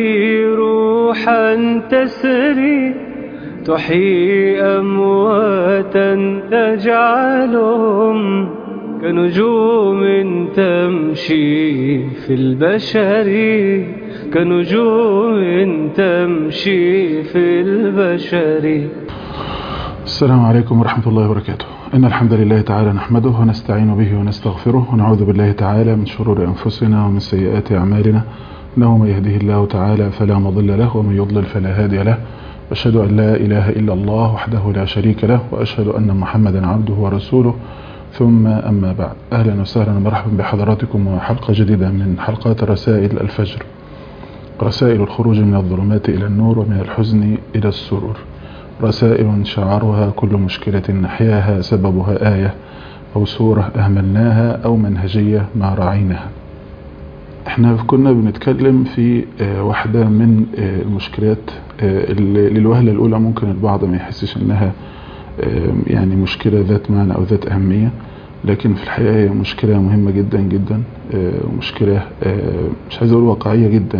لي روحا تسري تحيي أمواتا تجعلهم كنجوم تمشي في البشر كنجوم تمشي في البشر السلام عليكم ورحمة الله وبركاته إن الحمد لله تعالى نحمده ونستعين به ونستغفره ونعوذ بالله تعالى من شرور أنفسنا ومن سيئات أعمالنا إنه من يهده الله تعالى فلا مضل له ومن يضلل فلا هادي له أشهد أن لا إله إلا الله وحده لا شريك له وأشهد أن محمدا عبده ورسوله ثم أما بعد أهلا وسهلا ومرحبا بحضراتكم وحلقة جديدة من حلقات رسائل الفجر رسائل الخروج من الظلمات إلى النور ومن الحزن إلى السرور رسائل شعارها كل مشكلة نحياها سببها آية أو سورة أهملناها أو منهجية ما رعيناها احنا كنا بنتكلم في واحدة من المشكلات اللي للوهلة الأولى ممكن البعض ما يحسش انها يعني مشكلة ذات معنى أو ذات أهمية لكن في الحقيقة هي مشكلة مهمة جدا جدا ومشكلة مش عايز أقول واقعية جدا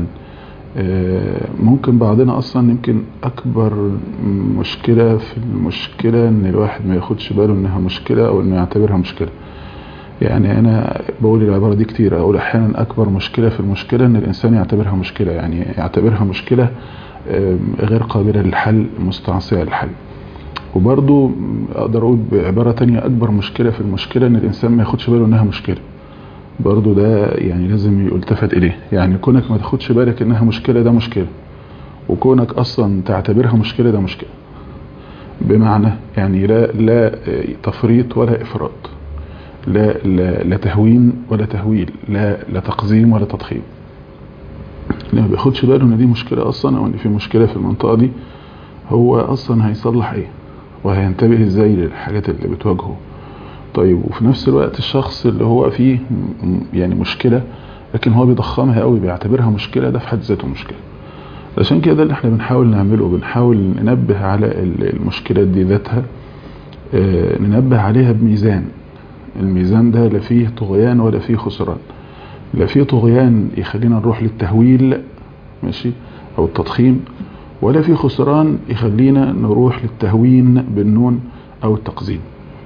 ممكن بعضنا أصلا يمكن أكبر مشكلة في المشكلة إن الواحد ما ياخدش باله إنها مشكلة أو إنه يعتبرها مشكلة يعني أنا بقول العبارة دي كتير أقول أحيانا أكبر مشكلة في المشكلة إن الإنسان يعتبرها مشكلة يعني يعتبرها مشكلة غير قابلة للحل مستعصية للحل وبرضو أقدر أقول بعبارة تانية أكبر مشكلة في المشكلة إن الإنسان ما ياخدش باله إنها مشكلة برضو ده يعني لازم يلتفت إليه يعني كونك ما تاخدش بالك إنها مشكلة ده مشكلة وكونك أصلا تعتبرها مشكلة ده مشكلة بمعنى يعني لا لا تفريط ولا إفراط لا, لا, لا تهوين ولا تهويل لا, لا تقزيم ولا تضخيم اللي ما بياخدش باله ان دي مشكلة اصلا او ان في مشكلة في المنطقة دي هو اصلا هيصلح ايه وهينتبه ازاي للحاجات اللي بتواجهه طيب وفي نفس الوقت الشخص اللي هو فيه يعني مشكلة لكن هو بيضخمها قوي بيعتبرها مشكلة ده في حد ذاته مشكلة عشان كده ده اللي احنا بنحاول نعمله بنحاول ننبه على المشكلات دي ذاتها اه ننبه عليها بميزان الميزان ده لا فيه طغيان ولا فيه خسران لا فيه طغيان يخلينا نروح للتهويل ماشي او التضخيم ولا فيه خسران يخلينا نروح للتهوين بالنون او التقزيم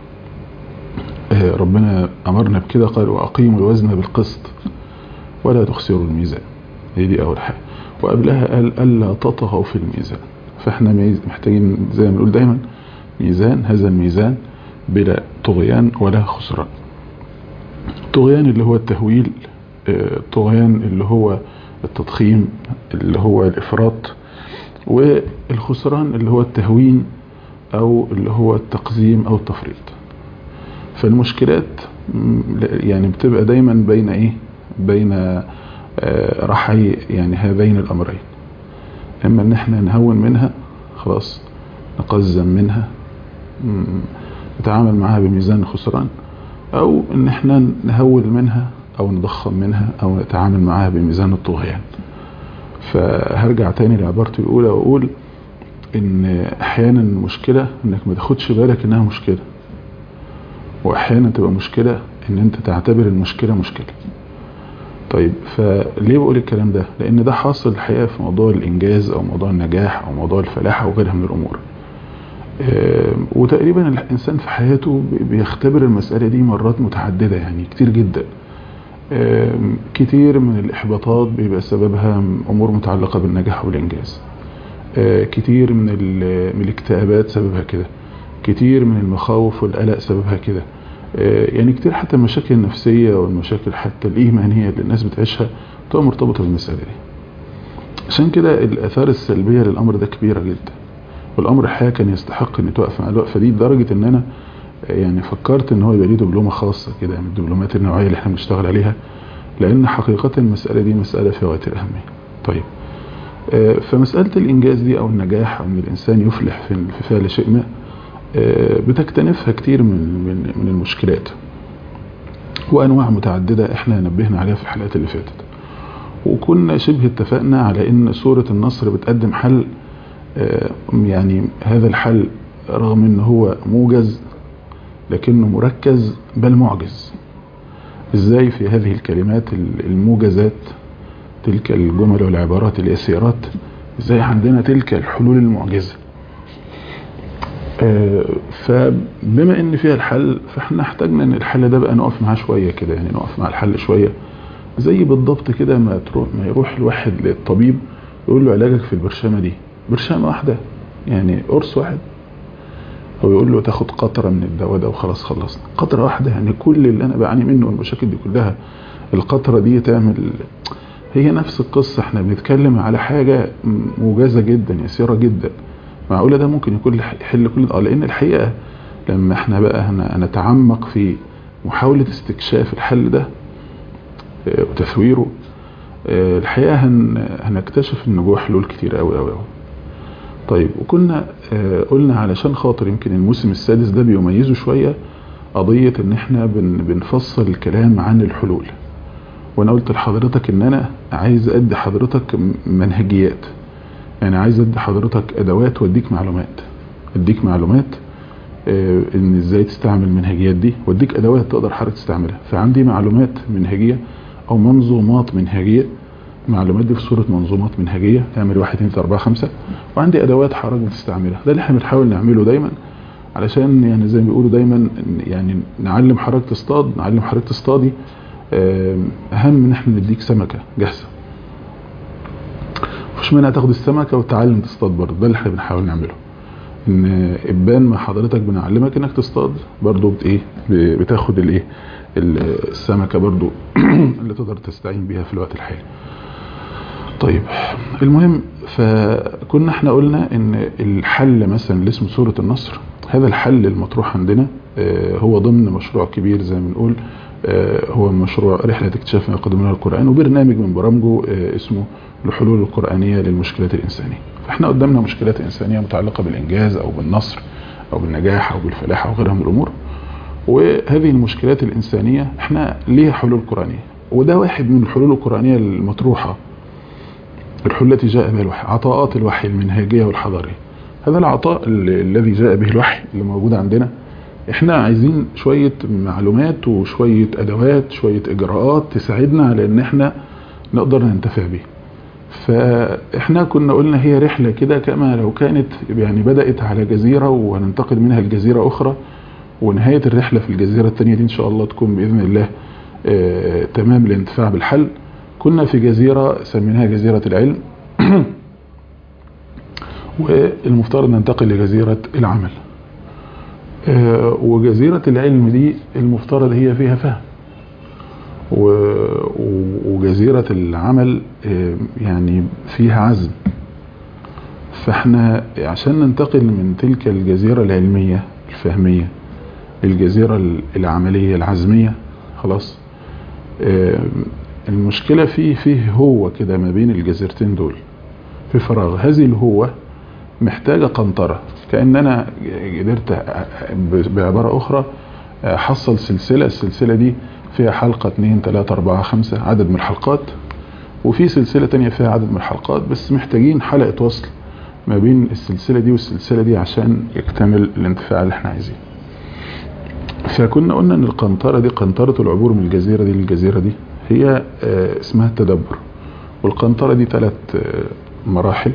ربنا امرنا بكده قال واقيموا الوزن بالقسط ولا تخسروا الميزان هي دي اول حاجه وقبلها قال الا تطغوا في الميزان فاحنا محتاجين زي ما بنقول دايما ميزان هذا الميزان بلا طغيان ولا خسران الطغيان اللي هو التهويل الطغيان اللي هو التضخيم اللي هو الإفراط والخسران اللي هو التهوين أو اللي هو التقزيم أو التفريط فالمشكلات يعني بتبقى دايما بين إيه بين رحي يعني هذين الأمرين إما إن احنا نهون منها خلاص نقزم منها نتعامل معها بميزان الخسران او ان احنا نهول منها او نضخم منها او نتعامل معها بميزان الطغيان فهرجع تاني لعبارتي الاولى واقول ان احيانا المشكلة انك ما تاخدش بالك انها مشكلة واحيانا تبقى مشكلة ان انت تعتبر المشكلة مشكلة طيب فليه بقول الكلام ده لان ده حاصل الحقيقة في موضوع الانجاز او موضوع النجاح او موضوع الفلاح او غيرها من الامور وتقريبا الإنسان في حياته بيختبر المسألة دي مرات متعددة يعني كتير جدا كتير من الإحباطات بيبقى سببها أمور متعلقة بالنجاح والإنجاز كتير من, من الاكتئابات سببها كده كتير من المخاوف والقلق سببها كده يعني كتير حتى المشاكل النفسية والمشاكل حتى الإيمانية اللي الناس بتعيشها تبقى مرتبطة بالمسألة دي عشان كده الآثار السلبية للأمر ده كبيرة جدا والامر الحقيقه كان يستحق ان توقف مع الوقفه دي لدرجه ان انا يعني فكرت ان هو يبقى ليه دبلومه خاصه كده من الدبلومات النوعيه اللي احنا بنشتغل عليها لان حقيقه المساله دي مساله في غايه الاهميه طيب فمساله الانجاز دي او النجاح او ان الانسان يفلح في فعل شيء ما بتكتنفها كتير من من من المشكلات وانواع متعدده احنا نبهنا عليها في الحلقات اللي فاتت وكنا شبه اتفقنا على ان سوره النصر بتقدم حل يعني هذا الحل رغم ان هو موجز لكنه مركز بل معجز ازاي في هذه الكلمات الموجزات تلك الجمل والعبارات اليسيرات ازاي عندنا تلك الحلول المعجزة آه، فبما ان فيها الحل فاحنا احتاجنا ان الحل ده بقى نقف معاه شوية كده يعني نقف مع الحل شوية زي بالضبط كده ما تروح ما يروح الواحد للطبيب يقول له علاجك في البرشامة دي برشامة واحدة يعني قرص واحد او يقول له تاخد قطرة من الدواء ده وخلاص خلصنا قطرة واحدة يعني كل اللي انا بعاني منه والمشاكل دي كلها القطرة دي تعمل هي نفس القصة احنا بنتكلم على حاجة موجزة جدا يسيرة جدا معقولة ده ممكن يكون يحل كل ده لان الحقيقة لما احنا بقى هن- هنتعمق في محاولة استكشاف الحل ده اه، وتثويره اه، الحقيقة هن هنكتشف ان جوه حلول كتير قوي قوي قوي طيب وكنا اه، قلنا علشان خاطر يمكن الموسم السادس ده بيميزه شوية قضية ان احنا بن بنفصل الكلام عن الحلول وانا قلت لحضرتك ان انا عايز ادي حضرتك م- منهجيات يعني عايز ادي حضرتك ادوات واديك معلومات اديك معلومات آه، ان ازاي تستعمل المنهجيات دي واديك ادوات تقدر حضرتك تستعملها فعندي معلومات منهجية او منظومات منهجية المعلومات دي في صورة منظومات منهجية تعمل واحد اتنين تلاتة اربعة خمسة وعندي ادوات حضرتك بتستعملها ده اللي احنا بنحاول نعمله دايما علشان يعني زي ما بيقولوا دايما إن- يعني نعلم حضرتك تصطاد نعلم حضرتك تصطادي آم، اهم من احنا نديك سمكة جاهزة مش منها تاخد السمكة وتعلم تصطاد برضه ده اللي احنا بنحاول نعمله ان ابان ما حضرتك بنعلمك انك تصطاد برضه بت ايه ب- بتاخد الايه ال- السمكة برضه اللي تقدر تستعين بيها في الوقت الحالي طيب المهم فكنا احنا قلنا ان الحل مثلا اللي اسمه سورة النصر هذا الحل المطروح عندنا آه، هو ضمن مشروع كبير زي ما بنقول آه، هو مشروع رحلة اكتشاف ما يقدم لنا القرآن وبرنامج من برامجه آه، اسمه الحلول القرآنية للمشكلات الإنسانية فاحنا قدامنا مشكلات إنسانية متعلقة بالإنجاز أو بالنصر أو بالنجاح أو بالفلاح أو غيرها من الأمور وهذه المشكلات الإنسانية احنا ليها حلول قرآنية وده واحد من الحلول القرآنية المطروحة الحلول التي جاء بها الوحي عطاءات الوحي المنهجية والحضارية هذا العطاء ال- الذي جاء به الوحي اللي موجود عندنا احنا عايزين شوية معلومات وشوية ادوات شوية اجراءات تساعدنا على ان احنا نقدر ننتفع بيه فاحنا كنا قلنا هي رحلة كده كما لو كانت يعني بدأت على جزيرة وهننتقل منها لجزيرة اخرى ونهاية الرحلة في الجزيرة التانية دي ان شاء الله تكون بإذن الله آه تمام الانتفاع بالحل كنا في جزيرة سميناها جزيرة العلم والمفترض ننتقل لجزيرة العمل آه، وجزيرة العلم دي المفترض هي فيها فهم و- و- وجزيرة العمل آه، يعني فيها عزم فاحنا عشان ننتقل من تلك الجزيرة العلمية الفهمية للجزيرة العملية العزمية خلاص آه، المشكلة فيه فيه هو كده ما بين الجزيرتين دول في فراغ هذه الهوة محتاجة قنطرة كأن أنا قدرت ب- بعبارة أخرى حصل سلسلة السلسلة دي فيها حلقة 2 3 4 5 عدد من الحلقات وفي سلسلة تانية فيها عدد من الحلقات بس محتاجين حلقة وصل ما بين السلسلة دي والسلسلة دي عشان يكتمل الانتفاع اللي احنا عايزينه فكنا قلنا ان القنطرة دي قنطرة العبور من الجزيرة دي للجزيرة دي هي آه، اسمها التدبر والقنطرة دي ثلاث مراحل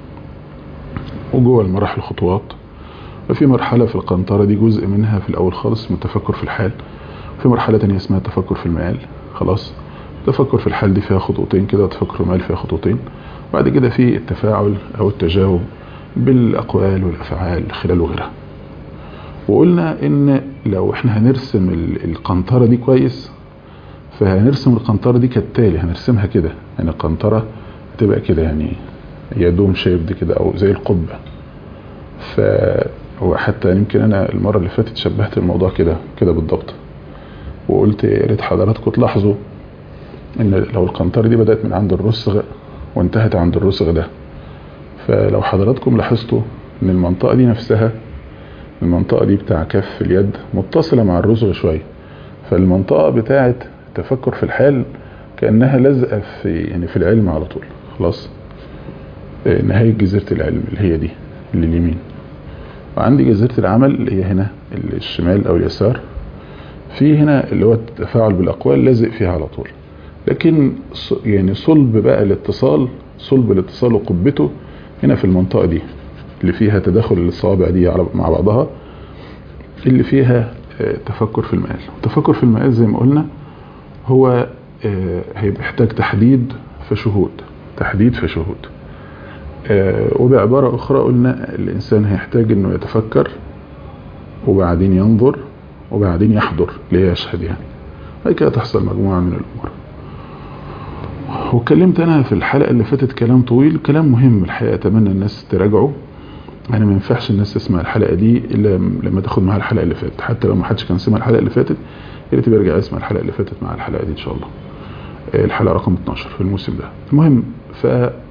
وجوه المراحل خطوات وفي مرحلة في القنطرة دي جزء منها في الأول خالص اسمه التفكر في الحال في مرحلة تانية اسمها التفكر في المآل خلاص التفكر في الحال دي فيها خطوتين كده والتفكر في المآل فيها خطوتين بعد كده في التفاعل أو التجاوب بالأقوال والأفعال خلال وغيرها وقلنا ان لو احنا هنرسم ال- القنطرة دي كويس فهنرسم القنطرة دي كالتالي هنرسمها كده يعني القنطرة هتبقى كده يعني هي دوم شيب كده او زي القبة ف هو حتى يمكن انا المرة اللي فاتت شبهت الموضوع كده كده بالضبط وقلت يا ريت حضراتكم تلاحظوا ان لو القنطرة دي بدأت من عند الرسغ وانتهت عند الرسغ ده فلو حضراتكم لاحظتوا ان المنطقة دي نفسها المنطقة دي بتاع كف اليد متصلة مع الرسغ شوية فالمنطقة بتاعة التفكر في الحال كأنها لازقة في يعني في العلم على طول خلاص آه، نهاية جزيرة العلم اللي هي دي اللي اليمين وعندي جزيرة العمل اللي هي هنا اللي الشمال أو اليسار في هنا اللي هو التفاعل بالأقوال لازق فيها على طول لكن يعني صلب بقى الاتصال صلب الاتصال وقبته هنا في المنطقة دي اللي فيها تداخل الصوابع دي مع بعضها اللي فيها تفكر في المقال التفكر في المقال زي ما قلنا هو هيبقى يحتاج تحديد في شهود تحديد في شهود وبعبارة أخرى قلنا الإنسان هيحتاج أنه يتفكر وبعدين ينظر وبعدين يحضر ليشهد يعني هي كده تحصل مجموعة من الأمور واتكلمت أنا في الحلقة اللي فاتت كلام طويل كلام مهم الحقيقة أتمنى الناس تراجعه أنا ما ينفعش الناس تسمع الحلقة دي إلا لما تاخد معاها الحلقة اللي فاتت حتى لو ما حدش كان سمع الحلقة اللي فاتت يا ريت يرجع يسمع الحلقة اللي فاتت مع الحلقة دي إن شاء الله الحلقة رقم 12 في الموسم ده المهم ف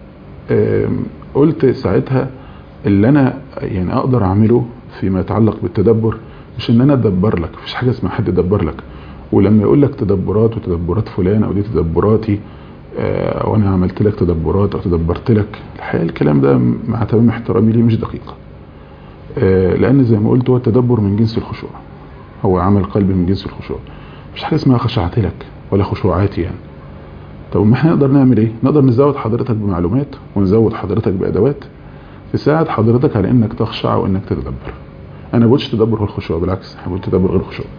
قلت ساعتها اللي أنا يعني أقدر أعمله فيما يتعلق بالتدبر مش ان انا ادبر لك مفيش حاجه اسمها حد يدبر لك ولما يقول لك تدبرات وتدبرات فلان او دي تدبراتي آه وانا عملت لك تدبرات او تدبرت لك الحقيقه الكلام ده مع تمام احترامي ليه مش دقيق آه لان زي ما قلت هو التدبر من جنس الخشوع هو عمل قلبي من جنس الخشوع مفيش حاجه اسمها خشعت لك ولا خشوعاتي يعني طب ما احنا نقدر نعمل ايه نقدر نزود حضرتك بمعلومات ونزود حضرتك بادوات تساعد حضرتك على انك تخشع وانك تتدبر انا بقولش تدبر غير خشوع بالعكس انا بقول تدبر غير خشوع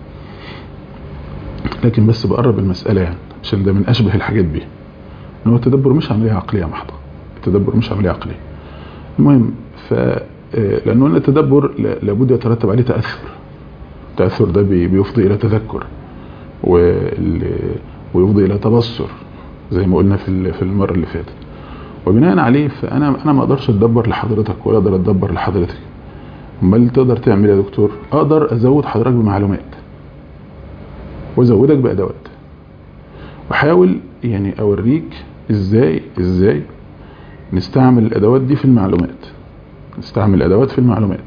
لكن بس بقرب المسألة يعني عشان ده من اشبه الحاجات بيه ان هو التدبر مش عملية عقلية محضة التدبر مش عملية عقلية المهم ف لانه قلنا التدبر لابد يترتب عليه تأثر التأثر ده بيفضي الى تذكر ويفضي الى تبصر زي ما قلنا في في المرة اللي فاتت وبناء عليه فانا انا ما اقدرش اتدبر لحضرتك ولا اقدر اتدبر لحضرتك امال تقدر تعمل يا دكتور اقدر ازود حضرتك بمعلومات وازودك بادوات واحاول يعني اوريك ازاي ازاي نستعمل الادوات دي في المعلومات نستعمل الادوات في المعلومات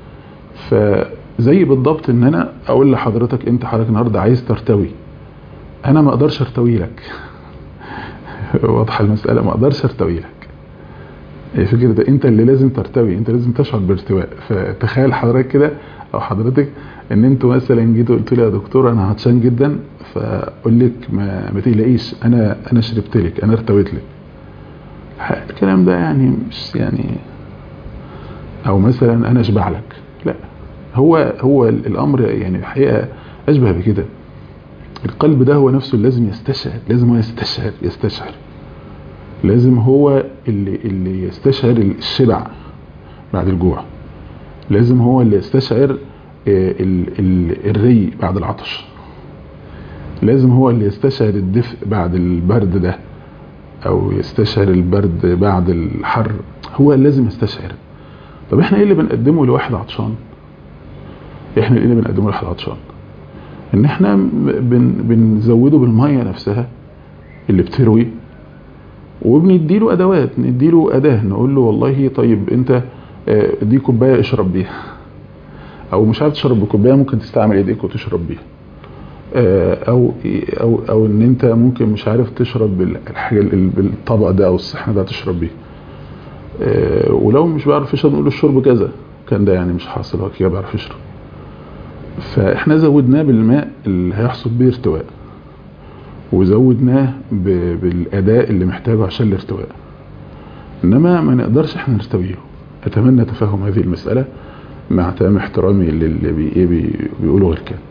فزي بالضبط ان انا اقول لحضرتك انت حضرتك النهارده عايز ترتوي انا ما اقدرش ارتوي لك واضحه المساله ما اقدرش ارتوي لك فكرة ده انت اللي لازم ترتوي انت لازم تشعر بارتواء فتخيل حضرتك كده او حضرتك ان انتوا مثلا جيتوا قلت لي يا دكتور انا عطشان جدا فاقول لك ما, ما تقلقيش انا انا شربت لك انا ارتويت لك الكلام ده يعني مش يعني او مثلا انا اشبع لك لا هو هو الامر يعني الحقيقه اشبه بكده القلب ده هو نفسه لازم يستشعر لازم هو يستشعر يستشعر لازم هو اللي اللي يستشعر الشبع بعد الجوع لازم هو اللي يستشعر ال ال الري بعد العطش لازم هو اللي يستشعر الدفء بعد البرد ده او يستشعر البرد بعد الحر هو اللي لازم يستشعر طب احنا ايه اللي بنقدمه لواحد عطشان احنا ايه اللي بنقدمه لواحد عطشان ان احنا بن بنزوده بالميه نفسها اللي بتروي وبنديله ادوات نديله اداه نقول له والله طيب انت دي كوبايه اشرب بيها او مش عارف تشرب بكوبايه ممكن تستعمل ايديك وتشرب بيها او او او ان انت ممكن مش عارف تشرب بالحاجه بالطبق ده او الصحن ده تشرب بيه ولو مش بيعرف يشرب نقول له الشرب كذا كان ده يعني مش حاصل هو كده بيعرف يشرب فاحنا زودناه بالماء اللي هيحصل بيه ارتواء وزودناه بالاداء اللي محتاجه عشان الارتواء انما ما نقدرش احنا نرتويه اتمنى تفهم هذه المسألة مع تمام احترامي للي بي بي بيقولوا غير كده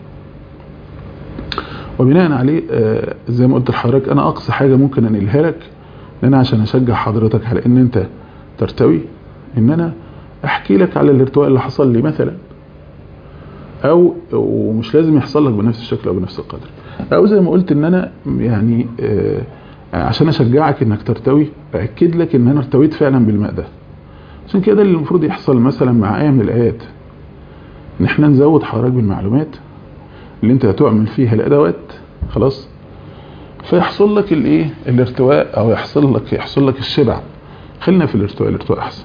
وبناء عليه آه زي ما قلت لحضرتك انا اقصى حاجة ممكن انقلها لك ان انا عشان اشجع حضرتك على ان انت ترتوي ان انا احكي لك على الارتواء اللي حصل لي مثلا او ومش لازم يحصل لك بنفس الشكل او بنفس القدر او زي ما قلت ان انا يعني آه عشان اشجعك انك ترتوي باكد لك ان انا ارتويت فعلا بالماء ده عشان كده اللي المفروض يحصل مثلا مع ايه من الايات ان احنا نزود حضرتك بالمعلومات اللي انت هتعمل فيها الادوات خلاص فيحصل لك الايه الارتواء او يحصل لك يحصل لك الشبع خلينا في الارتواء الارتواء احسن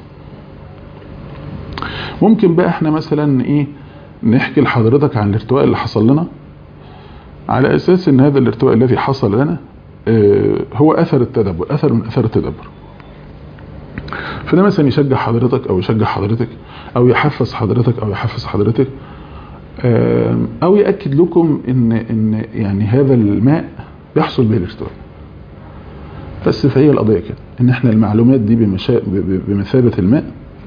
ممكن بقى احنا مثلا ايه نحكي لحضرتك عن الارتواء اللي حصل لنا على اساس ان هذا الارتواء الذي حصل لنا اه هو اثر التدبر اثر من اثر التدبر فده مثلا يشجع حضرتك او يشجع حضرتك او يحفز حضرتك او يحفز حضرتك اه او ياكد لكم ان ان يعني هذا الماء يحصل به الارتواء بس فهي القضيه كده ان احنا المعلومات دي بمشا... بمثابه الماء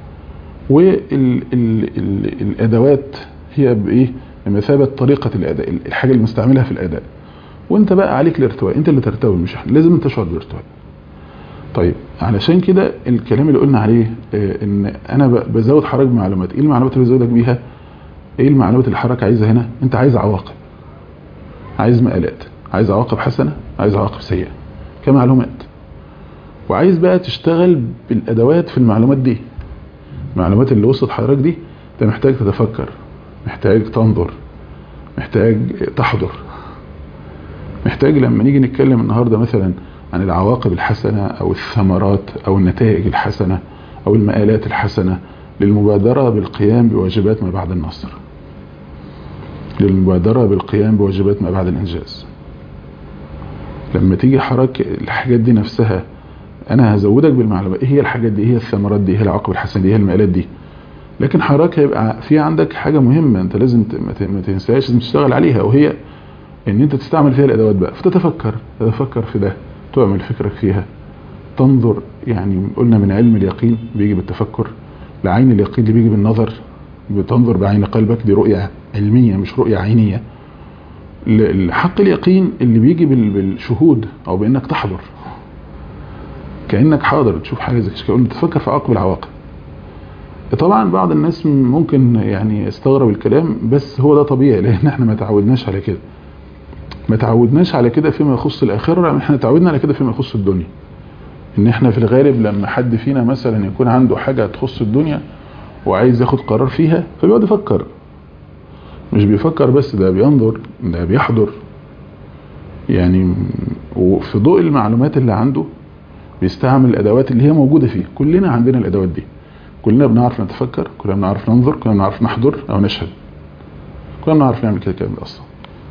والادوات هي بايه بمثابه طريقه الاداء الحاجه اللي مستعملها في الاداء وانت بقى عليك الارتواء انت اللي ترتوي مش احنا لازم انت تشعر بالارتواء طيب علشان كده الكلام اللي قلنا عليه اه ان انا بزود حرج معلومات ايه المعلومات اللي بزودك بيها ايه المعلومات اللي حضرتك عايزها هنا انت عايز عواقب عايز مقالات عايز عواقب حسنه عايز عواقب سيئه كمعلومات وعايز بقى تشتغل بالادوات في المعلومات دي المعلومات اللي وصلت حضرتك دي انت محتاج تتفكر محتاج تنظر محتاج تحضر محتاج لما نيجي نتكلم النهاردة مثلا عن العواقب الحسنة او الثمرات او النتائج الحسنة او المآلات الحسنة للمبادرة بالقيام بواجبات ما بعد النصر للمبادرة بالقيام بواجبات ما بعد الانجاز لما تيجي حرك الحاجات دي نفسها انا هزودك بالمعلومات ايه هي الحاجات دي ايه هي الثمرات دي ايه هي العواقب الحسنة دي ايه المآلات دي لكن حضرتك هيبقى في عندك حاجة مهمة انت لازم ما تنساهاش لازم تشتغل عليها وهي ان انت تستعمل فيها الادوات بقى فتتفكر تتفكر في ده تعمل فكرك فيها تنظر يعني قلنا من علم اليقين بيجي بالتفكر لعين اليقين اللي بيجي بالنظر بتنظر بعين قلبك دي رؤية علمية مش رؤية عينية الحق اليقين اللي بيجي بالشهود او بانك تحضر كأنك حاضر تشوف حاجة زي كده تفكر في عواقب العواقب طبعا بعض الناس ممكن يعني يستغرب الكلام بس هو ده طبيعي لان احنا ما تعودناش على كده ما تعودناش على كده فيما يخص الاخره احنا تعودنا على كده فيما يخص الدنيا ان احنا في الغالب لما حد فينا مثلا يكون عنده حاجه تخص الدنيا وعايز ياخد قرار فيها فبيقعد يفكر مش بيفكر بس ده بينظر ده بيحضر يعني وفي ضوء المعلومات اللي عنده بيستعمل الادوات اللي هي موجوده فيه كلنا عندنا الادوات دي كلنا بنعرف نتفكر كلنا بنعرف ننظر كلنا بنعرف نحضر او نشهد كلنا بنعرف نعمل كده كده اصلا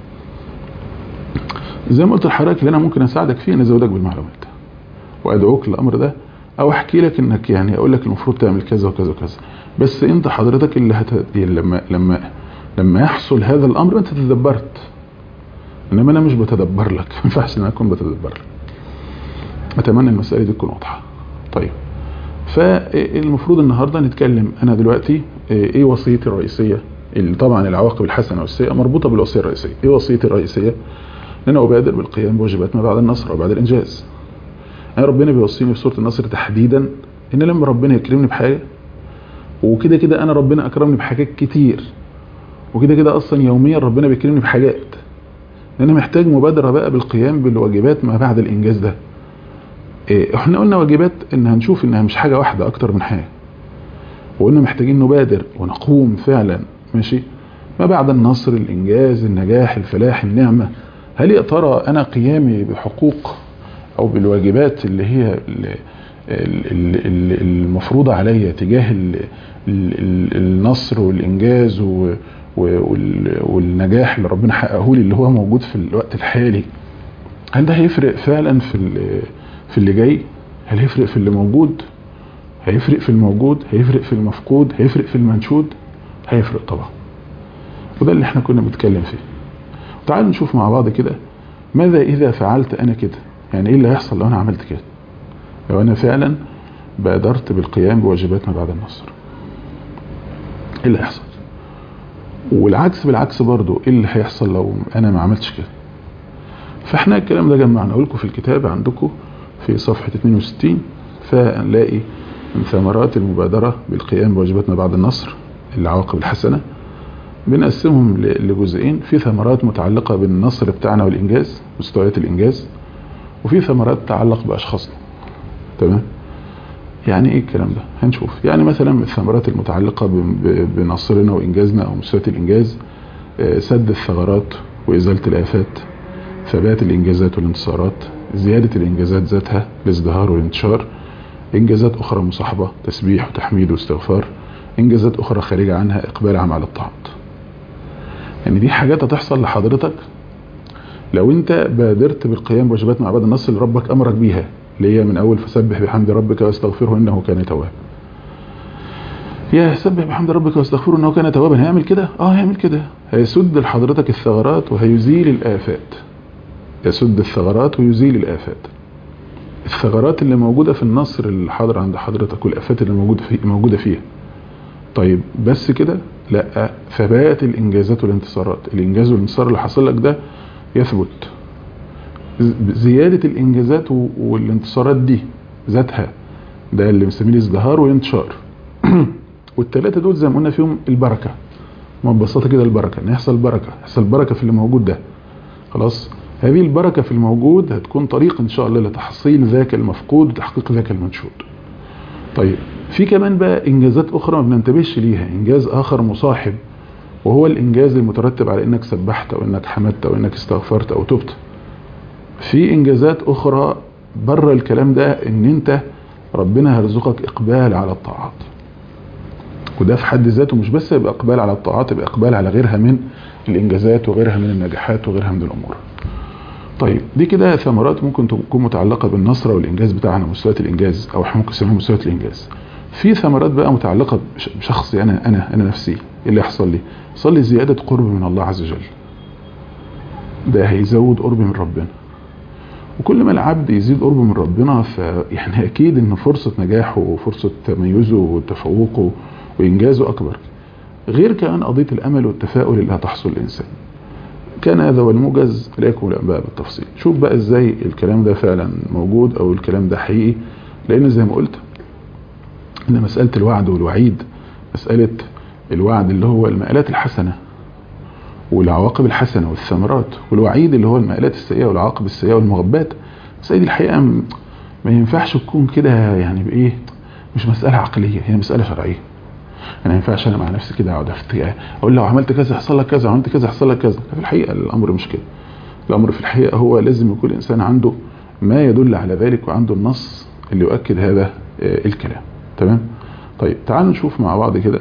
زي ما قلت لحضرتك اللي انا ممكن اساعدك فيه ان ازودك بالمعلومات وادعوك للامر ده او احكي لك انك يعني اقول لك المفروض تعمل كذا وكذا وكذا بس انت حضرتك اللي هت... لما لما لما يحصل هذا الامر انت تدبرت انما انا مش بتدبر لك ما ينفعش ان انا اكون بتدبر لك اتمنى المساله دي تكون واضحه طيب فالمفروض النهاردة نتكلم أنا دلوقتي إيه وصيتي الرئيسية اللي طبعا العواقب الحسنة والسيئة مربوطة بالوصية الرئيسية إيه وصيتي الرئيسية ان انا أبادر بالقيام بواجبات ما بعد النصر وبعد الإنجاز أنا ربنا بيوصيني في سورة النصر تحديدا إن لما ربنا يكرمني بحاجة وكده كده أنا ربنا أكرمني بحاجات كتير وكده كده أصلا يوميا ربنا بيكرمني بحاجات أنا محتاج مبادرة بقى بالقيام بالواجبات ما بعد الإنجاز ده احنا قلنا واجبات ان هنشوف انها مش حاجة واحدة اكتر من حاجة وقلنا محتاجين نبادر ونقوم فعلا ماشي ما بعد النصر الانجاز النجاح الفلاح النعمة هل يا ترى انا قيامي بحقوق او بالواجبات اللي هي المفروضة عليا تجاه النصر والانجاز والنجاح اللي ربنا حققه لي اللي هو موجود في الوقت الحالي هل ده هيفرق فعلا في في اللي جاي هل هيفرق في اللي موجود هيفرق في الموجود هيفرق في المفقود هيفرق في المنشود هيفرق طبعا وده اللي احنا كنا بنتكلم فيه تعالوا نشوف مع بعض كده ماذا اذا فعلت انا كده يعني ايه اللي هيحصل لو انا عملت كده لو انا فعلا بادرت بالقيام بواجبات ما بعد النصر ايه اللي هيحصل والعكس بالعكس برضو ايه اللي هيحصل لو انا ما عملتش كده فاحنا الكلام ده جمعناه لكم في الكتاب عندكم في صفحة 62 فنلاقي من ثمرات المبادرة بالقيام بواجبات ما بعد النصر العواقب الحسنة بنقسمهم لجزئين في ثمرات متعلقة بالنصر بتاعنا والإنجاز مستويات الإنجاز وفي ثمرات تتعلق بأشخاصنا تمام يعني ايه الكلام ده هنشوف يعني مثلا من الثمرات المتعلقة بنصرنا وإنجازنا أو مستويات الإنجاز سد الثغرات وإزالة الآفات ثبات الإنجازات والانتصارات زيادة الإنجازات ذاتها الازدهار والانتشار إنجازات أخرى مصاحبة تسبيح وتحميد واستغفار إنجازات أخرى خارجة عنها إقبال عام على الطاعات يعني دي حاجات هتحصل لحضرتك لو انت بادرت بالقيام بواجبات مع عباد النصر اللي ربك أمرك بيها اللي هي من أول فسبح بحمد ربك واستغفره إنه كان توابا يا سبح بحمد ربك واستغفره إنه كان توابا هيعمل كده اه هيعمل كده هيسد لحضرتك الثغرات وهيزيل الآفات يسد الثغرات ويزيل الآفات الثغرات اللي موجودة في النصر اللي حاضر عند حضرتك والآفات اللي موجودة فيه موجودة فيها طيب بس كده لا ثبات الإنجازات والانتصارات الإنجاز والانتصار اللي حصل لك ده يثبت زيادة الإنجازات والانتصارات دي ذاتها ده اللي مسميه الازدهار والانتشار والثلاثة دول زي ما قلنا فيهم البركة ما ببساطة كده البركة ان يحصل بركة يحصل بركة في اللي موجود ده خلاص هذه البركة في الموجود هتكون طريق ان شاء الله لتحصيل ذاك المفقود وتحقيق ذاك المنشود طيب في كمان بقى انجازات اخرى ما بننتبهش ليها انجاز اخر مصاحب وهو الانجاز المترتب على انك سبحت او انك حمدت او انك استغفرت او تبت في انجازات اخرى بره الكلام ده ان انت ربنا هيرزقك اقبال على الطاعات وده في حد ذاته مش بس يبقى اقبال على الطاعات يبقى اقبال على غيرها من الانجازات وغيرها من النجاحات وغيرها من الامور طيب دي كده ثمرات ممكن تكون متعلقة بالنصر والانجاز بتاعنا مستويات الانجاز او احنا ممكن نسميها مستويات الانجاز في ثمرات بقى متعلقة بشخصي انا انا انا نفسي ايه اللي يحصل لي يحصل لي زيادة قرب من الله عز وجل ده هيزود قرب من ربنا وكل ما العبد يزيد قرب من ربنا فيعني اكيد ان فرصة نجاحه وفرصة تميزه وتفوقه وانجازه اكبر غير كمان قضية الامل والتفاؤل اللي هتحصل للانسان كان هذا هو الموجز ليكم الانباء بالتفصيل شوف بقى ازاي الكلام ده فعلا موجود او الكلام ده حقيقي لان زي ما قلت ان مسألة الوعد والوعيد مسألة الوعد اللي هو المآلات الحسنة والعواقب الحسنة والثمرات والوعيد اللي هو المآلات السيئة والعواقب السيئة والمغبات مسألة الحقيقة ما ينفعش تكون كده يعني بإيه مش مسألة عقلية هي مسألة شرعية انا ما ينفعش انا مع نفسي كده اقعد افتي اقول لو عملت كذا يحصل لك كذا عملت كذا يحصل لك كذا في الحقيقه الامر مش كده الامر في الحقيقه هو لازم يكون الانسان عنده ما يدل على ذلك وعنده النص اللي يؤكد هذا الكلام تمام طيب تعالوا نشوف مع بعض كده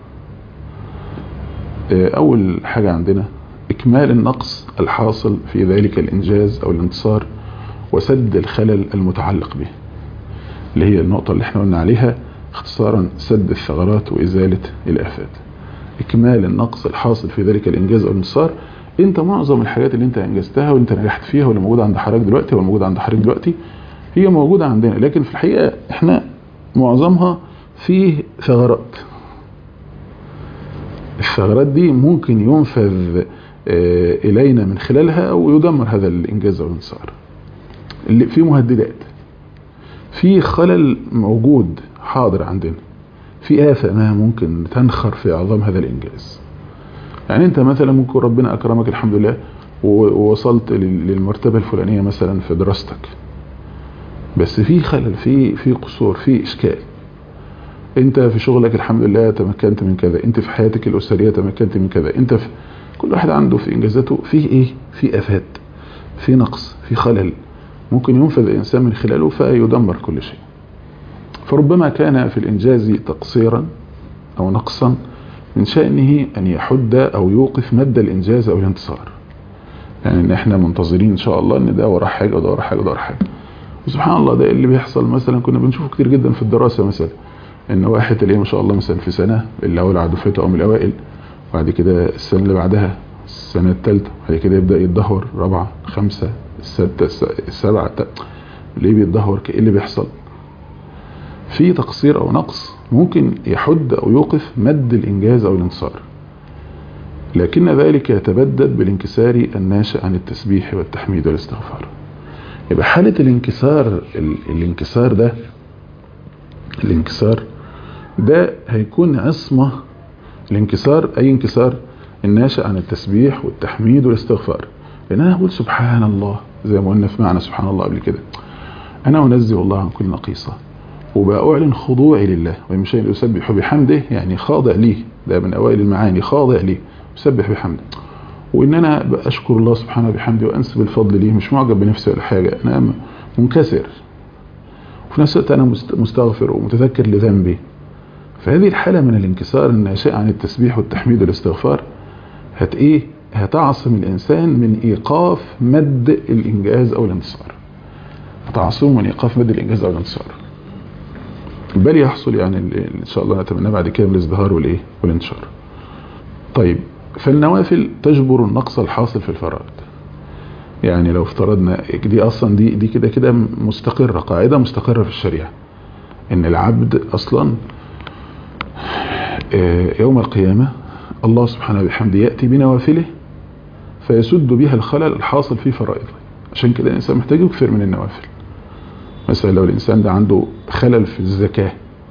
اول حاجه عندنا اكمال النقص الحاصل في ذلك الانجاز او الانتصار وسد الخلل المتعلق به اللي هي النقطه اللي احنا قلنا عليها اختصارا سد الثغرات وإزالة الآفات إكمال النقص الحاصل في ذلك الإنجاز أو الانتصار أنت معظم الحاجات اللي أنت أنجزتها واللي أنت نجحت فيها واللي موجودة عند حضرتك دلوقتي واللي موجودة عند حضرتك دلوقتي هي موجودة عندنا لكن في الحقيقة إحنا معظمها فيه ثغرات الثغرات دي ممكن ينفذ إلينا من خلالها أو يدمر هذا الإنجاز أو الانتصار اللي فيه مهددات في خلل موجود حاضر عندنا في آفة ما ممكن تنخر في عظام هذا الإنجاز يعني أنت مثلا ممكن ربنا أكرمك الحمد لله ووصلت للمرتبة الفلانية مثلا في دراستك بس في خلل في في قصور في إشكال أنت في شغلك الحمد لله تمكنت من كذا أنت في حياتك الأسرية تمكنت من كذا أنت في كل واحد عنده في إنجازاته فيه إيه في آفات في نقص في خلل ممكن ينفذ الإنسان من خلاله فيدمر كل شيء فربما كان في الإنجاز تقصيرا أو نقصا من شأنه أن يحد أو يوقف مد الإنجاز أو الانتصار يعني إن إحنا منتظرين إن شاء الله إن ده وراه حاجة وده وراه حاجة وده وراه حاجة وسبحان الله ده اللي بيحصل مثلا كنا بنشوفه كتير جدا في الدراسة مثلا إن واحد تلاقيه ما شاء الله مثلا في سنة اللي أول على دفعته أو من الأوائل وبعد كده السنة اللي بعدها السنة الثالثة بعد كده يبدأ يتدهور رابعة خمسة الستة السبعة ليه بيتدهور ايه اللي بيحصل في تقصير او نقص ممكن يحد او يوقف مد الانجاز او الانتصار لكن ذلك يتبدد بالانكسار الناشئ عن التسبيح والتحميد والاستغفار يبقى حالة الانكسار الانكسار ده الانكسار ده هيكون عصمة الانكسار اي انكسار الناشئ عن التسبيح والتحميد والاستغفار لان انا اقول سبحان الله زي ما قلنا في معنى سبحان الله قبل كده انا انزه الله عن كل نقيصه وبأعلن خضوعي لله ومن شيء يسبح بحمده يعني خاضع ليه ده من أوائل المعاني خاضع ليه يسبح بحمده وإن أنا بأشكر الله سبحانه بحمده وأنسب الفضل ليه مش معجب بنفسي ولا حاجة أنا منكسر وفي نفس الوقت أنا مستغفر ومتذكر لذنبي فهذه الحالة من الانكسار الناشئة عن التسبيح والتحميد والاستغفار هت إيه هتعصم الإنسان من إيقاف مد الإنجاز أو الانتصار هتعصمه من إيقاف مد الإنجاز أو الانتصار بل يحصل يعني ان شاء الله نتمنى بعد كده الازدهار والايه والانتشار طيب فالنوافل تجبر النقص الحاصل في الفرائض يعني لو افترضنا دي اصلا دي دي كده كده مستقرة قاعدة مستقرة في الشريعة ان العبد اصلا يوم القيامة الله سبحانه وبحمده يأتي بنوافله فيسد بها الخلل الحاصل في فرائضه عشان كده الانسان محتاج يكثر من النوافل مثلا لو الانسان ده عنده خلل في الزكاة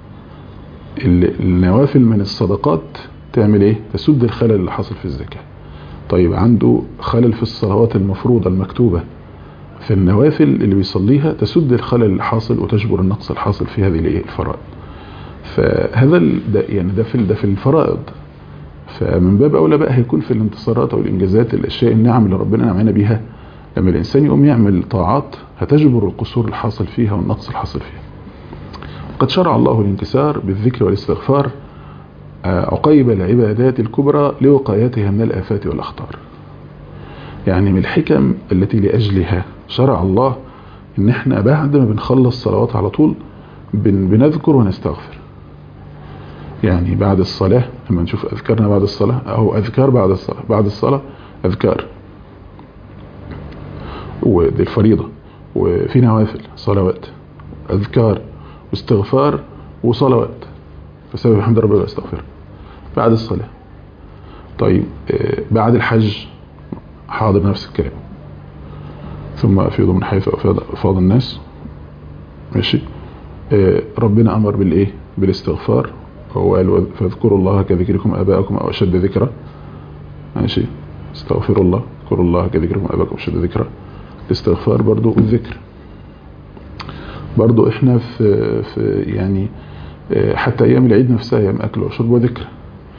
النوافل من الصدقات تعمل ايه تسد الخلل اللي حاصل في الزكاة طيب عنده خلل في الصلوات المفروضة المكتوبة في النوافل اللي بيصليها تسد الخلل الحاصل وتجبر النقص الحاصل في هذه الايه الفرائض فهذا ده يعني ده في ده في الفرائض فمن باب اولى بقى هيكون في الانتصارات او الانجازات الاشياء النعم اللي ربنا نعمنا بيها لما الانسان يقوم يعمل طاعات هتجبر القصور الحاصل فيها والنقص الحاصل فيها قد شرع الله الانكسار بالذكر والاستغفار عقيب العبادات الكبرى لوقايتها من الآفات والأخطار يعني من الحكم التي لأجلها شرع الله ان احنا بعد ما بنخلص صلوات على طول بن بنذكر ونستغفر يعني بعد الصلاة لما نشوف أذكارنا بعد الصلاة أو أذكار بعد الصلاة بعد الصلاة أذكار ودي الفريضة وفي نوافل صلوات أذكار واستغفار وصلوات فسبب حمد ربنا واستغفر بعد الصلاة طيب بعد الحج حاضر نفس الكلام ثم أفيض من حيث أفاض الناس ماشي ربنا أمر بالإيه بالاستغفار هو قال فاذكروا الله كذكركم آباءكم أو أشد ذكرا ماشي استغفروا الله اذكروا الله كذكركم آباءكم أشد ذكرا الاستغفار برضو والذكر برضو احنا في, في يعني حتى ايام العيد نفسها ايام اكل وشرب وذكر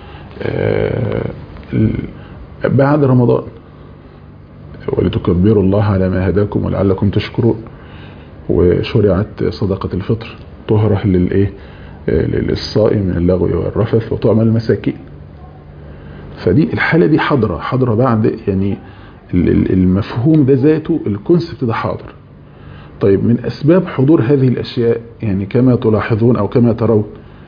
بعد رمضان ولتكبروا الله على ما هداكم ولعلكم تشكرون وشرعت صدقة الفطر طهرة للايه للصائم من اللغو والرفث وطعم المساكين فدي الحالة دي حضرة حضرة بعد يعني المفهوم ده ذاته الكونسبت ده حاضر طيب من أسباب حضور هذه الأشياء يعني كما تلاحظون أو كما ترون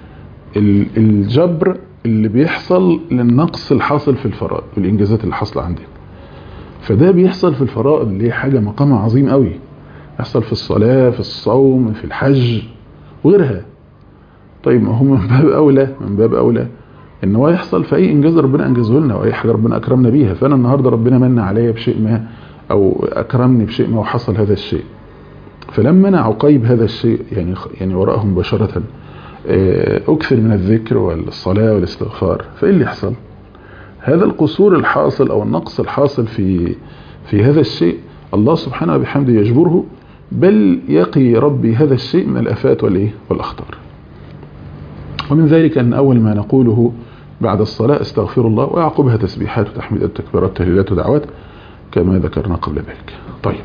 الجبر اللي بيحصل للنقص الحاصل في الفرائض والإنجازات اللي حاصلة عندنا فده بيحصل في الفرائض اللي هي حاجة مقام عظيم قوي يحصل في الصلاة في الصوم في الحج وغيرها طيب ما هو من باب أولى من باب أولى ان هو يحصل في اي انجاز ربنا انجزه لنا واي حاجه ربنا اكرمنا بيها فانا النهارده ربنا من عليا بشيء ما او اكرمني بشيء ما وحصل هذا الشيء فلما انا عقيب هذا الشيء يعني يعني وراءه مباشره اكثر من الذكر والصلاه والاستغفار فايه اللي يحصل هذا القصور الحاصل او النقص الحاصل في في هذا الشيء الله سبحانه وبحمده يجبره بل يقي ربي هذا الشيء من الافات والايه والاخطار ومن ذلك ان اول ما نقوله بعد الصلاة استغفر الله ويعقبها تسبيحات وتحميدات وتكبيرات تهليلات ودعوات كما ذكرنا قبل ذلك طيب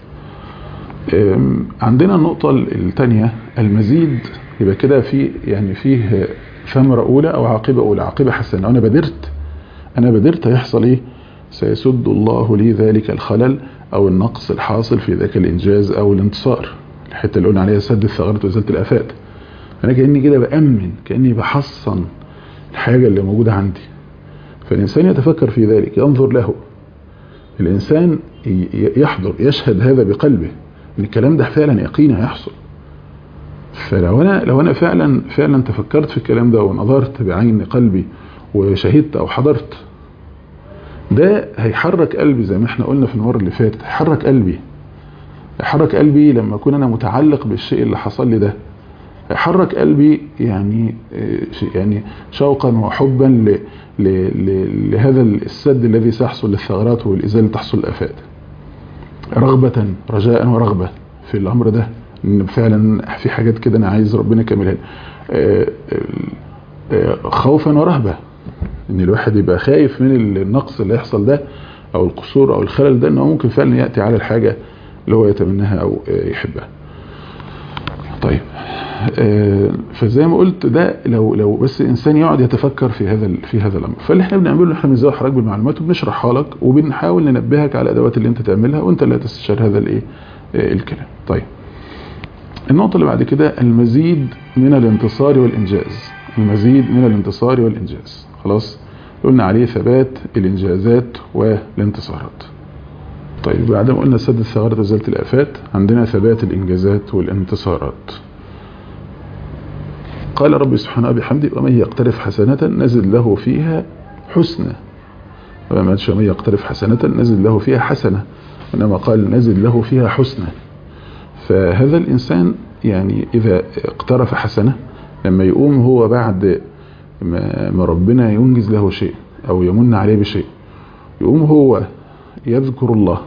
عندنا النقطة الثانية المزيد يبقى كده في يعني فيه ثمرة أولى أو عاقبة أولى عاقبة حسنة أنا بدرت أنا بدرت هيحصل إيه سيسد الله لي ذلك الخلل أو النقص الحاصل في ذاك الإنجاز أو الانتصار الحتة اللي قلنا عليها سد الثغرات وإزالة الآفات أنا كأني كده بأمن كأني بحصن الحاجة اللي موجودة عندي فالإنسان يتفكر في ذلك ينظر له الإنسان يحضر يشهد هذا بقلبه ان الكلام ده فعلا يقين هيحصل فلو أنا لو أنا فعلا فعلا تفكرت في الكلام ده ونظرت بعين قلبي وشهدت أو حضرت ده هيحرك قلبي زي ما احنا قلنا في المرة اللي فاتت هيحرك قلبي هيحرك قلبي لما أكون أنا متعلق بالشيء اللي حصل لي ده حرك قلبي يعني يعني شوقا وحبا ل ل ل لهذا السد الذي سيحصل للثغرات والإزالة تحصل الآفات رغبة رجاء ورغبة في الأمر ده إن فعلا في حاجات كده أنا عايز ربنا يكملها خوفا ورهبة إن الواحد يبقى خايف من النقص اللي يحصل ده أو القصور أو الخلل ده إنه ممكن فعلا يأتي على الحاجة اللي هو يتمناها أو يحبها طيب فزي ما قلت ده لو لو بس الانسان يقعد يتفكر في هذا في هذا الامر فاللي احنا بنعمله احنا بنزود حضرتك بالمعلومات وبنشرحها لك وبنحاول ننبهك على الادوات اللي انت تعملها وانت اللي هتستشير هذا الايه الكلام طيب النقطة اللي بعد كده المزيد من الانتصار والانجاز المزيد من الانتصار والانجاز خلاص قلنا عليه ثبات الانجازات والانتصارات طيب بعد ما قلنا سد الثغرات وزالة الآفات عندنا ثبات الإنجازات والانتصارات قال ربي سبحانه بحمده ومن يقترف حسنة نزد له فيها حسنة وما قالش ومن يقترف حسنة نزد له فيها حسنة وإنما قال نزد له فيها حسنة فهذا الإنسان يعني إذا اقترف حسنة لما يقوم هو بعد ما ربنا ينجز له شيء أو يمن عليه بشيء يقوم هو يذكر الله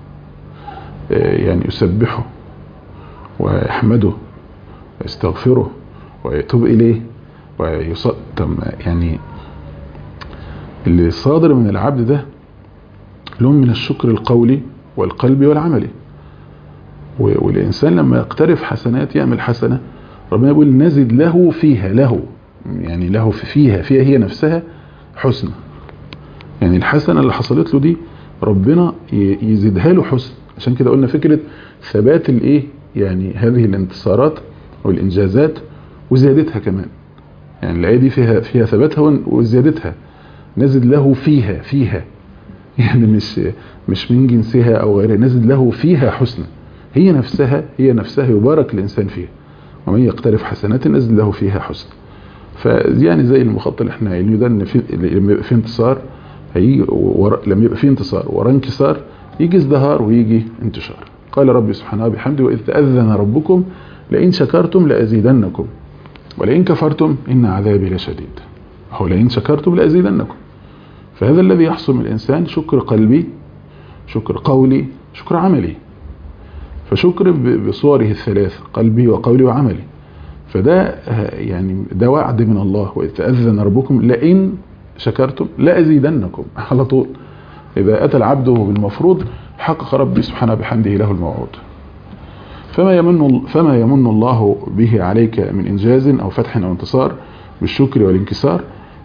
يعني يسبحه ويحمده ويستغفره ويتوب إليه ويصدم يعني اللي صادر من العبد ده لون من الشكر القولي والقلبي والعملي والإنسان لما يقترف حسنات يعمل حسنة ربنا يقول نزد له فيها له يعني له فيها فيها هي نفسها حسنة يعني الحسنة اللي حصلت له دي ربنا يزيدها له حسن عشان كده قلنا فكرة ثبات الايه يعني هذه الانتصارات والانجازات وزيادتها كمان يعني الآية دي فيها فيها ثباتها وزيادتها نزد له فيها فيها يعني مش مش من جنسها او غيرها نزد له فيها حسنة هي نفسها هي نفسها يبارك الانسان فيها ومن يقترف حسنات نزد له فيها حسنة فيعني زي المخطط اللي احنا قايلينه ده ان في لما يبقى في انتصار هيجي ورا لما يبقى في انتصار ورا انكسار يجي ازدهار ويجي انتشار قال ربي سبحانه بحمده وإذ تأذن ربكم لئن شكرتم لأزيدنكم ولئن كفرتم إن عذابي لشديد هو لئن شكرتم لأزيدنكم فهذا الذي يحصل من الإنسان شكر قلبي شكر قولي شكر عملي فشكر بصوره الثلاث قلبي وقولي وعملي فده يعني ده وعد من الله وإذ تأذن ربكم لئن شكرتم لأزيدنكم على طول إذا أتى العبد بالمفروض حقق ربي سبحانه بحمده له الموعود فما يمن فما يمن الله به عليك من إنجاز أو فتح أو انتصار بالشكر والانكسار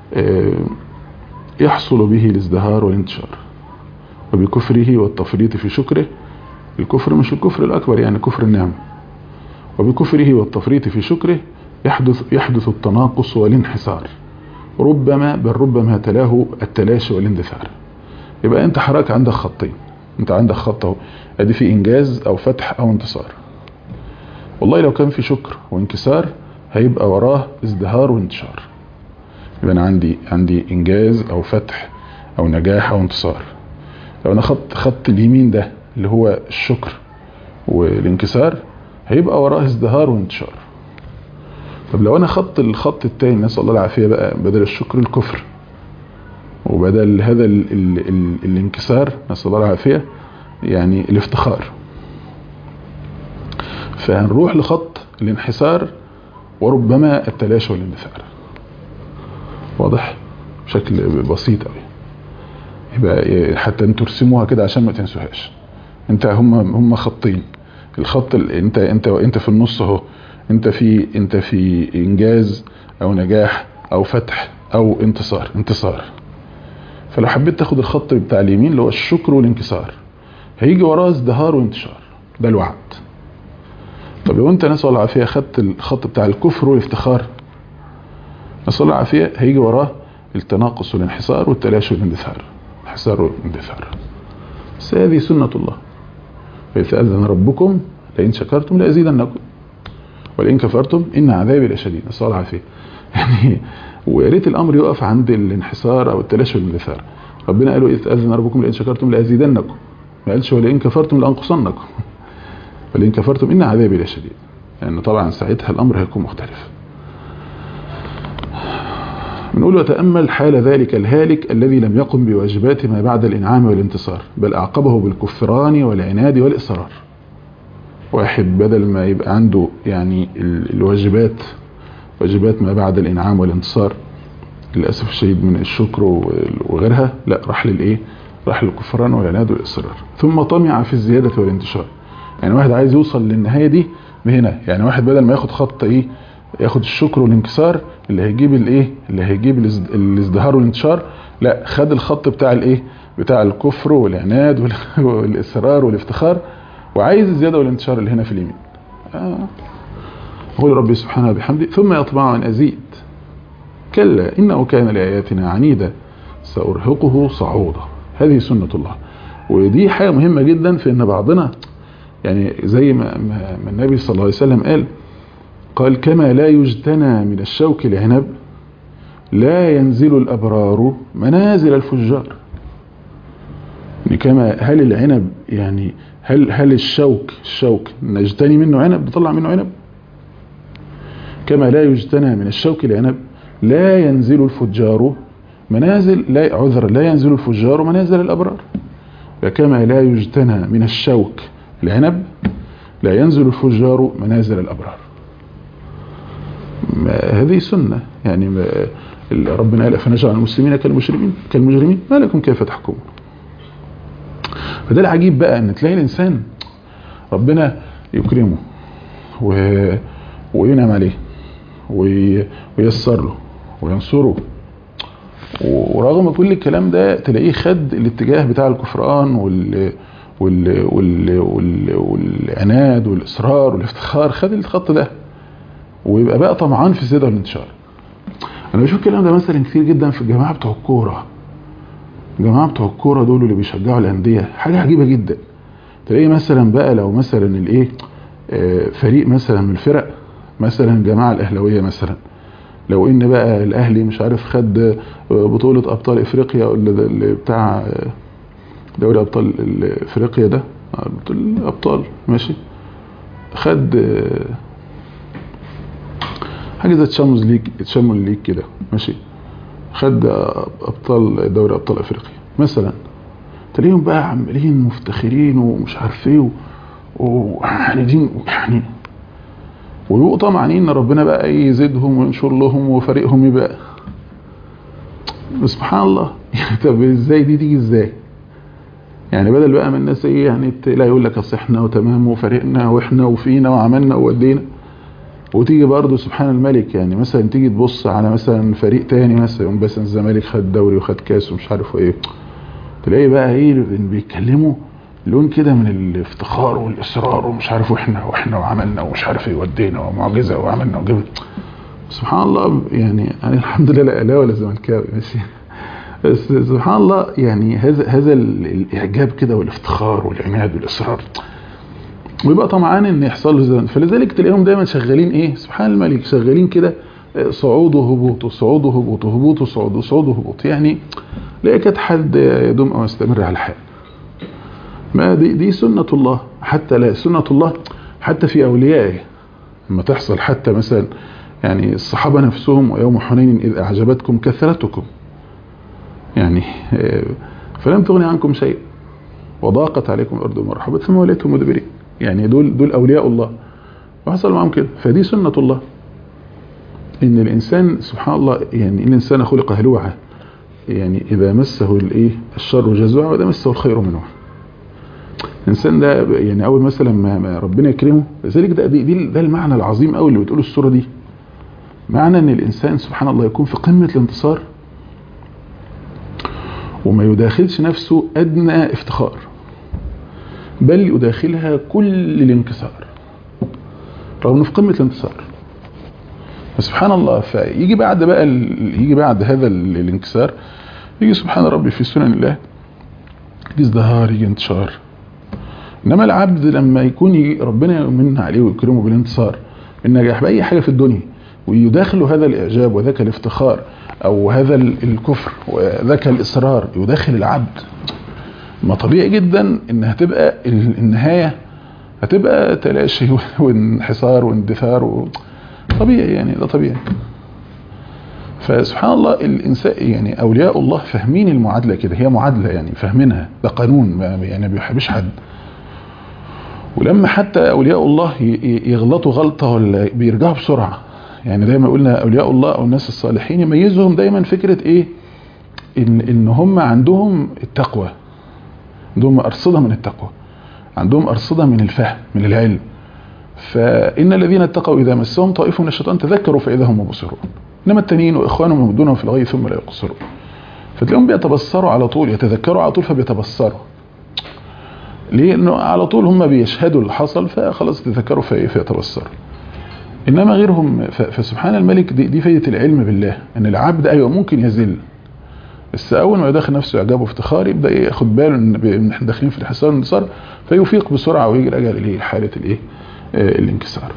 يحصل به الازدهار والانتشار وبكفره والتفريط في شكره الكفر مش الكفر الأكبر يعني كفر النعم وبكفره والتفريط في شكره يحدث يحدث التناقص والانحسار ربما بل ربما تلاه التلاشي والاندثار يبقى انت حضرتك عندك خطين انت عندك خط اهو ادي في انجاز او فتح او انتصار والله لو كان في شكر وانكسار هيبقى وراه ازدهار وانتشار يبقى انا عندي عندي انجاز او فتح او نجاح او انتصار لو انا خط خط اليمين ده اللي هو الشكر والانكسار هيبقى وراه ازدهار وانتشار طب لو انا خط الخط التاني نسال الله العافيه بقى بدل الشكر الكفر وبدل هذا ال ال ال الانكسار نسال الله العافيه يعني الافتخار فهنروح لخط الانحسار وربما التلاشى والاندثار واضح بشكل بسيط قوي يبقى حتى انتوا ترسموها كده عشان ما تنسوهاش انت هم هم خطين الخط انت انت انت في النص اهو انت في انت في انجاز او نجاح او فتح او انتصار انتصار فلو حبيت تاخد الخط بتاع اليمين اللي هو الشكر والانكسار هيجي وراه ازدهار وانتشار ده الوعد طب لو انت نسأل الله العافية خدت الخط بتاع الكفر والافتخار نسأل الله العافية هيجي وراه التناقص والانحسار والتلاشي والاندثار الانحسار والاندثار بس هذه سنة الله فإذا ربكم لئن شكرتم لأزيدنكم ولئن كفرتم إن عذابي لشديد نسأل الله العافية يعني ويا ريت الأمر يقف عند الانحسار أو التلاشي والاندثار ربنا قالوا إذ تأذن ربكم لئن شكرتم لأزيدنكم ما قالش ولئن كفرتم لأنقصنكم ولئن كفرتم إن عذابي لشديد لأن يعني طبعا ساعتها الأمر هيكون مختلف بنقول وتأمل حال ذلك الهالك الذي لم يقم بواجبات ما بعد الإنعام والانتصار بل أعقبه بالكفران والعناد والإصرار واحد بدل ما يبقى عنده يعني الواجبات واجبات ما بعد الإنعام والانتصار للأسف الشديد من الشكر وغيرها لا راح للإيه راح للكفران والعناد والإصرار ثم طمع في الزيادة والانتشار يعني واحد عايز يوصل للنهاية دي بهنا يعني واحد بدل ما ياخد خط ايه ياخد الشكر والانكسار اللي هيجيب الايه اللي هيجيب الازدهار والانتشار لا خد الخط بتاع الايه بتاع الكفر والعناد والاصرار والافتخار وعايز الزياده والانتشار اللي هنا في اليمين آه. يقول ربي سبحانه بحمده ثم يطمع ان ازيد كلا انه كان لاياتنا عنيدا سارهقه صعودا هذه سنه الله ودي حاجة مهمة جدا في ان بعضنا يعني زي ما, ما ما النبي صلى الله عليه وسلم قال قال كما لا يجتنى من الشوك العنب لا ينزل الأبرار منازل الفجار يعني كما هل العنب يعني هل هل الشوك الشوك نجتني منه عنب نطلع منه عنب كما لا يجتنى من الشوك العنب لا ينزل الفجار منازل لا عذر لا ينزل الفجار منازل الأبرار وكما لا يجتنى من الشوك العنب لا ينزل الفجار منازل الأبرار هذه سنة يعني ربنا قال فنجعل المسلمين كالمجرمين كالمجرمين ما لكم كيف تحكمون فده العجيب بقى ان تلاقي الانسان ربنا يكرمه و... وينعم عليه وي... وييسر له وينصره ورغم كل الكلام ده تلاقيه خد الاتجاه بتاع الكفران وال... وال... وال... وال... والعناد والاصرار والافتخار خد الخط ده ويبقى بقى طمعان في الزياده والانتشار انا بشوف الكلام ده مثلا كتير جدا في الجماعه بتوع الكوره الجماعه بتوع الكوره دول اللي بيشجعوا الانديه حاجه عجيبه جدا تلاقي مثلا بقى لو مثلا الايه فريق مثلا من الفرق مثلا الجماعه الاهلاويه مثلا لو ان بقى الاهلي مش عارف خد بطوله ابطال افريقيا اللي بتاع دوري ابطال افريقيا ده الابطال ماشي خد حاجه زي تشامبيونز ليج تشامبيونز ليج كده ماشي خد ابطال دوري ابطال افريقيا مثلا تلاقيهم بقى عمالين مفتخرين ومش عارف ايه وحانجين يعني ويبقوا طمعانين ان ربنا بقى يزيدهم وينشر لهم وفريقهم يبقى سبحان الله يعني طب ازاي دي تيجي ازاي يعني بدل بقى من الناس ايه يعني لا يقول لك اصل احنا وتمام وفريقنا واحنا وفينا وعملنا وودينا وتيجي برضه سبحان الملك يعني مثلا تيجي تبص على مثلا فريق تاني مثلا يقوم مثلا الزمالك خد دوري وخد كاس ومش عارف ايه تلاقي بقى ايه بيتكلموا لون كده من الافتخار والاصرار ومش عارف واحنا واحنا وعملنا ومش عارف ايه ودينا ومعجزه وعملنا وجبنا سبحان الله يعني انا الحمد لله لا اهلاوي ولا زملكاوي ماشي بس سبحان الله يعني هذا هذا الاعجاب كده والافتخار والعناد والاصرار ويبقى طمعان ان يحصل له زمن فلذلك تلاقيهم دايما شغالين ايه سبحان الملك شغالين كده صعود وهبوط وصعود وهبوط وهبوط وصعود وصعود وهبوط يعني لا يكاد حد يدوم او يستمر على الحال ما دي دي سنة الله حتى لا سنة الله حتى في أوليائه لما تحصل حتى مثلا يعني الصحابة نفسهم ويوم حنين إذ أعجبتكم كثرتكم يعني فلم تغني عنكم شيء وضاقت عليكم الأرض وما ثم وليتم مدبرين يعني دول دول أولياء الله وحصل معهم كده فدي سنة الله إن الإنسان سبحان الله يعني إن الإنسان خلق هلوعا يعني إذا مسه الإيه الشر جزوعا وإذا مسه الخير منوعا الانسان ده يعني اول مثلا ما, ما ربنا يكرمه لذلك ده دي, دي ده المعنى العظيم قوي اللي بتقوله السوره دي معنى ان الانسان سبحان الله يكون في قمه الانتصار وما يداخلش نفسه ادنى افتخار بل يداخلها كل الانكسار رغم انه في قمه الانتصار فسبحان الله فيجي بعد بقى يجي بعد هذا الانكسار يجي سبحان ربي في سنن الله يجي ازدهار يجي انتشار انما العبد لما يكون ربنا يمن عليه ويكرمه بالانتصار بالنجاح باي حاجه في الدنيا ويداخله هذا الاعجاب وذاك الافتخار او هذا الكفر وذاك الاصرار يداخل العبد ما طبيعي جدا ان هتبقى النهايه هتبقى تلاشي وانحسار واندثار و... طبيعي يعني ده طبيعي فسبحان الله الانسان يعني اولياء الله فاهمين المعادله كده هي معادله يعني فاهمينها ده قانون يعني ما بيحبش حد ولما حتى اولياء الله يغلطوا غلطه ولا بيرجعوا بسرعه يعني دايما قلنا اولياء الله او الناس الصالحين يميزهم دايما فكره ايه ان ان هم عندهم التقوى عندهم ارصده من التقوى عندهم ارصده من الفهم من العلم فان الذين اتقوا اذا مسهم طائف من الشيطان تذكروا فاذا هم مبصرون انما التانيين واخوانهم يمدونهم في الغي ثم لا يقصرون فتلاقيهم بيتبصروا على طول يتذكروا على طول فبيتبصروا ليه انه على طول هم بيشهدوا اللي حصل فخلاص تذكروا فيتبصروا انما غيرهم فسبحان الملك دي, دي فايده العلم بالله ان العبد ايوه ممكن يزل بس اول ما يدخل نفسه اعجاب وافتخار يبدا ايه ياخد باله ان ب- ان احنا داخلين في الحصار والانتصار فيفيق بسرعه ويجي الاجل اليه حاله الايه آه، الانكسار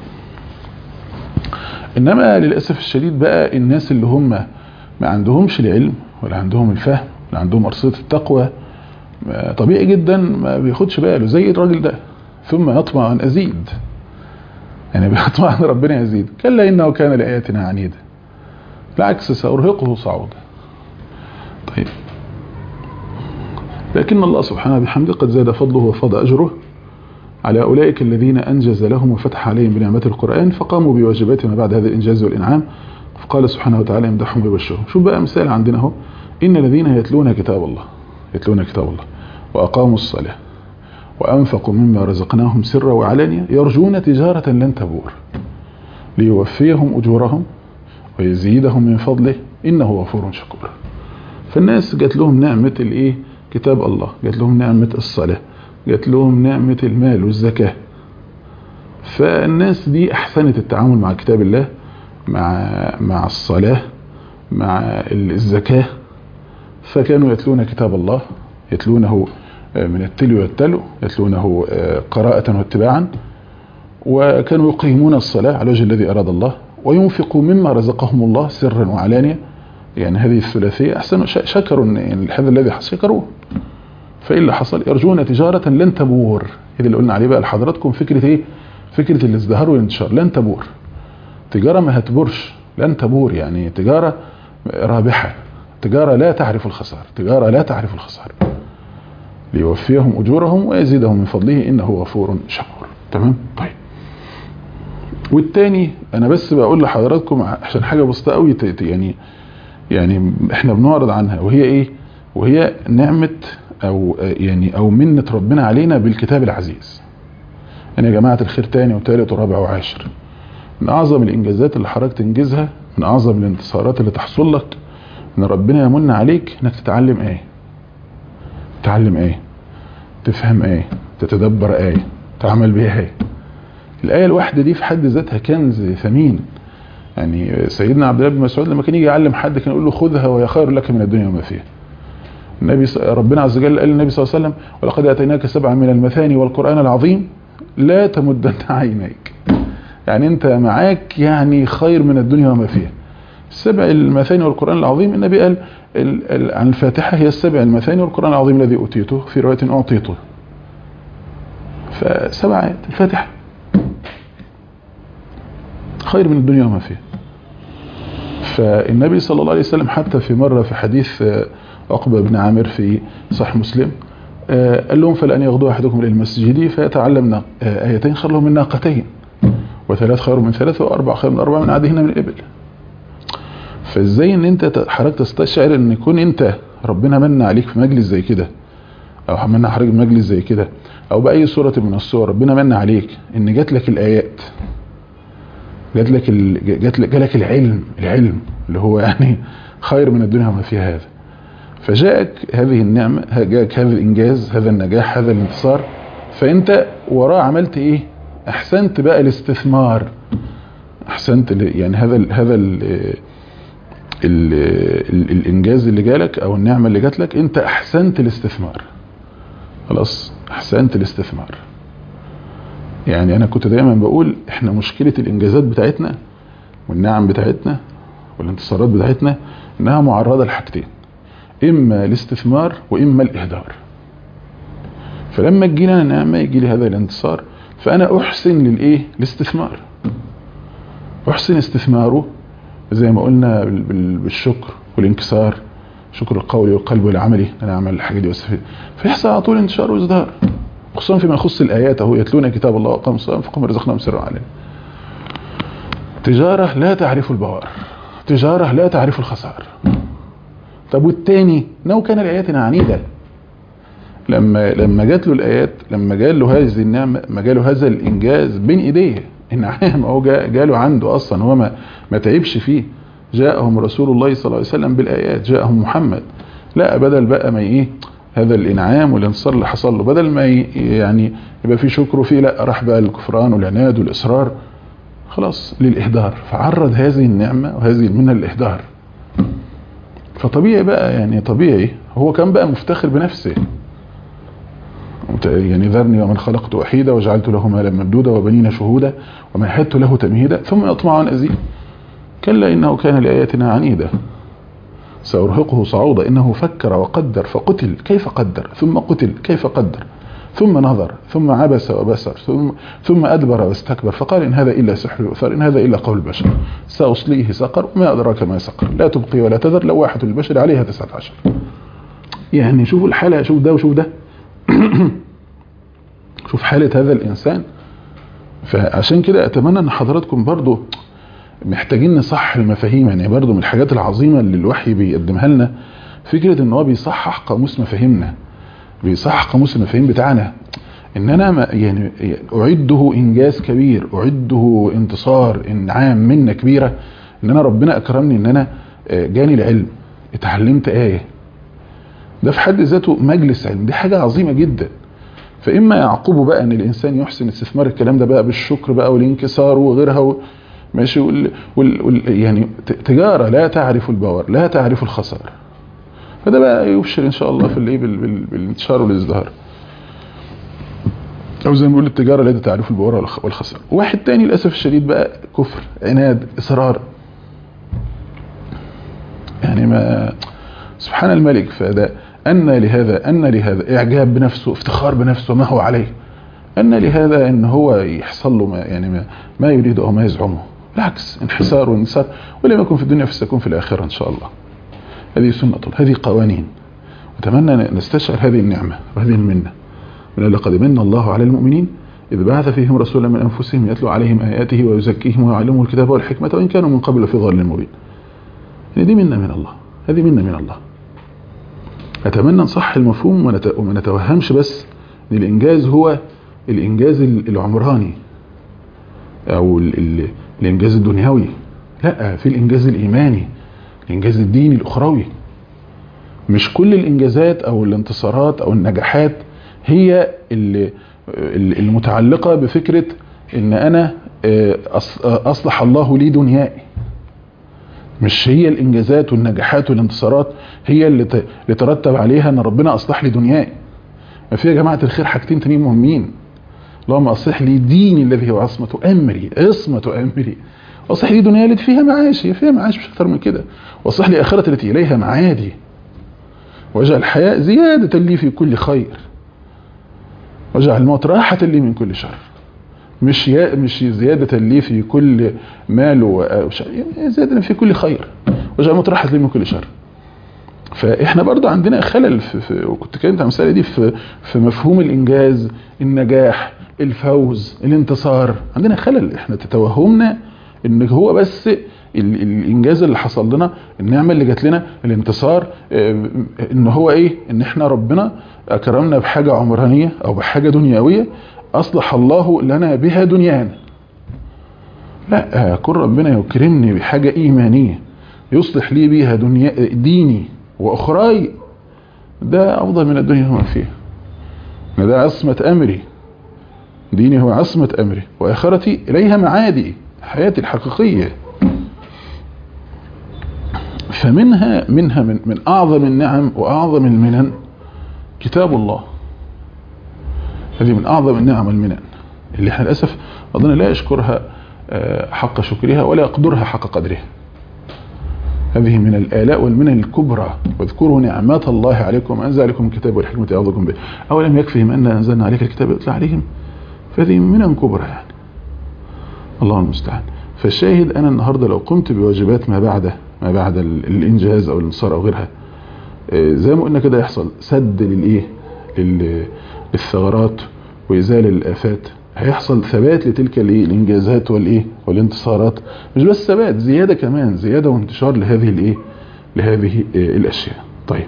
انما للاسف الشديد بقى الناس اللي هم ما عندهمش العلم ولا عندهم الفهم ولا عندهم ارصده التقوى ما- طبيعي جدا ما بياخدش باله زي الراجل ده ثم يطمع ان ازيد يعني بيطمع ان ربنا يزيد كلا انه كان لاياتنا عنيدا بالعكس سارهقه صعودا طيب لكن الله سبحانه بحمده قد زاد فضله وفاض أجره على أولئك الذين أنجز لهم وفتح عليهم بنعمة القرآن فقاموا بواجبات ما بعد هذا الإنجاز والإنعام فقال سبحانه وتعالى يمدحهم ويبشرهم شوف بقى مثال عندنا اهو إن الذين يتلون كتاب الله يتلون كتاب الله وأقاموا الصلاة وأنفقوا مما رزقناهم سرا وعلانية يرجون تجارة لن تبور ليوفيهم أجورهم ويزيدهم من فضله إنه غفور شكور فالناس جات لهم نعمة الايه كتاب الله جات لهم نعمة الصلاة جات لهم نعمة المال والزكاة فالناس دي احسنت التعامل مع كتاب الله مع مع الصلاة مع الزكاة فكانوا يتلون كتاب الله يتلونه من التلو والتلو يتلونه قراءة واتباعا وكانوا يقيمون الصلاة على الوجه الذي أراد الله وينفقوا مما رزقهم الله سرا وعلانية يعني هذه الثلاثية أحسن شكروا يعني هذا الذي شكروه فإيه اللي حصل يرجون تجارة لن تبور هذا اللي قلنا عليه بقى لحضراتكم فكرة ايه فكرة الازدهار والانتشار لن تبور تجارة ما هتبورش لن تبور يعني تجارة رابحة تجارة لا تعرف الخسار تجارة لا تعرف الخسار ليوفيهم أجورهم ويزيدهم من فضله إنه غفور شكور تمام طيب والتاني أنا بس بقول لحضراتكم عشان حاجة بسيطة قوي يعني يعني احنا بنعرض عنها وهي ايه وهي نعمة او يعني او منة ربنا علينا بالكتاب العزيز يعني يا جماعة الخير تاني وتالت ورابع وعاشر من اعظم الانجازات اللي حضرتك تنجزها من اعظم الانتصارات اللي تحصل لك ان ربنا يمن عليك انك تتعلم ايه تتعلم ايه تفهم ايه تتدبر ايه تعمل بيها ايه الايه الواحده دي في حد ذاتها كنز ثمين يعني سيدنا عبد الله بن مسعود لما كان يجي يعلم حد كان يقول له خذها وهي خير لك من الدنيا وما فيها النبي ربنا عز وجل قال للنبي صلى الله عليه وسلم ولقد اتيناك سبعا من المثاني والقران العظيم لا تمدن عينيك يعني انت معاك يعني خير من الدنيا وما فيها السبع المثاني والقران العظيم النبي قال عن الفاتحه هي السبع المثاني والقران العظيم الذي اوتيته في روايه اعطيته فسبع ايات الفاتحه خير من الدنيا وما فيها فالنبي صلى الله عليه وسلم حتى في مرة في حديث عقبة بن عامر في صحيح مسلم قال لهم فلأن يغدو أحدكم إلى المسجد فيتعلم آيتين خير له من ناقتين وثلاث خير من ثلاث وأربع خير من أربع من عادهن من الإبل فازاي ان انت حضرتك تستشعر ان يكون انت ربنا من عليك في مجلس زي كده او من حضرتك في مجلس زي كده او باي صورة من الصور ربنا من عليك ان جات لك الايات جات لك ال... جات لك جالك العلم العلم اللي هو يعني خير من الدنيا وما فيها هذا فجاءك هذه النعمة جاءك هذا الإنجاز هذا النجاح هذا الانتصار فأنت وراه عملت إيه أحسنت بقى الاستثمار أحسنت يعني هذا ال هذا ال ال ال الإنجاز اللي جالك أو النعمة اللي جات لك أنت أحسنت الاستثمار خلاص أحسنت الاستثمار يعني انا كنت دايما بقول احنا مشكلة الانجازات بتاعتنا والنعم بتاعتنا والانتصارات بتاعتنا انها معرضة لحاجتين اما الاستثمار واما الاهدار فلما تجينا نعمة يجي لي هذا الانتصار فانا احسن للايه الاستثمار احسن استثماره زي ما قلنا بالشكر والانكسار شكر القولي والقلب والعملي انا اعمل الحاجه دي واستفيد فيحصل على طول انتشار وازدهار خصوصا فيما يخص الآيات أهو يتلون كتاب الله وقاموا الصلاة فقام رزقناهم سرا عليه تجارة لا تعرف البوار تجارة لا تعرف الخسار طب والتاني نو كان لآياتنا عنيدة لما لما جات له الآيات لما جال له هذه النعمة ما جاله هذا الإنجاز بين إيديه النعام هو جاله عنده أصلا هو ما, ما تعبش فيه جاءهم رسول الله صلى الله عليه وسلم بالآيات جاءهم محمد لا بدل بقى ما إيه هذا الانعام والانتصار اللي حصل له بدل ما يعني يبقى في شكر وفيه لا راح بقى الكفران والعناد والاصرار خلاص للاهدار فعرض هذه النعمه وهذه المنه للاهدار فطبيعي بقى يعني طبيعي هو كان بقى مفتخر بنفسه يعني ذرني ومن خلقت وحيدا وجعلت له مالا ممدودا وبنين شهودا ومهدت له تمهيدا ثم يطمع ان ازيد كلا انه كان لاياتنا عنيدا سارهقه صعودا انه فكر وقدر فقتل كيف قدر ثم قتل كيف قدر ثم نظر ثم عبس وبسر ثم ثم ادبر واستكبر فقال ان هذا الا سحر يؤثر ان هذا الا قول البشر ساصليه سقر وما ادراك ما سقر لا تبقي ولا تذر لواحه البشر عليها 19 يعني شوفوا الحاله شوف ده وشوف ده شوف حالة هذا الإنسان فعشان كده أتمنى أن حضراتكم برضو محتاجين نصح المفاهيم يعني برضو من الحاجات العظيمة اللي الوحي بيقدمها لنا فكرة ان هو بيصحح قاموس مفاهيمنا بيصحح قاموس المفاهيم بتاعنا ان انا ما يعني اعده انجاز كبير اعده انتصار انعام منة كبيرة ان انا ربنا اكرمني ان انا جاني العلم اتعلمت آية ده في حد ذاته مجلس علم دي حاجة عظيمة جدا فإما يعقبه بقى أن الإنسان يحسن استثمار الكلام ده بقى بالشكر بقى والانكسار وغيرها و... ماشي وال... وال... وال... يعني تجارة لا تعرف البور لا تعرف الخسارة فده بقى يبشر إن شاء الله في الايه بال... بال... بالانتشار والازدهار أو زي ما بيقول التجارة لا تعرف البور والخسارة واحد تاني للأسف الشديد بقى كفر عناد إصرار يعني ما سبحان الملك فده أن لهذا أن لهذا إعجاب بنفسه افتخار بنفسه ما هو عليه أن لهذا أن هو يحصل له ما يعني ما, ما يريد أو ما يزعمه بالعكس انحسار وانسار ولم يكن في الدنيا فسيكون في الآخرة إن شاء الله هذه سنة الله هذه قوانين أتمنى نستشعر هذه النعمة وهذه المنة من لقد من الله على المؤمنين إذ بعث فيهم رسولا من أنفسهم يتلو عليهم آياته ويزكيهم ويعلمهم الكتاب والحكمة وإن كانوا من قبل في ضلال مبين يعني دي منة من الله هذه منة من الله أتمنى نصح المفهوم وما نتوهمش بس ان الإنجاز هو الإنجاز العمراني أو ال ال الإنجاز الدنيوي لا في الإنجاز الإيماني الإنجاز الديني الأخروي مش كل الإنجازات أو الانتصارات أو النجاحات هي المتعلقة بفكرة ان أنا أصلح الله لي دنياي مش هي الانجازات والنجاحات والانتصارات هي اللي اللي ترتب عليها ان ربنا اصلح لي دنياي ما في يا جماعه الخير حاجتين تانيين مهمين اللهم اصلح لي ديني الذي هو عصمه امري عصمه امري واصلح لي دنياي التي فيها معاشي فيها معاش مش اكثر من كده واصلح لي اخرتي التي اليها معادي واجعل الحياه زياده لي في كل خير واجعل الموت راحه لي من كل شر مش مش زيادة لي في كل مال زيادة في كل خير وجعل مطرحة لي من كل شر فاحنا برضو عندنا خلل في, في وكنت كلمت عن المسألة دي في في مفهوم الانجاز النجاح الفوز الانتصار عندنا خلل احنا تتوهمنا ان هو بس الانجاز اللي حصل لنا النعمة اللي جات لنا الانتصار ان هو ايه ان احنا ربنا اكرمنا بحاجة عمرانية او بحاجة دنيوية أصلح الله لنا بها دنيانا لا كن ربنا يكرمني بحاجة إيمانية يصلح لي بها دنيا ديني وأخراي ده أفضل من الدنيا وما فيها ده عصمة أمري ديني هو عصمة أمري وآخرتي إليها معادي حياتي الحقيقية فمنها منها من, من أعظم النعم وأعظم المنن كتاب الله هذه من أعظم النعم والمنن اللي احنا للأسف أظن لا يشكرها حق شكرها ولا يقدرها حق قدرها هذه من الآلاء والمنن الكبرى واذكروا نعمات الله عليكم أنزل عليكم الكتاب والحكمة يعظكم به أولم يكفهم أن أنزلنا عليك الكتاب يطلع عليهم فهذه منن كبرى يعني الله المستعان فالشاهد أنا النهاردة لو قمت بواجبات ما بعد ما بعد الإنجاز أو الانتصار أو غيرها زي ما قلنا كده يحصل سد للإيه للثغرات وإزالة الآفات هيحصل ثبات لتلك الإنجازات والإيه والانتصارات مش بس ثبات زيادة كمان زيادة وانتشار لهذه الإيه لهذه الأشياء طيب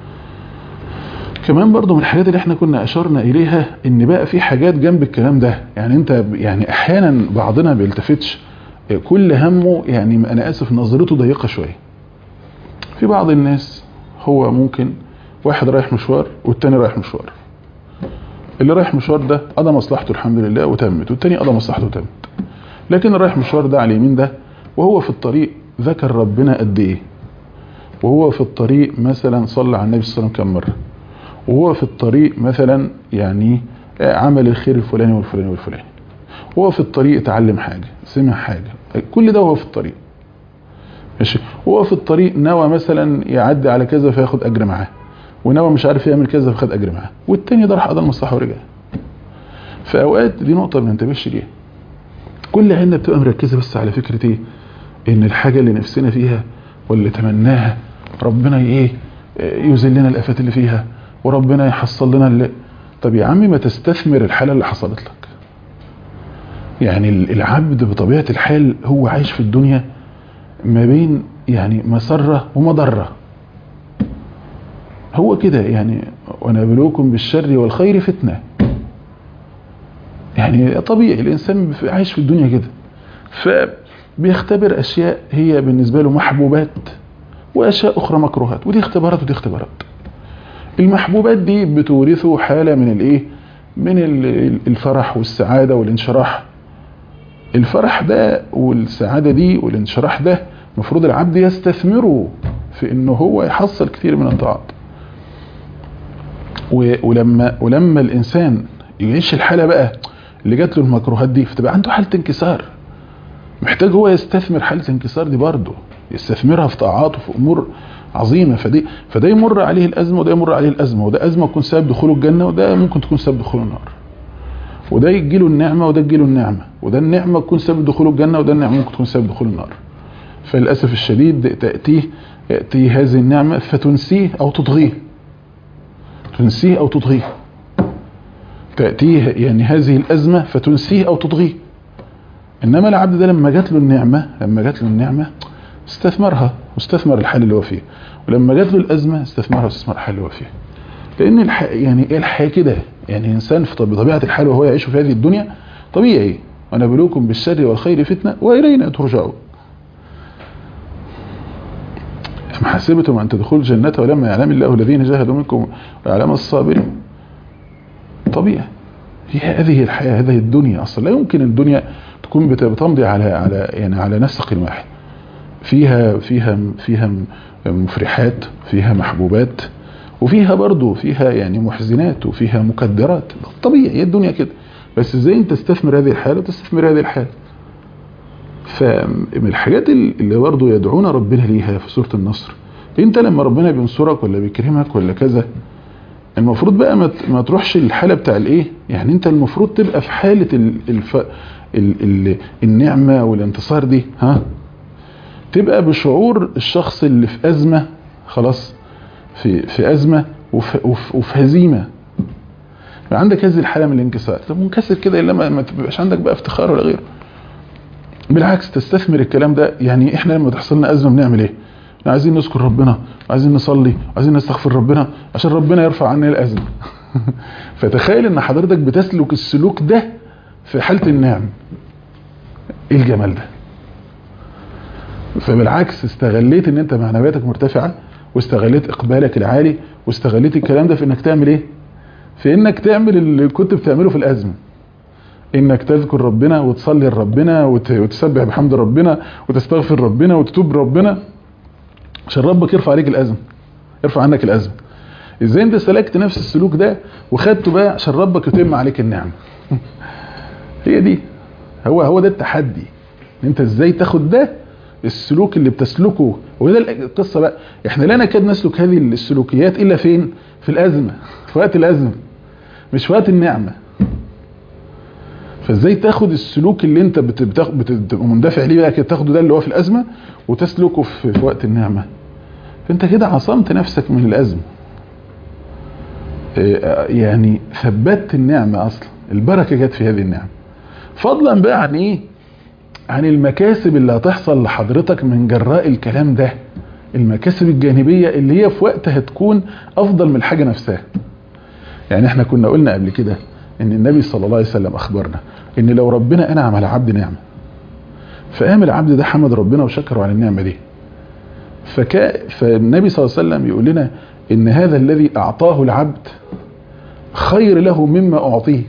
كمان برضو من الحاجات اللي احنا كنا أشرنا إليها إن بقى في حاجات جنب الكلام ده يعني أنت يعني أحيانا بعضنا بيلتفتش كل همه يعني أنا آسف نظرته ضيقة شوية في بعض الناس هو ممكن واحد رايح مشوار والتاني رايح مشوار اللي رايح مشوار ده قضى مصلحته الحمد لله وتمت والتاني قضى مصلحته وتمت لكن اللي رايح مشوار ده على اليمين ده وهو في الطريق ذكر ربنا قد ايه وهو في الطريق مثلا صلى على النبي صلى الله عليه وسلم كم مرة وهو في الطريق مثلا يعني عمل الخير الفلاني والفلاني والفلاني وهو في الطريق اتعلم حاجة سمع حاجة كل ده وهو في الطريق ماشي وهو في الطريق نوى مثلا يعدي على كذا فياخد اجر معاه ونوى مش عارف يعمل كذا فخد اجر معاه والتاني ده راح قضى المصلحه ورجع في اوقات دي نقطه ما ننتبهش ليها كل عيننا بتبقى مركزه بس على فكره ايه ان الحاجه اللي نفسنا فيها واللي تمناها ربنا ايه يزيل لنا الافات اللي فيها وربنا يحصل لنا اللي طب يا عمي ما تستثمر الحاله اللي حصلت لك يعني العبد بطبيعه الحال هو عايش في الدنيا ما بين يعني مسرة ومضرة هو كده يعني ونبلوكم بالشر والخير فتنة يعني طبيعي الإنسان عايش في الدنيا كده فبيختبر أشياء هي بالنسبة له محبوبات وأشياء أخرى مكروهات ودي اختبارات ودي اختبارات المحبوبات دي بتورثه حالة من الايه من الفرح والسعادة والانشراح الفرح ده والسعادة دي والانشراح ده المفروض العبد يستثمره في انه هو يحصل كثير من الطاعات ولما ولما الانسان يعيش الحالة بقى اللي جات له المكروهات دي فتبقى عنده حالة انكسار محتاج هو يستثمر حالة الانكسار دي برضه يستثمرها في طاعات وفي امور عظيمة فدي فده يمر عليه الازمة وده يمر عليه الازمة وده ازمة تكون سبب دخوله الجنة وده ممكن تكون سبب دخوله النار وده يجي له النعمة وده يجي له النعمة وده النعمة تكون سبب دخوله الجنة وده النعمة ممكن تكون سبب دخوله النار فللأسف الشديد تأتيه يأتي هذه النعمة فتنسيه أو تطغيه تنسيه أو تطغيه تأتيه يعني هذه الأزمة فتنسيه أو تطغيه إنما العبد ده لما جات له النعمة لما جات له النعمة استثمرها واستثمر الحال اللي هو فيه ولما جات له الأزمة استثمرها واستثمر الحال اللي هو فيه لأن الح... يعني إيه الحياة كده يعني إنسان في بطبيعة الحال وهو يعيش في هذه الدنيا طبيعي ونبلوكم بالشر والخير فتنة وإلينا ترجعون أم حسبتم أن تدخلوا الجنة ولما يعلم الله الذين جاهدوا منكم ويعلم الصابرين طبيعي هي هذه الحياة هذه الدنيا أصلا لا يمكن الدنيا تكون بتمضي على على يعني على نسق واحد فيها فيها فيها مفرحات فيها محبوبات وفيها برضو فيها يعني محزنات وفيها مكدرات طبيعي هي الدنيا كده بس ازاي انت تستثمر هذه الحالة وتستثمر هذه الحالة فمن الحاجات اللي برضو يدعونا ربنا ليها في سورة النصر انت لما ربنا بينصرك ولا بيكرمك ولا كذا المفروض بقى ما تروحش الحالة بتاع الايه يعني انت المفروض تبقى في حالة الف... ال... ال... النعمة والانتصار دي ها تبقى بشعور الشخص اللي في أزمة خلاص في في أزمة وفي, وفي, وفي هزيمة عندك هذه الحالة من الانكسار طب منكسر كده إلا ما, ما تبقاش عندك بقى افتخار ولا غيره بالعكس تستثمر الكلام ده يعني احنا لما تحصل لنا أزمة بنعمل ايه عايزين نذكر ربنا عايزين نصلي عايزين نستغفر ربنا عشان ربنا يرفع عنا الأزمة فتخيل ان حضرتك بتسلك السلوك ده في حالة النعم ايه الجمال ده فبالعكس استغليت ان انت معنوياتك مرتفعة واستغليت اقبالك العالي واستغليت الكلام ده في انك تعمل ايه في انك تعمل اللي كنت بتعمله في الازمة انك تذكر ربنا وتصلي لربنا وتسبح بحمد ربنا وتستغفر ربنا وتتوب ربنا عشان ربك يرفع عليك الازمة يرفع عنك الازمة ازاي انت سلكت نفس السلوك ده وخدته بقى عشان ربك يتم عليك النعمة هي دي هو هو ده التحدي انت ازاي تاخد ده السلوك اللي بتسلكه وده القصة بقى احنا لا نكاد نسلك هذه السلوكيات الا فين في الازمة في وقت الازمة مش في وقت النعمة فازاي تاخد السلوك اللي انت بتبقى مندفع ليه بقى كده تاخده ده اللي هو في الازمة وتسلكه في, في وقت النعمة فانت كده عصمت نفسك من الازمة يعني ثبتت النعمة اصلا البركة جت في هذه النعمة فضلا بقى عن ايه عن المكاسب اللي هتحصل لحضرتك من جراء الكلام ده المكاسب الجانبية اللي هي في وقتها تكون افضل من الحاجة نفسها يعني احنا كنا قلنا قبل كده ان النبي صلى الله عليه وسلم اخبرنا ان لو ربنا انعم على عبد نعمة فقام العبد ده حمد ربنا وشكره على النعمة دي فكا فالنبي صلى الله عليه وسلم يقول لنا ان هذا الذي اعطاه العبد خير له مما اعطيه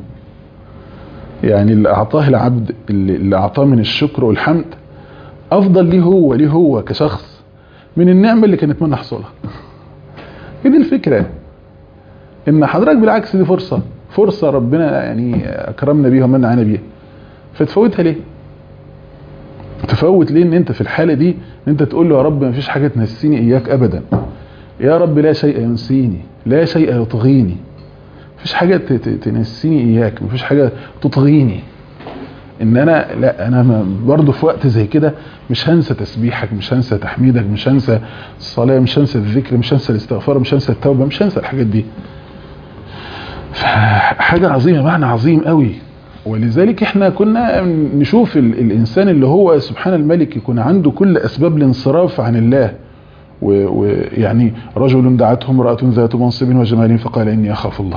يعني اللي اعطاه العبد اللي اعطاه من الشكر والحمد افضل ليه هو ليه هو كشخص من النعمة اللي كان يتمنى حصولها هي دي الفكرة ان حضرتك بالعكس دي فرصة فرصة ربنا يعني اكرمنا بيها ومن علينا بيها فتفوتها ليه تفوت ليه ان انت في الحالة دي ان انت تقول له يا رب ما فيش حاجة تنسيني اياك ابدا يا رب لا شيء ينسيني لا شيء يطغيني مفيش حاجة ت- ت- تنسيني اياك مفيش حاجة تطغيني ان انا لا انا م- برضو في وقت زي كده مش هنسى تسبيحك مش هنسى تحميدك مش هنسى الصلاة مش هنسى الذكر مش هنسى الاستغفار مش هنسى التوبة مش هنسى الحاجات دي حاجة عظيمة معنى عظيم قوي ولذلك احنا كنا نشوف ال الانسان اللي هو سبحان الملك يكون عنده كل اسباب الانصراف عن الله ويعني رجل دعته امرأة ذات منصب وجمال فقال اني اخاف الله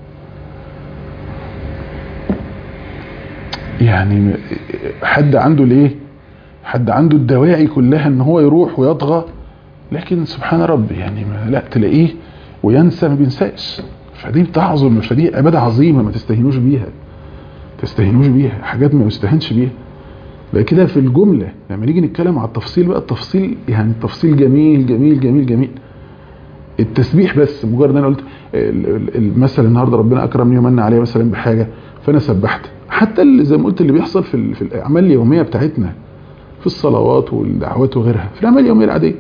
يعني حد عنده ليه حد عنده الدواعي كلها ان هو يروح ويطغى لكن سبحان ربي يعني ما لا تلاقيه وينسى ما بينساش فدي بتعظم فدي عبادة عظيمة ما تستهينوش بيها تستهينوش بيها حاجات ما يستهنش بيها بقى كده في الجملة لما نيجي نتكلم على التفصيل بقى التفصيل يعني التفصيل جميل جميل جميل جميل التسبيح بس مجرد انا قلت مثلا النهارده ربنا اكرمني ومن عليا مثلا بحاجه فانا سبحت حتى اللي زي ما قلت اللي بيحصل في في الاعمال اليوميه بتاعتنا في الصلوات والدعوات وغيرها في الاعمال اليوميه العاديه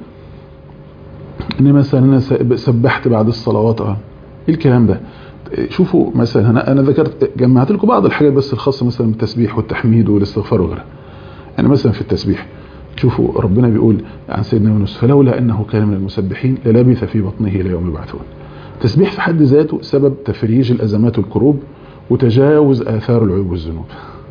ان مثلا انا سبحت بعد الصلوات اه ايه الكلام ده شوفوا مثلا انا انا ذكرت جمعت لكم بعض الحاجات بس الخاصه مثلا بالتسبيح والتحميد والاستغفار وغيرها يعني مثلا في التسبيح شوفوا ربنا بيقول عن سيدنا يونس فلولا انه كان من المسبحين للبث في بطنه الى يوم يبعثون تسبيح في حد ذاته سبب تفريج الازمات والكروب وتجاوز اثار العيوب والذنوب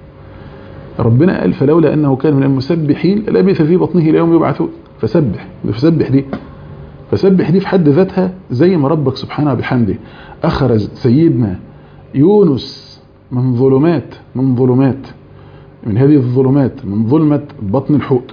ربنا قال فلولا انه كان من المسبحين للبث في بطنه الى يوم يبعثون فسبح فسبح دي فسبح دي في حد ذاتها زي ما ربك سبحانه بحمده اخرج سيدنا يونس من ظلمات من ظلمات من هذه الظلمات من ظلمة بطن الحوت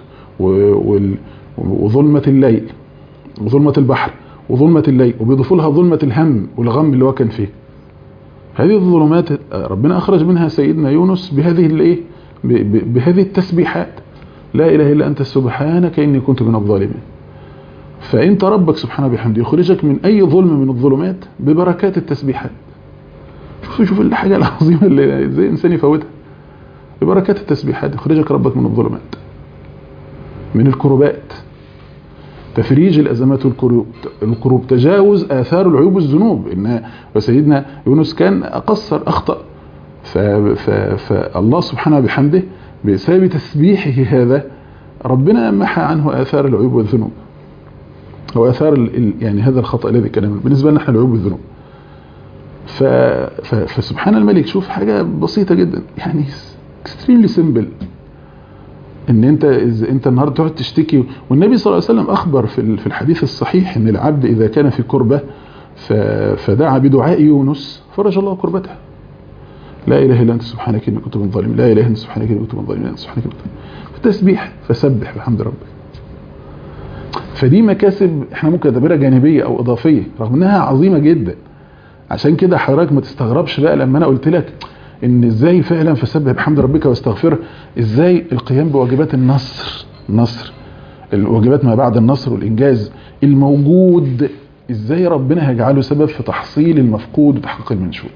وظلمة الليل وظلمة البحر وظلمة الليل وبيضيفوا لها ظلمة الهم والغم اللي هو كان فيه هذه الظلمات ربنا أخرج منها سيدنا يونس بهذه الايه بهذه التسبيحات لا إله إلا أنت سبحانك إني كنت من الظالمين فأنت ربك سبحانه بحمده يخرجك من أي ظلم من الظلمات ببركات التسبيحات شوف شوف الحاجة العظيمة اللي زي إنسان يفوتها ببركات التسبيحات يخرجك ربك من الظلمات من الكروبات تفريج الأزمات والكروب الكروب تجاوز آثار العيوب والذنوب إن وسيدنا يونس كان قصر أخطأ فالله سبحانه بحمده بسبب تسبيحه هذا ربنا محى عنه آثار العيوب والذنوب أو آثار يعني هذا الخطأ الذي كان بالنسبة لنا احنا العيوب والذنوب فسبحان الملك شوف حاجة بسيطة جدا يعني اكستريملي سيمبل ان انت انت النهارده تقعد تشتكي والنبي صلى الله عليه وسلم اخبر في في الحديث الصحيح ان العبد اذا كان في كربه فدعا بدعاء يونس فرج الله كربته لا اله الا انت سبحانك اني كنت من الظالمين لا اله الا انت سبحانك اني كنت من الظالمين انت سبحانك انت التسبيح فسبح بحمد ربك فدي مكاسب احنا ممكن نعتبرها جانبيه او اضافيه رغم انها عظيمه جدا عشان كده حضرتك ما تستغربش بقى لما انا قلت لك ان ازاي فعلا فسبح بحمد ربك واستغفره ازاي القيام بواجبات النصر النصر الواجبات ما بعد النصر والانجاز الموجود ازاي ربنا هيجعله سبب في تحصيل المفقود وتحقيق المنشود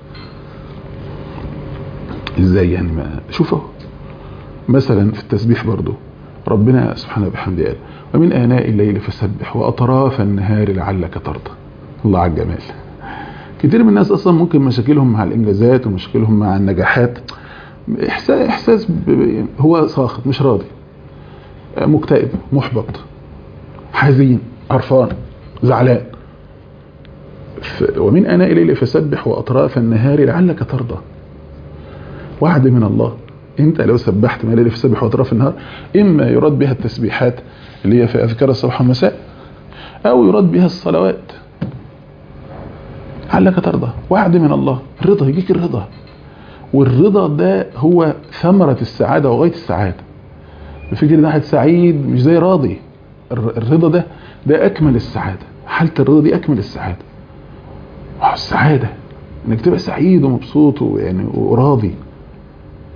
ازاي يعني ما شوفوا مثلا في التسبيح برضو ربنا سبحانه وبحمده قال ومن آناء الليل فسبح وأطراف النهار لعلك ترضى الله على الجمال كتير من الناس اصلا ممكن مشاكلهم مع الانجازات ومشاكلهم مع النجاحات احساس احساس هو ساخط مش راضي مكتئب محبط حزين قرفان زعلان ومن اناء الليل فسبح واطراف النهار لعلك ترضى وعد من الله انت لو سبحت من الليل فسبح واطراف النهار اما يراد بها التسبيحات اللي هي في اذكار الصباح والمساء او يراد بها الصلوات لعلك ترضى وعد من الله الرضا يجيك الرضا والرضا ده هو ثمرة السعادة وغاية السعادة الفكر ده واحد سعيد مش زي راضي الرضا ده ده أكمل السعادة حالة الرضا دي أكمل السعادة السعادة انك تبقى سعيد ومبسوط ويعني وراضي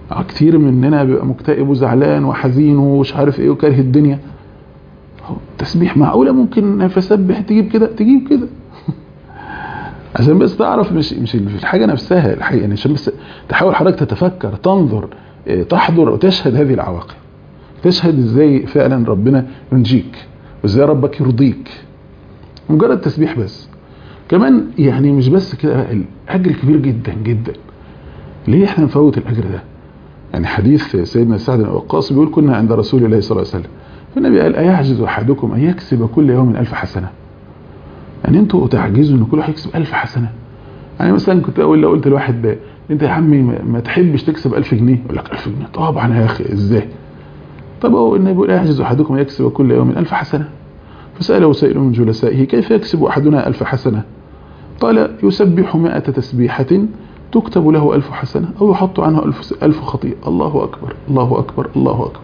كتير مننا بيبقى مكتئب وزعلان وحزين ومش عارف ايه وكاره الدنيا تسبيح معقولة ممكن فسبح تجيب كده تجيب كده عشان بس تعرف مش مش الحاجة نفسها الحقيقة يعني عشان بس تحاول حضرتك تتفكر تنظر إيه، تحضر وتشهد هذه العواقب تشهد ازاي فعلا ربنا ينجيك وازاي ربك يرضيك مجرد تسبيح بس كمان يعني مش بس كده لا، الاجر كبير جدا جدا ليه احنا نفوت الاجر ده يعني حديث سيدنا سعد بن وقاص بيقول كنا عند رسول الله صلى الله عليه وسلم فالنبي قال ايعجز احدكم ان يكسب كل يوم ألف حسنه يعني انتوا تعجزوا ان كل واحد يكسب ألف حسنه يعني مثلا كنت اقول لو قلت لواحد ده انت يا عمي ما ما تحبش تكسب ألف جنيه يقول لك ألف جنيه طبعا يا اخي ازاي طب هو النبي بيقول يعجز احدكم أن يكسب كل يوم ألف حسنه فسأله سائل من جلسائه كيف يكسب أحدنا ألف حسنة قال يسبح مائة تسبيحة تكتب له ألف حسنة أو يحط عنه ألف, ألف خطيئة الله أكبر الله أكبر الله أكبر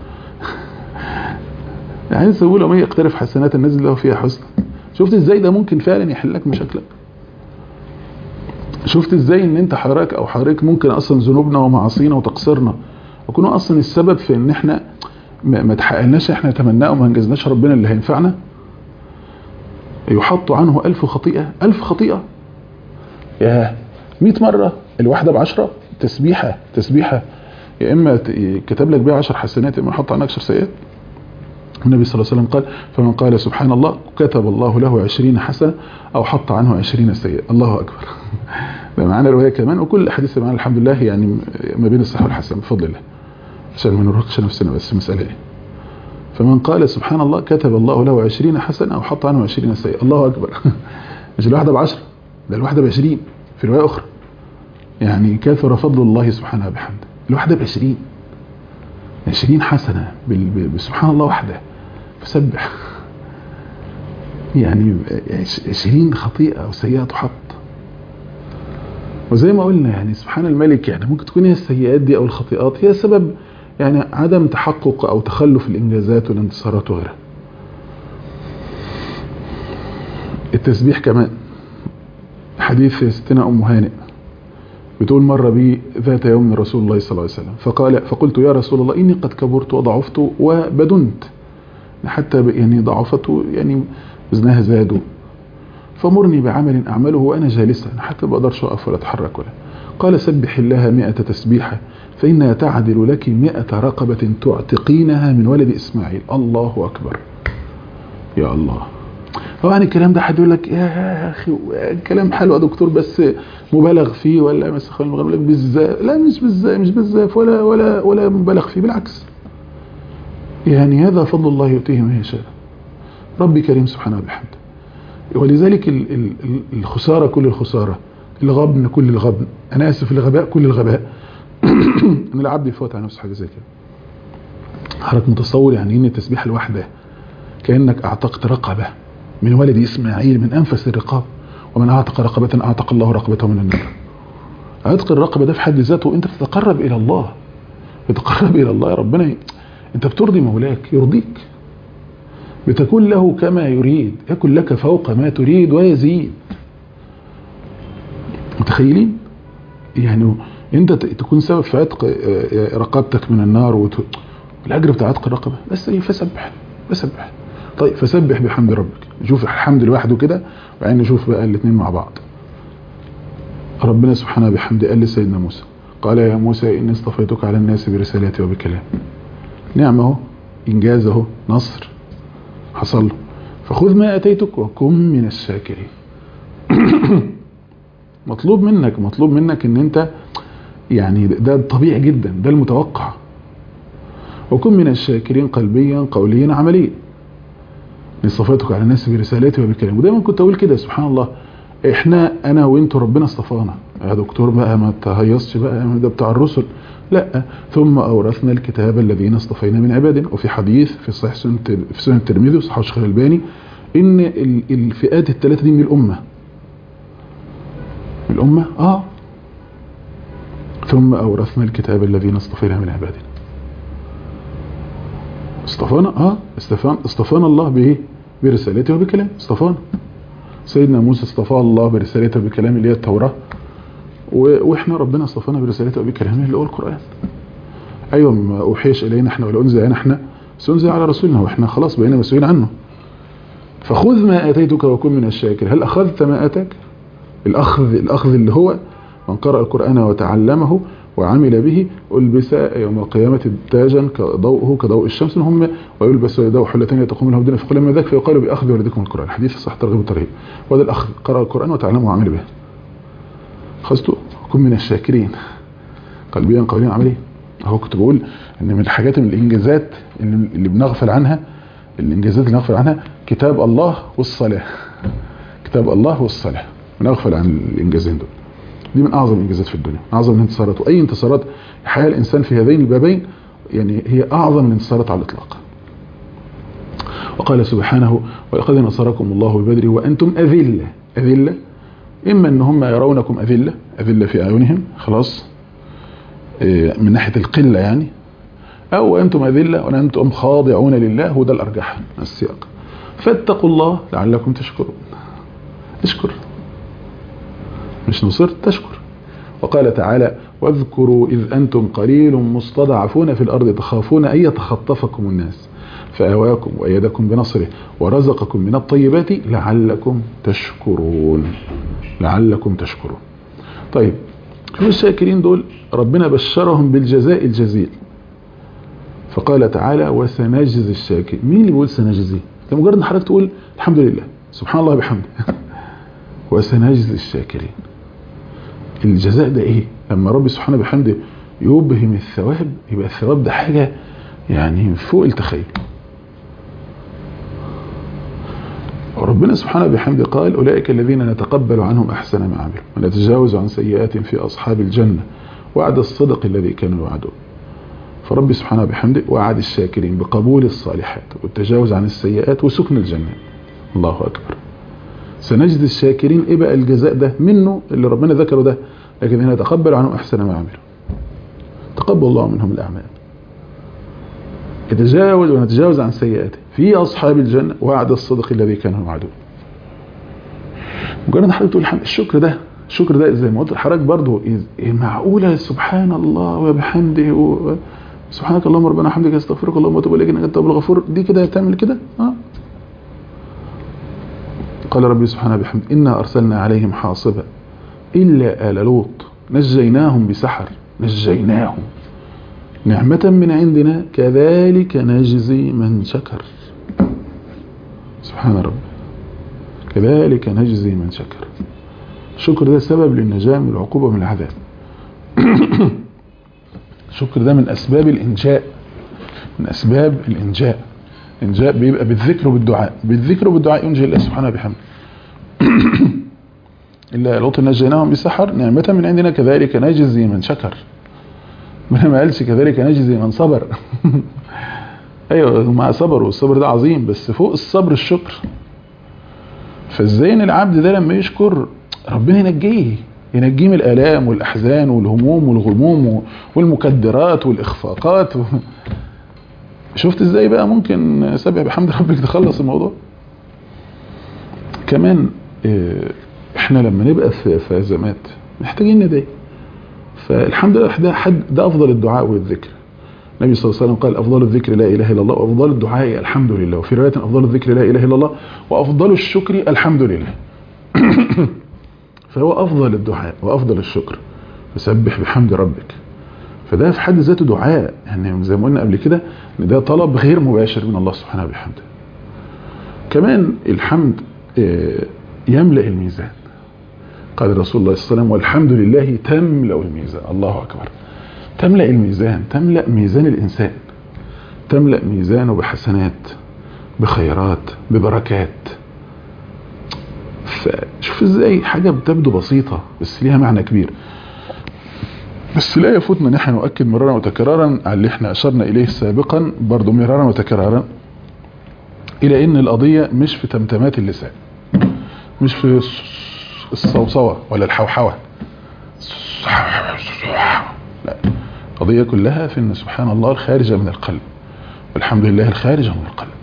عايز تقول له من يقترف حسنات الناس له فيها حسنة شفت ازاي ده ممكن فعلا يحل لك مشاكلك شفت ازاي ان انت حضرتك او حضرتك ممكن اصلا ذنوبنا ومعاصينا وتقصيرنا وكنا اصلا السبب في ان احنا ما ما تحققناش احنا تمناه وما انجزناش ربنا اللي هينفعنا يحط عنه ألف خطيئة ألف خطيئة يا مئة مرة الواحدة بعشرة تسبيحة تسبيحة يا إما ت- كتب لك بيها عشر حسنات يا إما يحط عنك عشر سيئات النبي صلى الله عليه وسلم قال فمن قال سبحان الله كتب الله له عشرين حسنة أو حط عنه عشرين سيئة الله أكبر ده معانا رواية كمان وكل الأحاديث معانا الحمد لله يعني ما بين الصحة والحسن بفضل الله عشان ما نرهقش نفسنا بس مسألة إيه فمن قال سبحان الله كتب الله له عشرين حسنة أو حط عنه عشرين سيئة الله أكبر مش الواحدة بعشرة ده الواحدة بعشرين في رواية أخرى يعني كثر فضل الله سبحانه وبحمده الواحدة بعشرين عشرين حسنة بال- بال- بسبحان الله وحده فسبح يعني عش- عشرين خطيئة أو سيئة تحط وزي ما قلنا يعني سبحان الملك يعني ممكن تكون هي السيئات دي أو الخطيئات هي سبب يعني عدم تحقق أو تخلف الإنجازات والانتصارات وغيرها التسبيح كمان حديث ستنا أم هانئ بتقول مر بي ذات يوم رسول الله صلى الله عليه وسلم فقال فقلت يا رسول الله إني قد كبرت وضعفت وبدنت حتى ب- يعني ضعفت يعني وزنها زاد فمرني بعمل أعمله وأنا جالسة حتى ما أقدرش أقف ولا أتحرك ولا قال سبح الله مئة تسبيحة فإنها تعدل لك مئة رقبة تعتقينها من ولد إسماعيل الله أكبر يا الله طبعا الكلام ده حد يقول لك يا اخي كلام حلو يا دكتور بس مبالغ فيه ولا مثلا خلينا نقول لك بالزاف لا مش بالزاف مش بالزاف ولا ولا ولا مبالغ فيه بالعكس يعني هذا فضل الله يؤتيه من يشاء ربي كريم سبحانه وبحمده ولذلك ال- ال- ال- الخسارة كل الخسارة الغبن كل الغبن أنا آسف الغباء كل الغباء إن العبد يفوت على نفسه حاجة زي كده حضرتك متصور يعني إن التسبيح الواحدة كأنك أعتقت رقبة من ولد إسماعيل من أنفس الرقاب ومن أعتق رقبة أعتق الله رقبته من النار عتق الرقبة ده في حد ذاته أنت بتتقرب إلى الله بتتقرب إلى الله يا ربنا ي- أنت بترضي مولاك يرضيك بتكون له كما يريد يكن لك فوق ما تريد ويزيد متخيلين يعني انت ت- تكون سبب في عتق آه، رقبتك من النار وت... الاجر بتاع عتق الرقبه بس ايه فسبح فسبح طيب فسبح بحمد ربك نشوف الحمد لوحده كده وبعدين نشوف بقى الاثنين مع بعض ربنا سبحانه بحمده قال لسيدنا موسى قال يا موسى اني اصطفيتك على الناس برسالتي وبكلامي نعمه اهو انجاز اهو نصر حصل له فخذ ما اتيتك وكن من الشاكرين مطلوب منك مطلوب منك ان انت يعني ده طبيعي جدا ده المتوقع وكن من الشاكرين قلبيا قوليا عمليا اصطفيتك على الناس برسالتي وبكلامي ودايما كنت اقول كده سبحان الله احنا انا وانتوا ربنا اصطفانا يا دكتور بقى ما تهيصش بقى ده بتاع الرسل لا ثم اورثنا الكتاب الذين اصطفينا من عبادنا وفي حديث في صحيح سنة في سنن الترمذي وصحيح الشيخ الالباني ان ال- الفئات الثلاثه دي من الامه من الامه اه ثم اورثنا الكتاب الذين اصطفينا من عبادنا اصطفانا اه اصطفانا اصطفانا الله بايه برسالته وبكلامه اصطفانا سيدنا موسى اصطفى الله برسالته وبكلامه اللي هي التوراة و- واحنا ربنا اصطفانا برسالته وبكلامه اللي هو القرآن ايوه ما اوحيش الينا احنا ولا انزل علينا احنا بس انزل على رسولنا واحنا خلاص بقينا مسؤولين عنه فخذ ما اتيتك وكن من الشاكر هل اخذت ما اتاك الاخذ الاخذ اللي هو من قرأ القرآن وتعلمه وعمل به ألبس يوم القيامة تاجا كضوءه كضوء الشمس هم ويلبس يداه حلتين تقوم له الدنيا في كل من ذاك فيقال بأخذ ولدكم القرآن حديث صح ترغيب الترهيب وهذا الأخذ قرأ القرآن وتعلمه وعمل به خذته كن من الشاكرين قلبيا قوليا عمليا هو كنت بقول ان من الحاجات من الانجازات اللي اللي بنغفل عنها الانجازات اللي نغفل عنها كتاب الله والصلاة كتاب الله والصلاة بنغفل عن الانجازين دول دي من اعظم الانجازات في الدنيا اعظم الانتصارات واي انتصارات يحيا الانسان في هذين البابين يعني هي اعظم الانتصارات على الاطلاق وقال سبحانه ولقد نصركم الله ببدر وانتم اذله اذله اما ان هم يرونكم اذله اذله في اعينهم خلاص إيه، من ناحيه القله يعني او انتم اذله وانتم خاضعون لله وده الارجح السياق فاتقوا الله لعلكم تشكرون اشكر مش نصرت تشكر وقال تعالى واذكروا إذ أنتم قليل مستضعفون في الأرض تخافون أن يتخطفكم الناس فأواكم وأيدكم بنصره ورزقكم من الطيبات لعلكم تشكرون لعلكم تشكرون طيب شوف الشاكرين دول ربنا بشرهم بالجزاء الجزيل فقال تعالى وسنجزي الشاكرين مين اللي بيقول سنجزي انت مجرد ان حضرتك تقول الحمد لله سبحان الله بحمده وسنجزي الشاكرين الجزاء ده ايه لما ربي سبحانه بحمده يبهم الثواب يبقى الثواب ده حاجة يعني فوق التخيل وربنا سبحانه بحمده قال أولئك الذين نتقبل عنهم أحسن ما عملوا ونتجاوز عن سيئات في أصحاب الجنة وعد الصدق الذي كانوا يوعدون فربي سبحانه بحمده وعد الشاكرين بقبول الصالحات والتجاوز عن السيئات وسكن الجنة الله أكبر سنجد الشاكرين ايه بقى الجزاء ده منه اللي ربنا ذكره ده لكن هنا تقبل عنهم احسن ما عملوا تقبل الله منهم الاعمال يتجاوز ونتجاوز عن سيئاته في اصحاب الجنه وعد الصدق الذي كانوا يوعدون مجرد حضرتك تقول الحمد الشكر ده الشكر ده زي ما قلت لحضرتك برضه إيه معقوله سبحان الله وبحمده و... سبحانك اللهم ربنا وحمدك استغفرك اللهم واتوب اليك انك انت الغفور دي كده تعمل كده اه قال ربي سبحانه بحمد إنا أرسلنا عليهم حاصبا إلا آل لوط نجيناهم بسحر نجيناهم نعمة من عندنا كذلك نجزي من شكر سبحان ربي كذلك نجزي من شكر الشكر ده سبب للنجاة من العقوبة من العذاب الشكر ده من أسباب الإنجاء من أسباب الإنجاء إنجاء بيبقى بالذكر وبالدعاء بالذكر وبالدعاء ينجي الله سبحانه بحمده إلا لوط نجيناهم بسحر نعمة من عندنا كذلك نجزي من شكر ما ما قالش كذلك نجزي من صبر ايوه مع صبر والصبر ده عظيم بس فوق الصبر الشكر فازاي ان العبد ده لما يشكر ربنا ينجيه ينجيه من الالام والاحزان والهموم والغموم والمكدرات والاخفاقات و... شفت ازاي بقى ممكن سبح بحمد ربك تخلص الموضوع كمان احنا لما نبقى في ازمات محتاجين ندعي فالحمد لله ده حد ده افضل الدعاء والذكر النبي صلى الله عليه وسلم قال افضل الذكر لا اله الا الله وافضل الدعاء الحمد لله وفي روايه افضل الذكر لا اله الا الله وافضل الشكر الحمد لله فهو افضل الدعاء وافضل الشكر فسبح بحمد ربك فده في حد ذاته دعاء يعني زي ما قلنا قبل كده ان ده طلب غير مباشر من الله سبحانه وبحمده كمان الحمد يملأ الميزان قال رسول الله صلى الله عليه وسلم والحمد لله تملأ الميزان الله أكبر تملأ الميزان تملأ ميزان الإنسان تملأ ميزانه بحسنات بخيرات ببركات فشوف ازاي حاجة بتبدو بسيطة بس ليها معنى كبير بس لا يفوتنا نحن نؤكد مرارا وتكرارا على اللي احنا أشرنا إليه سابقا برضو مرارا وتكرارا إلى إن القضية مش في تمتمات اللسان مش في الصوصوة ولا الحوحوة لا القضية كلها في ان سبحان الله الخارجة من القلب والحمد لله الخارجة من القلب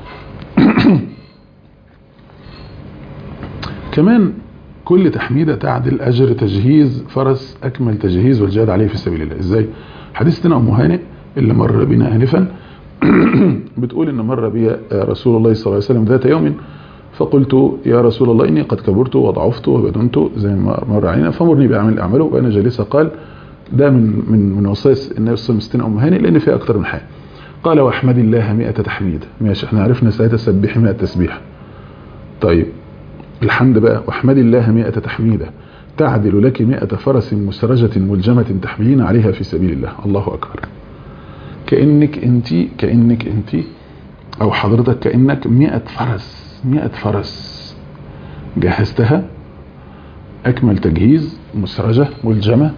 كمان كل تحميدة تعدل أجر تجهيز فرس أكمل تجهيز والجهاد عليه في سبيل الله إزاي حديثنا أم هانئ اللي مر بنا آنفا بتقول إن مر بي رسول الله صلى الله عليه وسلم ذات يوم فقلت يا رسول الله إني قد كبرت وضعفت وبدنت زي ما مر علينا فمرني بأعمل أعمله وأنا جالسة قال ده من من من وصايا النبي صلى الله عليه وسلم أم هاني لأن فيها أكثر من حاجة قال واحمد الله مئة تحميد ماشي احنا عرفنا ساعتها سبح مئة تسبيح طيب الحمد بقى واحمد الله مئة تحميدة تعدل لك مئة فرس مسرجة ملجمة تحملين عليها في سبيل الله الله أكبر كأنك انت كأنك انت أو حضرتك كأنك مئة فرس مئة فرس جهزتها أكمل تجهيز مسرجة ملجمة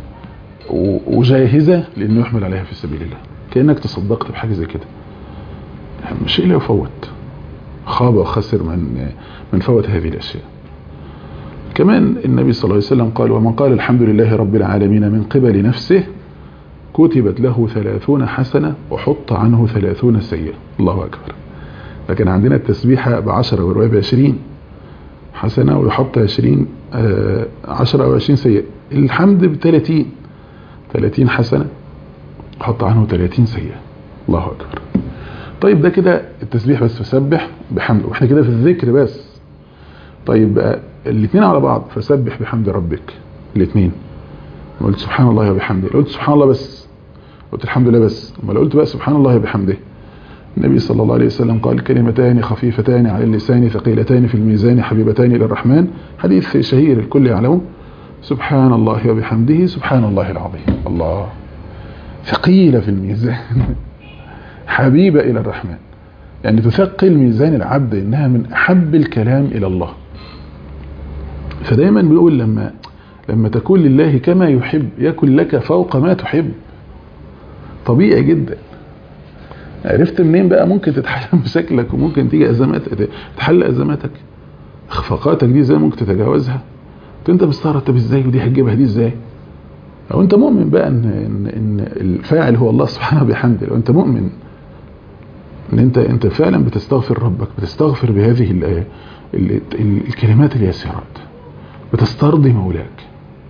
وجاهزة لأنه يحمل عليها في سبيل الله كأنك تصدقت بحاجة زي كده شيء لا يفوت خاب وخسر من من فوت هذه الأشياء كمان النبي صلى الله عليه وسلم قال ومن قال الحمد لله رب العالمين من قبل نفسه كتبت له ثلاثون حسنة وحط عنه ثلاثون سيئة الله أكبر لكن عندنا التسبيحة بعشرة والرواية بعشرين حسنة ويحط عشرين آه عشرة أو عشرين سيئة الحمد بثلاثين ثلاثين حسنة حط عنه 30 سيئة الله أكبر طيب ده كده التسبيح بس فسبح بحمد واحنا كده في الذكر بس طيب بقى الاثنين على بعض فسبح بحمد ربك الاثنين قلت سبحان الله وبحمده قلت سبحان الله بس قلت الحمد لله بس اما قلت بقى سبحان الله وبحمده النبي صلى الله عليه وسلم قال كلمتان خفيفتان على اللسان ثقيلتان في الميزان حبيبتان إلى الرحمن حديث شهير الكل يعلمه سبحان الله وبحمده سبحان الله العظيم الله ثقيلة في الميزان حبيبة إلى الرحمن يعني تثقل ميزان العبد إنها من أحب الكلام إلى الله فدايما بيقول لما لما تكون لله كما يحب يكن لك فوق ما تحب طبيعي جدا عرفت منين بقى ممكن تتحل مشاكلك وممكن تيجي أزمات تحل أزماتك اخفاقاتك دي ازاي ممكن تتجاوزها انت مستغرب طب ازاي ودي هتجيبها دي ازاي لو انت مؤمن بقى ان ان, إن الفاعل هو الله سبحانه وبحمده لو انت مؤمن ان انت انت فعلا بتستغفر ربك بتستغفر بهذه ال ال ال الكلمات اليسيرات بتسترضي مولاك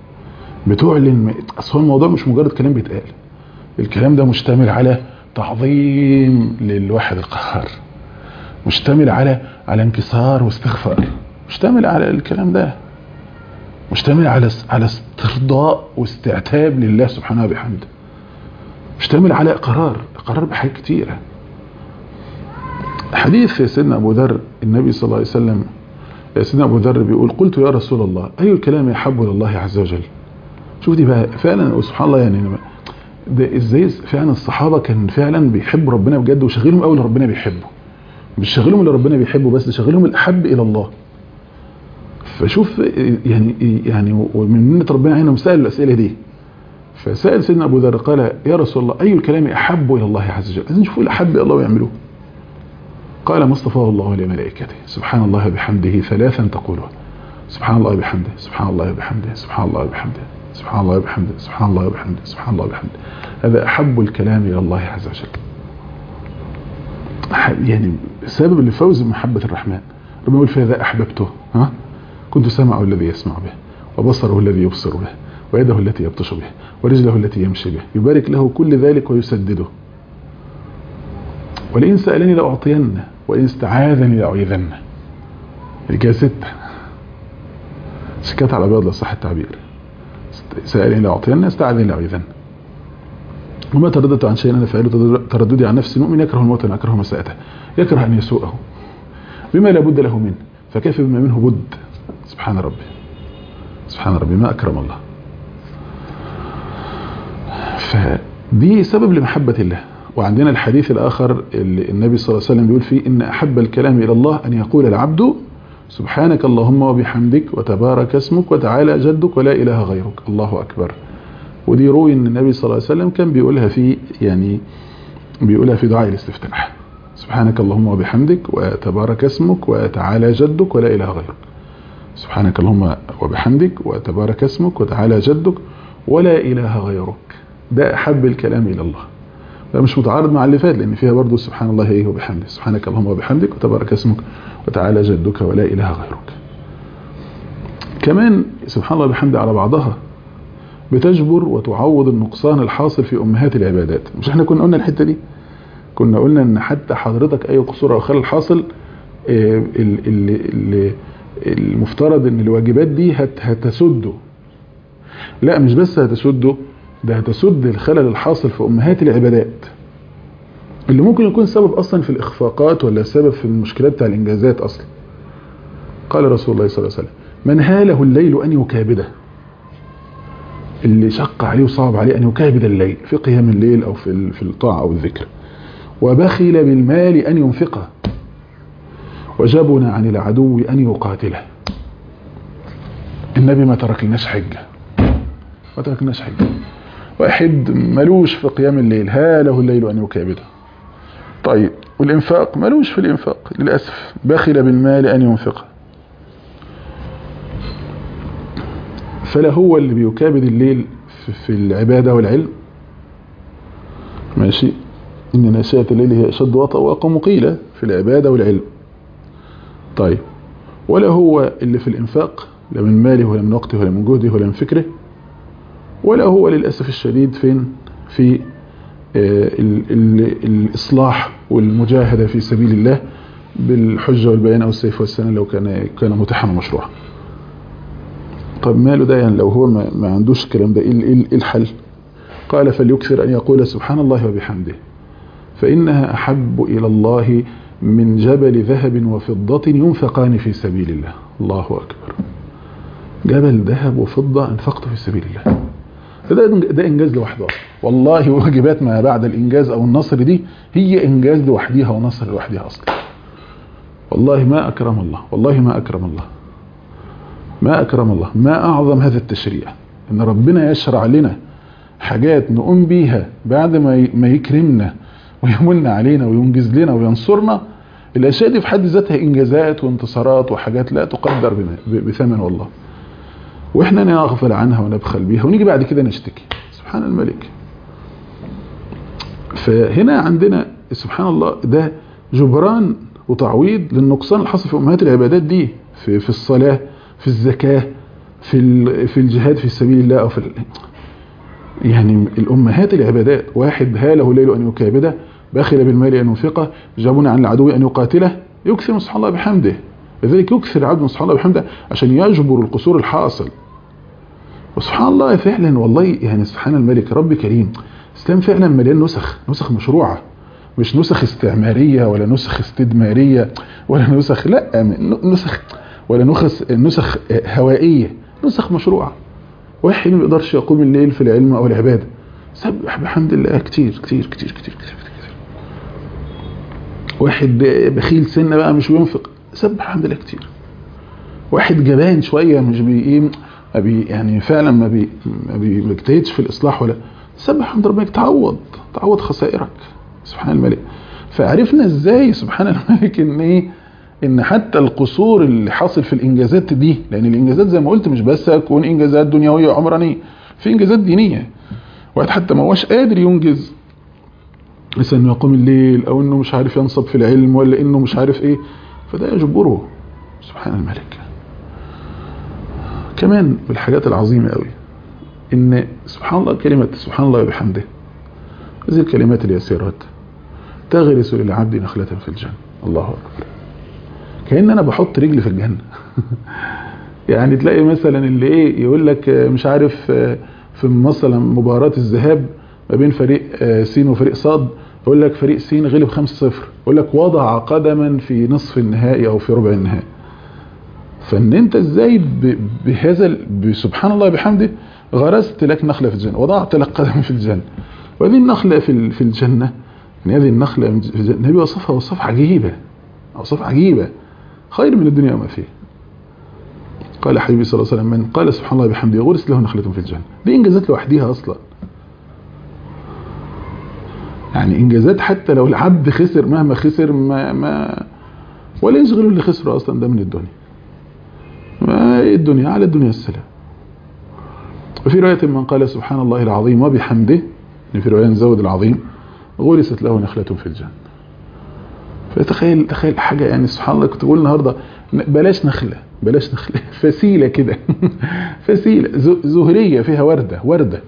بتعلن اصل الموضوع مش مجرد كلام بيتقال الكلام ده مشتمل على تعظيم للواحد القهار مشتمل على على انكسار واستغفار مشتمل على الكلام ده مشتمل على على استرضاء واستعتاب لله سبحانه وبحمده مشتمل على اقرار اقرار بحاجات كتيره حديث سيدنا ابو ذر النبي صلى الله عليه وسلم سيدنا ابو ذر بيقول قلت يا رسول الله اي الكلام يحب الى الله عز وجل شوف دي بقى فعلا وسبحان الله يعني ده ازاي فعلا الصحابه كان فعلا بيحبوا ربنا بجد وشغلهم قوي ربنا بيحبه مش شغلهم اللي ربنا بيحبه بس شغلهم الاحب الى الله فشوف يعني يعني ومن منة ربنا علينا مسائل الاسئله دي فسال سيدنا ابو ذر قال يا رسول الله اي الكلام احب الى الله عز وجل عايزين نشوفوا الاحب الى الله ويعملوه قال ما اصطفاه الله لملائكته سبحان الله بحمده ثلاثا تقولها سبحان الله بحمده سبحان الله بحمده سبحان الله بحمده سبحان الله وبحمده سبحان الله وبحمده سبحان الله وبحمده هذا أحب الكلام إلى الله عز وجل يعني سبب لفوز محبة الرحمن ربنا يقول فإذا أحببته ها كنت سمعه الذي يسمع به وبصره الذي يبصر به ويده التي يبطش به ورجله التي يمشي به يبارك له كل ذلك ويسدده ولئن سألني لأعطينه وإن استعاذني لأعيذنه الجاء ستة سكات على بيض لصح التعبير سألني لأعطينه استعاذني لأعيذنه وما ترددت عن شيء أنا فعله ترددي عن نفسي مؤمن يكره الموت ويكره مساءته يكره أن يسوءه بما لا بد له منه فكيف بما منه بد سبحان ربي سبحان ربي ما أكرم الله فدي سبب لمحبة الله وعندنا الحديث الآخر اللي النبي صلى الله عليه وسلم بيقول فيه إن أحب الكلام إلى الله أن يقول العبد سبحانك اللهم وبحمدك وتبارك اسمك وتعالى جدك ولا إله غيرك الله أكبر ودي روي ان النبي صلى الله عليه وسلم كان بيقولها في يعني بيقولها في دعاء الاستفتاح سبحانك اللهم وبحمدك وتبارك اسمك وتعالى جدك ولا اله غيرك سبحانك اللهم وبحمدك وتبارك اسمك وتعالى جدك ولا اله غيرك ده احب الكلام الى الله ده مش متعارض مع اللي فات لان فيها برضه سبحان الله ايه وبحمده سبحانك اللهم وبحمدك وتبارك اسمك وتعالى جدك ولا اله غيرك كمان سبحان الله وبحمده على بعضها بتجبر وتعوض النقصان الحاصل في أمهات العبادات مش احنا كنا قلنا الحتة دي كنا قلنا ان حتى حضرتك اي قصور او خلل حاصل آه، ال- ال- ال- المفترض ان الواجبات دي هت- هتسده لا مش بس هتسده ده هتسد الخلل الحاصل في امهات العبادات اللي ممكن يكون سبب اصلا في الاخفاقات ولا سبب في المشكلات بتاع الانجازات اصلا قال رسول الله صلى الله عليه وسلم من هاله الليل ان يكابده اللي شق عليه وصعب عليه ان يكابد الليل في قيام الليل او في ال- في الطاعه او الذكر وبخل بالمال ان ينفقه وجبن عن العدو ان يقاتله النبي ما ترك لناش حجه ما ترك لناش حجه واحد ملوش في قيام الليل هاله الليل ان يكابده طيب والإنفاق ملوش في الإنفاق للأسف بخل بالمال أن ينفقه فلا هو اللي بيكابد الليل في- في العبادة والعلم ماشي إن ناشئة الليل هي أشد وطأ وأقوم قيلة في العبادة والعلم طيب ولا هو اللي في الإنفاق لا من ماله ولا من وقته ولا من جهده ولا من فكره ولا هو للأسف الشديد فين في آه، ال- ال- الإصلاح والمجاهدة في سبيل الله بالحجة والبيان أو السيف والسنة لو كان كان متاحا ومشروعا طب ماله ده يعني لو هو ما, ما عندوش الكلام ده ايه ال- إيه الحل قال فليكثر أن يقول سبحان الله وبحمده فإنها أحب إلى الله من جبل ذهب وفضة ينفقان في سبيل الله الله أكبر جبل ذهب وفضة انفقته في سبيل الله ده ده انجاز لوحده أصلاً. والله واجبات ما بعد الانجاز او النصر دي هي انجاز لوحديها ونصر لوحديها اصلا والله ما اكرم الله والله ما اكرم الله ما اكرم الله ما اعظم هذا التشريع ان ربنا يشرع لنا حاجات نقوم بيها بعد ما ي- ما يكرمنا ويمن علينا وينجز لنا وينصرنا الاشياء دي في حد ذاتها انجازات وانتصارات وحاجات لا تقدر بما- ب- بثمن والله واحنا نغفل عنها ونبخل بيها ونيجي بعد كده نشتكي سبحان الملك فهنا عندنا سبحان الله ده جبران وتعويض للنقصان الحاصل في امهات العبادات دي في في الصلاه في الزكاه في ال- في الجهاد في سبيل الله او في ال- يعني الامهات العبادات واحد هاله الليل ان يكابده بخل بالمال ان ينفقه جابون عن العدو ان يقاتله يكثر من سبحان الله بحمده لذلك يكثر العبد من سبحان الله بحمده عشان يجبر القصور الحاصل وسبحان الله فعلا والله يعني سبحان الملك رب كريم الاسلام فعلا مليان نسخ نسخ مشروعه مش نسخ استعماريه ولا نسخ استدماريه ولا نسخ لا نسخ ولا نسخ نسخ هوائيه نسخ مشروعه واحد ما بيقدرش يقوم الليل في العلم او العباده سبح بحمد الله كتير كتير كتير كتير كتير, كتير. واحد بخيل سنه بقى مش بينفق سبح بحمد الله كتير واحد جبان شويه مش بي ايه ما بي يعني فعلا ما بي ما بي- ما بيجتهدش في الاصلاح ولا سبح حمد ربك تعوض تعوض خسائرك سبحان الملك فعرفنا ازاي سبحان الملك ان ايه ان حتى القصور اللي حاصل في الانجازات دي لان الانجازات زي ما قلت مش بس هتكون انجازات دنيويه وعمرانيه في انجازات دينيه واحد حتى ما هوش قادر ينجز مثلا انه يقوم الليل او انه مش عارف ينصب في العلم ولا انه مش عارف ايه فده يجبره سبحان الملك كمان من الحاجات العظيمة قوي ان سبحان الله كلمة سبحان الله وبحمده هذه الكلمات اليسيرات تغرس للعبد نخلة في الجنة الله أكبر كأن أنا بحط رجلي في الجنة يعني تلاقي مثلا اللي ايه يقول لك آه، مش عارف آه، في مثلا مباراة الذهاب ما بين فريق آه، سين وفريق صاد يقول لك فريق سين غلب 5-0 يقول لك وضع قدما في نصف النهائي او في ربع النهائي فان انت ازاي ب- بهذا ال- بسبحان الله بحمده غرست لك نخلة في الجنة وضعت لك قدم في الجنة وهذه النخلة في ال- في الجنة يعني هذه النخلة في الجنة النبي وصفها وصف عجيبة وصف عجيبة خير من الدنيا وما فيها قال حبيبي صلى الله عليه وسلم من قال سبحان الله بحمده غرس له نخلة في الجنة دي انجازات لوحديها اصلا يعني انجازات حتى لو العبد خسر مهما خسر ما ما ولا يشغله اللي خسره اصلا ده من الدنيا ما إيه الدنيا على الدنيا السلام وفي رواية من قال سبحان الله العظيم وبحمده يعني في رواية نزود العظيم غرست له نخلة في الجنة فتخيل تخيل حاجة يعني سبحان الله كنت بقول النهاردة بلاش نخلة بلاش نخلة فسيلة كده فسيلة ز- زهرية فيها وردة وردة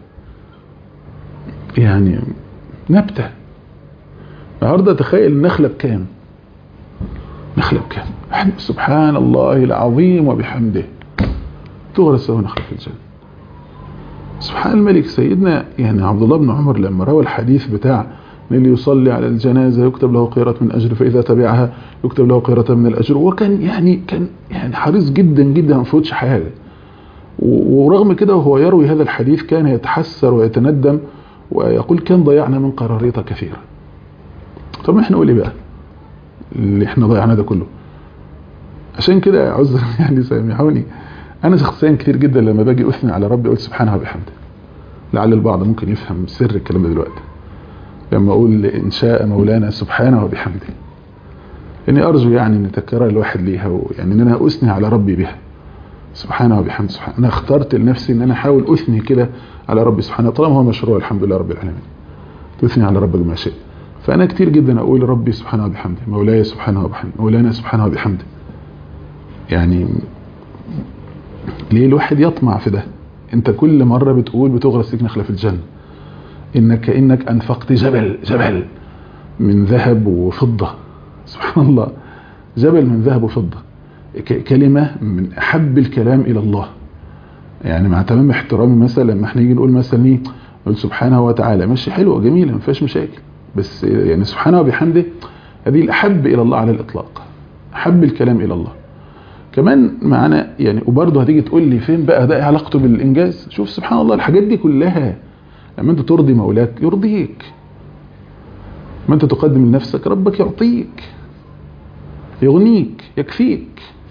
يعني نبتة النهاردة تخيل النخلة بكام نخلة بكام سبحان الله العظيم وبحمده تغرس له نخلة في الجنة سبحان الملك سيدنا يعني عبد الله بن عمر لما روى الحديث بتاع اللي يصلي على الجنازة يكتب له قيرة من أجر فإذا تبعها يكتب له قيرة من الأجر وكان يعني كان يعني حريص جدا جدا ما يفوتش حاجة ورغم كده وهو يروي هذا الحديث كان يتحسر ويتندم ويقول كان ضيعنا من قراريط كثيرة طب احنا نقول ايه بقى اللي احنا ضيعنا ده كله عشان كده عذر يعني سامحوني انا شخصيا كتير جدا لما باجي اثني على ربي اقول سبحانه وبحمده لعل البعض ممكن يفهم سر الكلام ده دلوقتي لما اقول ان شاء مولانا سبحانه وبحمده اني ارجو يعني ان تكرر الواحد ليها يعني ان انا اثني على ربي بها سبحانه وبحمده سبحانه انا اخترت لنفسي ان انا احاول اثني كده على ربي سبحانه طالما هو مشروع الحمد لله رب العالمين تثني على ربك ما شئت فانا كتير جدا اقول ربي سبحانه وبحمده مولاي سبحانه وبحمده مولانا سبحانه وبحمده يعني ليه الواحد يطمع في ده انت كل مرة بتقول بتغرس لك نخلة في الجنة انك كأنك انفقت جبل جبل من ذهب وفضة سبحان الله جبل من ذهب وفضة كلمة من احب الكلام الى الله يعني مع تمام احترامي مثلا لما احنا نيجي نقول مثلا ايه نقول سبحانه وتعالى ماشي حلوه جميله ما فيهاش مشاكل بس يعني سبحانه وبحمده هذه الاحب الى الله على الاطلاق احب الكلام الى الله كمان معانا يعني وبرضه هتيجي تقول لي فين بقى ده علاقته بالانجاز شوف سبحان الله الحاجات دي كلها لما انت ترضي مولاك يرضيك ما انت تقدم لنفسك ربك يعطيك يغنيك يكفيك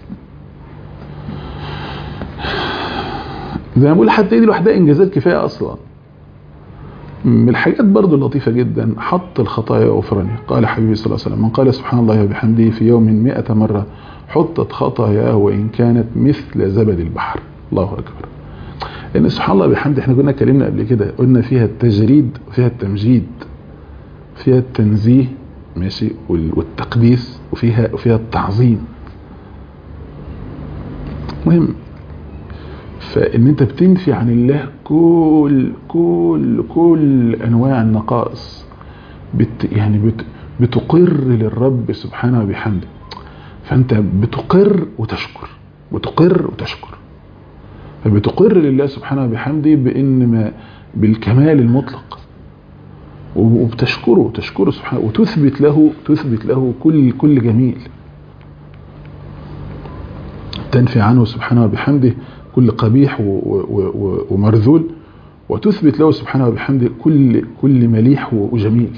زي ما بقول حتى دي لوحدها انجازات كفايه اصلا من الحاجات برضو اللطيفة جدا حط الخطايا وغفرانها قال حبيبي صلى الله عليه وسلم من قال سبحان الله وبحمده في يوم مئة مرة حطت خطاياه وإن كانت مثل زبد البحر الله أكبر لأن سبحان الله بحمده احنا كنا اتكلمنا قبل كده قلنا فيها التجريد وفيها التمجيد فيها التنزيه ماشي والتقديس وفيها وفيها التعظيم مهم فان انت بتنفي عن الله كل كل كل انواع النقائص بت يعني بت بتقر للرب سبحانه وبحمده فانت بتقر وتشكر بتقر وتشكر فبتقر لله سبحانه وبحمده بان ما بالكمال المطلق وبتشكره تشكره سبحانه وتثبت له تثبت له كل كل جميل تنفي عنه سبحانه وبحمده كل قبيح ومرذول وتثبت له سبحانه وبحمده كل كل مليح وجميل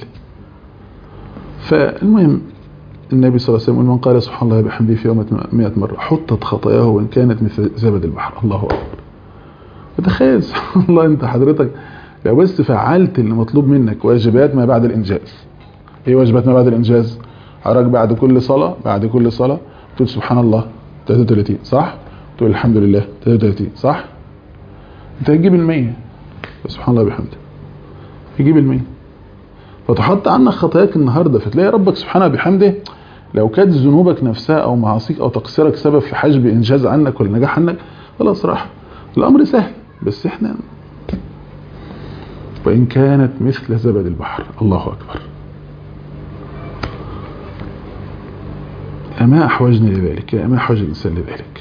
فالمهم النبي صلى الله عليه وسلم من قال سبحان الله بحمده في يوم 100 مرة حطت خطاياه وإن كانت مثل زبد البحر الله أكبر فتخيل سبحان الله أنت حضرتك لو بس فعلت اللي مطلوب منك واجبات ما بعد الإنجاز إيه واجبات ما بعد الإنجاز حضرتك بعد كل صلاة بعد كل صلاة تقول سبحان الله 33 صح تقول الحمد لله 33 صح انت هتجيب المية سبحان الله بحمده يجيب المية فتحط عنك خطاياك النهاردة فتلاقي ربك سبحانه بحمده لو كانت ذنوبك نفسها او معاصيك او تقصيرك سبب في حجب انجاز عنك ولا نجاح عنك خلاص راح الامر سهل بس احنا وان كانت مثل زبد البحر الله اكبر أما أحوجني لذلك أما أحوج الإنسان لذلك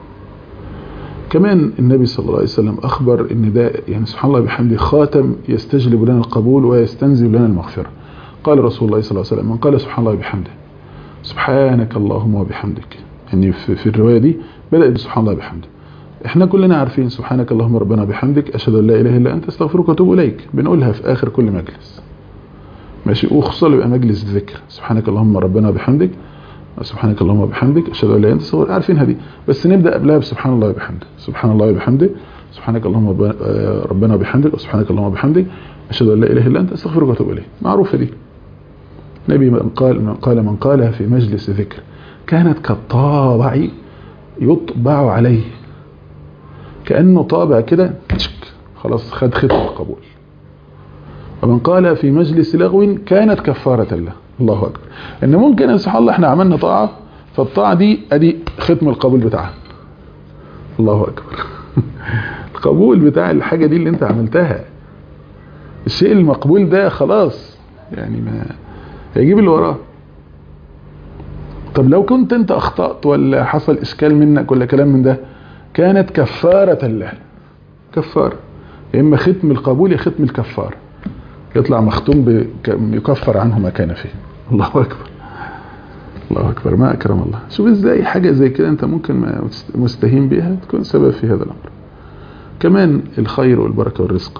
كمان النبي صلى الله عليه وسلم أخبر أن ده يعني سبحان الله بحمده خاتم يستجلب لنا القبول ويستنزل لنا المغفرة قال رسول الله صلى الله عليه وسلم من قال سبحان الله بحمده سبحانك اللهم وبحمدك يعني في, في الرواية دي بدأ بسبحان الله بحمده احنا كلنا عارفين سبحانك اللهم ربنا بحمدك أشهد أن لا إله إلا أنت استغفرك وأتوب إليك بنقولها في آخر كل مجلس ماشي وخصوصا يبقى مجلس ذكر سبحانك اللهم ربنا بحمدك سبحانك اللهم وبحمدك اشهد ان لا اله الا انت عارفين هذه بس نبدا قبلها بسبحان الله وبحمده سبحان الله وبحمده سبحانك اللهم ربنا وبحمدك وسبحانك اللهم وبحمدك اشهد ان لا اله الا انت استغفرك واتوب اليك معروفه دي النبي من قال من قال من قالها في مجلس ذكر كانت كالطابع يطبع عليه كانه طابع كده خلاص خد ختم القبول ومن قال في مجلس لغو كانت كفاره له الله أكبر إن ممكن سبحان الله إحنا عملنا طاعة فالطاعة دي أدي ختم القبول بتاعها الله أكبر القبول بتاع الحاجة دي اللي أنت عملتها الشيء المقبول ده خلاص يعني ما هيجيب اللي وراه طب لو كنت انت اخطأت ولا حصل اشكال منك ولا كلام من ده كانت كفارة له كفارة يا اما ختم القبول يا ختم الكفارة يطلع مختوم بك- يكفر عنه ما كان فيه الله اكبر الله اكبر ما اكرم الله شوف ازاي حاجة زي كده انت ممكن ما تست- مستهين بها تكون سبب في هذا الامر كمان الخير والبركة والرزق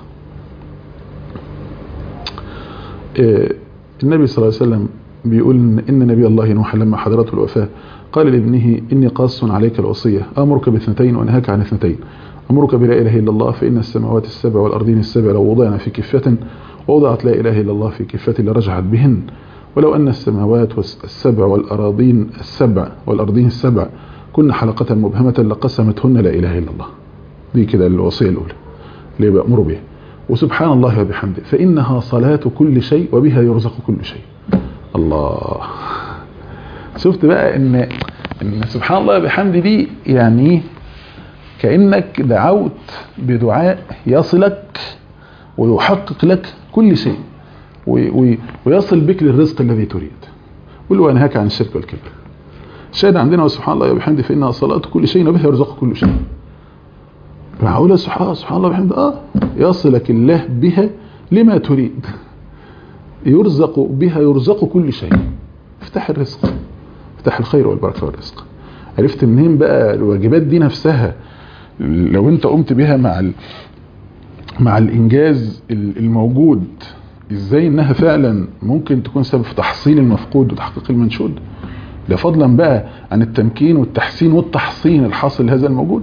آه، النبي صلى الله عليه وسلم بيقول إن, إن نبي الله نوح لما حضرته الوفاة قال لابنه إني قاص عليك الوصية أمرك باثنتين وأنهاك عن اثنتين أمرك بلا إله إلا الله فإن السماوات السبع والأرضين السبع لو وضعنا في كفة ووضعت لا إله إلا الله في كفة لرجعت بهن ولو أن السماوات السبع والأراضين السبع والأرضين السبع كن حلقة مبهمة لقسمتهن لا إله إلا الله دي كده الوصية الأولى اللي بأمر بها وسبحان الله وبحمده فإنها صلاة كل شيء وبها يرزق كل شيء الله شفت بقى ان ان سبحان الله وبحمده دي يعني كأنك دعوت بدعاء يصلك ويحقق لك كل شيء و- و- ويصل بك للرزق الذي تريد قل وانهاك عن الشرك والكبر الشاهد عندنا وسبحان الله وبحمده فإنها صلاة كل شيء وبها يرزق كل شيء معقولة سبحان سبحان الله وبحمده اه يصلك الله بها لما تريد يرزق بها يرزق كل شيء افتح الرزق افتح الخير والبركة والرزق عرفت منين بقى الواجبات دي نفسها لو انت قمت بها مع ال... مع الانجاز ال- الموجود ازاي انها فعلا ممكن تكون سبب في تحصيل المفقود وتحقيق المنشود ده فضلا بقى عن التمكين والتحسين والتحصين الحاصل لهذا الموجود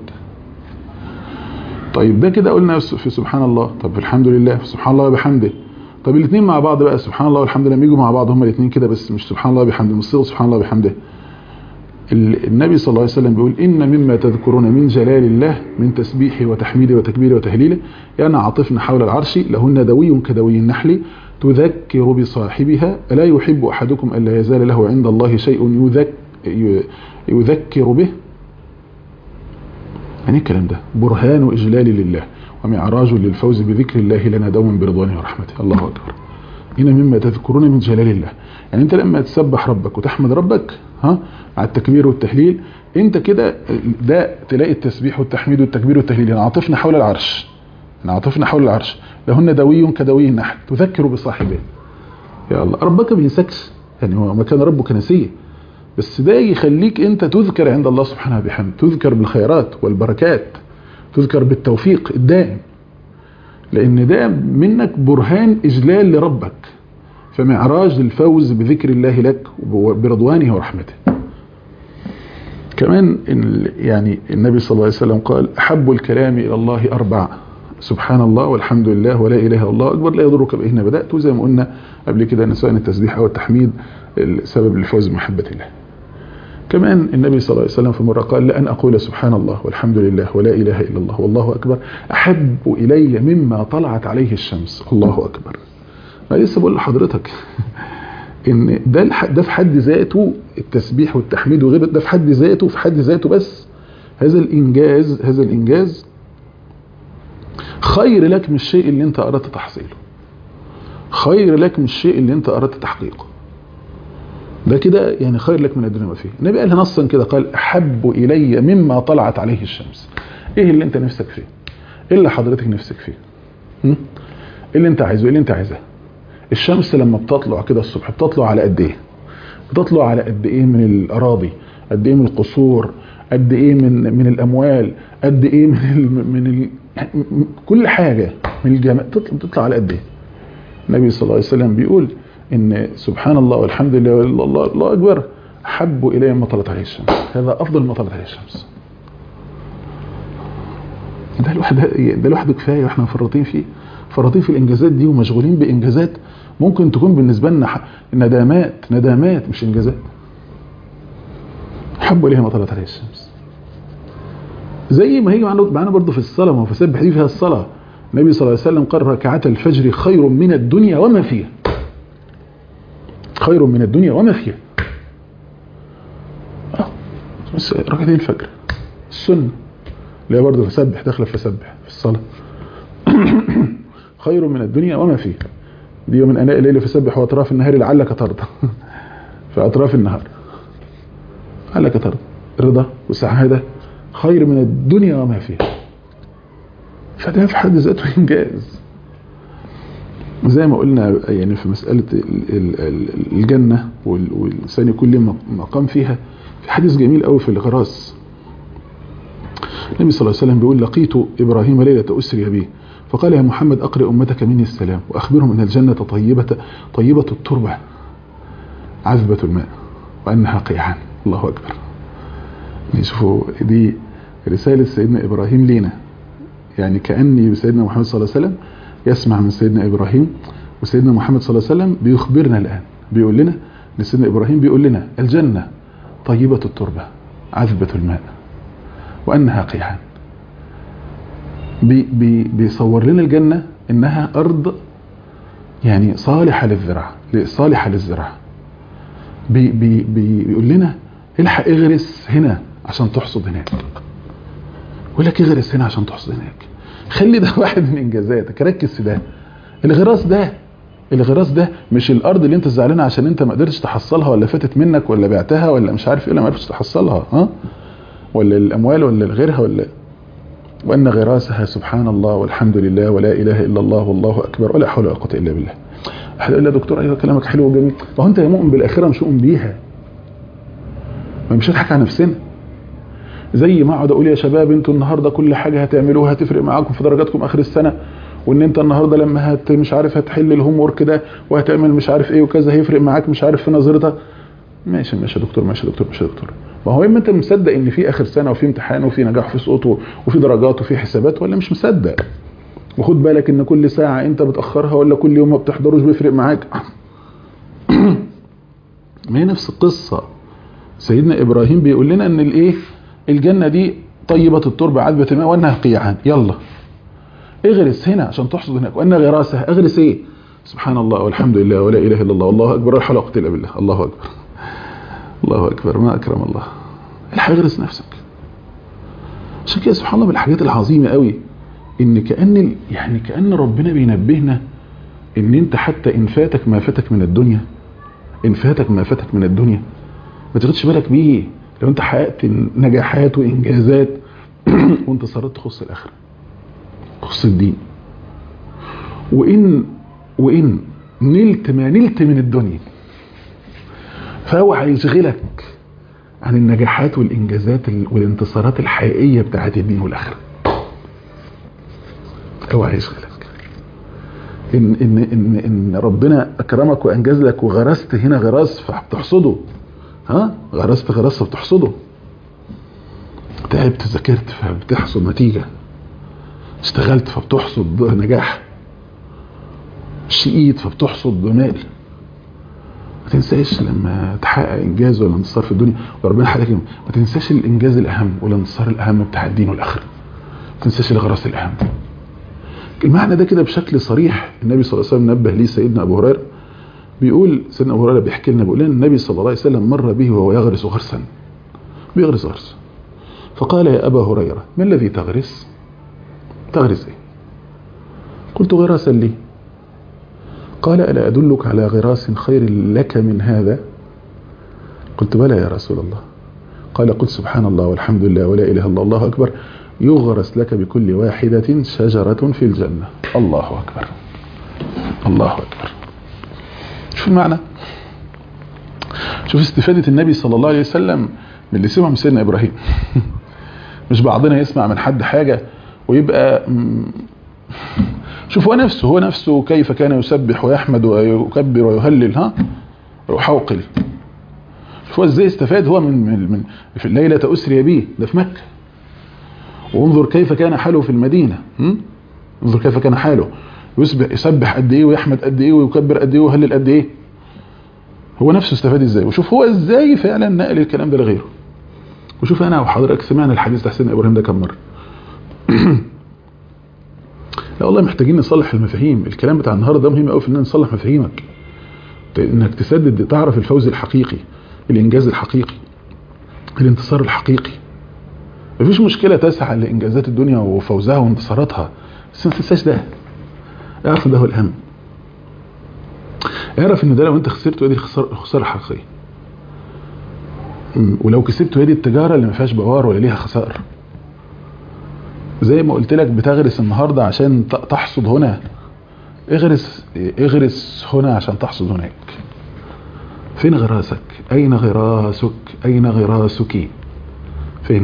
طيب ده كده قلنا في سبحان الله طب الحمد لله في سبحان الله وبحمده طب الاثنين مع بعض بقى سبحان الله والحمد لله لما يجوا مع بعض هما الاثنين كده بس مش سبحان الله وبحمده مش صيغة سبحان الله وبحمده ال- النبي صلى الله عليه وسلم بيقول إن مما تذكرون من جلال الله من تسبيحه وتحميده وتكبيره وتهليله يعني عاطفن حول العرش لهن دوي كدوي النحل تذكر بصاحبها ألا يحب أحدكم ألا يزال له عند الله شيء يذك ي- يذكر به يعني إيه الكلام ده برهان إجلال لله ومعراج للفوز بذكر الله لنا دوما برضوانه ورحمته الله أكبر هنا مما تذكرون من جلال الله يعني انت لما تسبح ربك وتحمد ربك ها مع التكبير والتهليل انت كده ده تلاقي التسبيح والتحميد والتكبير والتهليل يعني عاطفنا حول العرش يعني عاطفنا حول العرش لهن دوي كدوي النحل تذكر بصاحبه يا الله ربك ما بينسكش يعني هو ما كان ربك نسيه بس ده يخليك انت تذكر عند الله سبحانه وبحمده تذكر بالخيرات والبركات تذكر بالتوفيق الدائم لان ده منك برهان اجلال لربك فمعراج للفوز بذكر الله لك وبرضوانه ورحمته كمان ال- يعني النبي صلى الله عليه وسلم قال احب الكلام الى الله اربع سبحان الله والحمد لله ولا اله الا الله اكبر لا يضرك باهن بدات وزي ما قلنا قبل كده ان سواء التسبيح او التحميد السبب للفوز بمحبه الله كمان النبي صلى الله عليه وسلم في مرة قال لأن أقول سبحان الله والحمد لله ولا إله إلا الله والله أكبر أحب إلي مما طلعت عليه الشمس الله أكبر أنا لسه بقول لحضرتك إن ده الح- ده في حد ذاته التسبيح والتحميد وغيره ده في حد ذاته في حد ذاته بس هذا الإنجاز هذا الإنجاز خير لك من الشيء اللي أنت أردت تحصيله خير لك من الشيء اللي أنت أردت تحقيقه ده كده يعني خير لك من الدنيا وما فيها النبي قالها نصا كده قال احب الي مما طلعت عليه الشمس ايه اللي انت نفسك فيه ايه اللي حضرتك نفسك فيه هم؟ ايه اللي انت عايزه ايه اللي انت عايزاه الشمس لما بتطلع كده الصبح بتطلع على قد ايه بتطلع على قد ايه من الاراضي قد ايه من القصور قد ايه من من الاموال قد ايه من ال من ال يعني كل حاجه من الجمال تطلع, تطلع على قد ايه النبي صلى الله عليه وسلم بيقول ان سبحان الله والحمد لله والله الله اكبر احب الي ما طلعت عليه الشمس هذا افضل ما طلعت عليه الشمس ده لوحده ده لوحده كفايه واحنا مفرطين فيه فرطين في الانجازات دي ومشغولين بانجازات ممكن تكون بالنسبه لنا ح- ندامات ندامات مش انجازات احب اليها ما طلعت عليه الشمس زي ما هي معانا معانا برضه في الصلاه ما هو فسبح دي فيها الصلاه النبي صلى الله عليه وسلم قال ركعات الفجر خير من الدنيا وما فيها خير من الدنيا وما فيها اه بس ركعتين الفجر السنه اللي هي برضه فسبح داخله في فسبح في الصلاه خير من الدنيا وما فيها دي من اناء الليل فسبح واطراف النهار لعلك ترضى في اطراف النهار لك ترضى رضا وسعادة خير من الدنيا وما فيها فده في حد ذاته إنجاز زي ما قلنا يعني في مسألة الجنة والإنسان يكون له مقام فيها في حديث جميل قوي في الغراس النبي صلى الله عليه وسلم بيقول لقيت إبراهيم ليلة أسري به فقال يا محمد أقرئ أمتك مني السلام وأخبرهم أن الجنة طيبة طيبة التربة عذبة الماء وأنها قيعان الله أكبر شوفوا دي رسالة سيدنا إبراهيم لينا يعني كأني سيدنا محمد صلى الله عليه وسلم يسمع من سيدنا إبراهيم وسيدنا محمد صلى الله عليه وسلم بيخبرنا الآن بيقول لنا ان سيدنا إبراهيم بيقول لنا الجنة طيبة التربة عذبة الماء وأنها قيعان بي بي بيصور لنا الجنة إنها أرض يعني صالحة للزراعة صالحة للزراعة بي بي بي بيقول لنا الحق اغرس هنا عشان تحصد هناك يقول لك اغرس هنا عشان تحصد هناك خلي ده واحد من انجازاتك ركز في ده الغراس ده الغراس ده مش الارض اللي انت زعلان عشان انت ما قدرتش تحصلها ولا فاتت منك ولا بعتها ولا مش عارف ايه ولا ما عرفتش تحصلها ها ولا الاموال ولا غيرها ولا وان غراسها سبحان الله والحمد لله ولا اله الا الله والله اكبر ولا حول ولا قوه الا بالله احد يقول لي يا دكتور ايوه كلامك حلو وجميل ما هو انت يا مؤمن بالاخره مش مؤمن بيها ما مش هنضحك على نفسنا زي ما اقعد اقول يا شباب انتوا النهارده كل حاجه هتعملوها هتفرق معاكم في درجاتكم اخر السنه وان انت النهارده لما هت مش عارف هتحل الهوم ورك ده وهتعمل مش عارف ايه وكذا هيفرق معاك مش عارف في نظرتها ماشي ماشي يا دكتور ماشي يا دكتور ماشي يا دكتور ما هو اما انت مصدق ان في اخر سنه وفي امتحان وفي نجاح وفي سقوط وفي درجات وفي حسابات ولا مش مصدق وخد بالك ان كل ساعه انت بتاخرها ولا كل يوم ما بتحضروش بيفرق معاك ما هي نفس القصه سيدنا ابراهيم بيقول لنا ان الايه الجنه دي طيبه التربه عذبه الماء وانها قيعان يلا اغرس هنا عشان تحصد هناك وان غراسها اغرس ايه سبحان الله والحمد لله ولا اله الا الله والله اكبر ولا حول ولا قوه الا بالله الله اكبر الله اكبر ما اكرم الله الحق اغرس نفسك عشان كده سبحان الله من الحاجات العظيمه قوي ان كان يعني كان ربنا بينبهنا ان انت حتى ان فاتك ما فاتك من الدنيا ان فاتك ما فاتك من الدنيا ما تاخدش بالك بيه لو انت حققت نجاحات وانجازات وانتصارات تخص الاخره تخص الدين وان وان نلت ما نلت من الدنيا فهو هيشغلك عن النجاحات والانجازات والانتصارات الحقيقيه بتاعت الدين والاخره هو هيشغلك ان ان ان ان ربنا اكرمك وانجز لك وغرست هنا غراس فبتحصده ها غرست غرس فبتحصده تعبت ذاكرت فبتحصد نتيجة اشتغلت فبتحصد نجاح شقيت فبتحصد مال ما تنساش لما تحقق انجاز ولا انتصار في الدنيا وربنا حدك ما تنساش الانجاز الاهم والانتصار الاهم بتاع الدين والاخره ما تنساش الغرس الاهم المعنى ده كده بشكل صريح النبي صلى الله عليه وسلم نبه ليه سيدنا ابو هريره بيقول سيدنا ابو هريره بيحكي لنا بيقول لنا النبي صلى الله عليه وسلم مر به وهو يغرس غرسا بيغرس غرس فقال يا ابا هريره ما الذي تغرس تغرس ايه قلت غراسا لي قال الا ادلك على غراس خير لك من هذا قلت بلى يا رسول الله قال قل سبحان الله والحمد لله ولا اله الا الله الله اكبر يغرس لك بكل واحدة شجرة في الجنة الله أكبر الله أكبر شوف المعنى شوف استفادة النبي صلى الله عليه وسلم من اللي سمع من سيدنا إبراهيم مش بعضنا يسمع من حد حاجة ويبقى شوف هو نفسه هو نفسه كيف كان يسبح ويحمد ويكبر ويهلل ها ويحوقل شوف هو ازاي استفاد هو من, من, من في الليلة أسري به ده في مكة وانظر كيف كان حاله في المدينة انظر كيف كان حاله يسبح يسبح قد ايه ويحمد قد ايه ويكبر قد ايه ويهلل قد ايه هو نفسه استفاد ازاي وشوف هو ازاي فعلا نقل الكلام ده لغيره وشوف انا وحضرتك سمعنا الحديث بتاع سيدنا ابراهيم ده كم مره لا والله محتاجين نصلح المفاهيم الكلام بتاع النهارده ده مهم قوي في ان نصلح مفاهيمك انك تسدد تعرف الفوز الحقيقي الانجاز الحقيقي الانتصار الحقيقي مفيش مشكلة تسعى لإنجازات الدنيا وفوزها وانتصاراتها بس ما تنساش ده اعرف ده هو الأهم اعرف ان ده لو انت خسرته دي خسارة حقيقية م، ولو كسبت هي دي التجاره اللي ما فيهاش بوار ولا ليها خسائر زي ما قلت لك بتغرس النهارده عشان ت- تحصد هنا اغرس اغرس هنا عشان تحصد هناك فين غراسك اين غراسك اين غراسك فين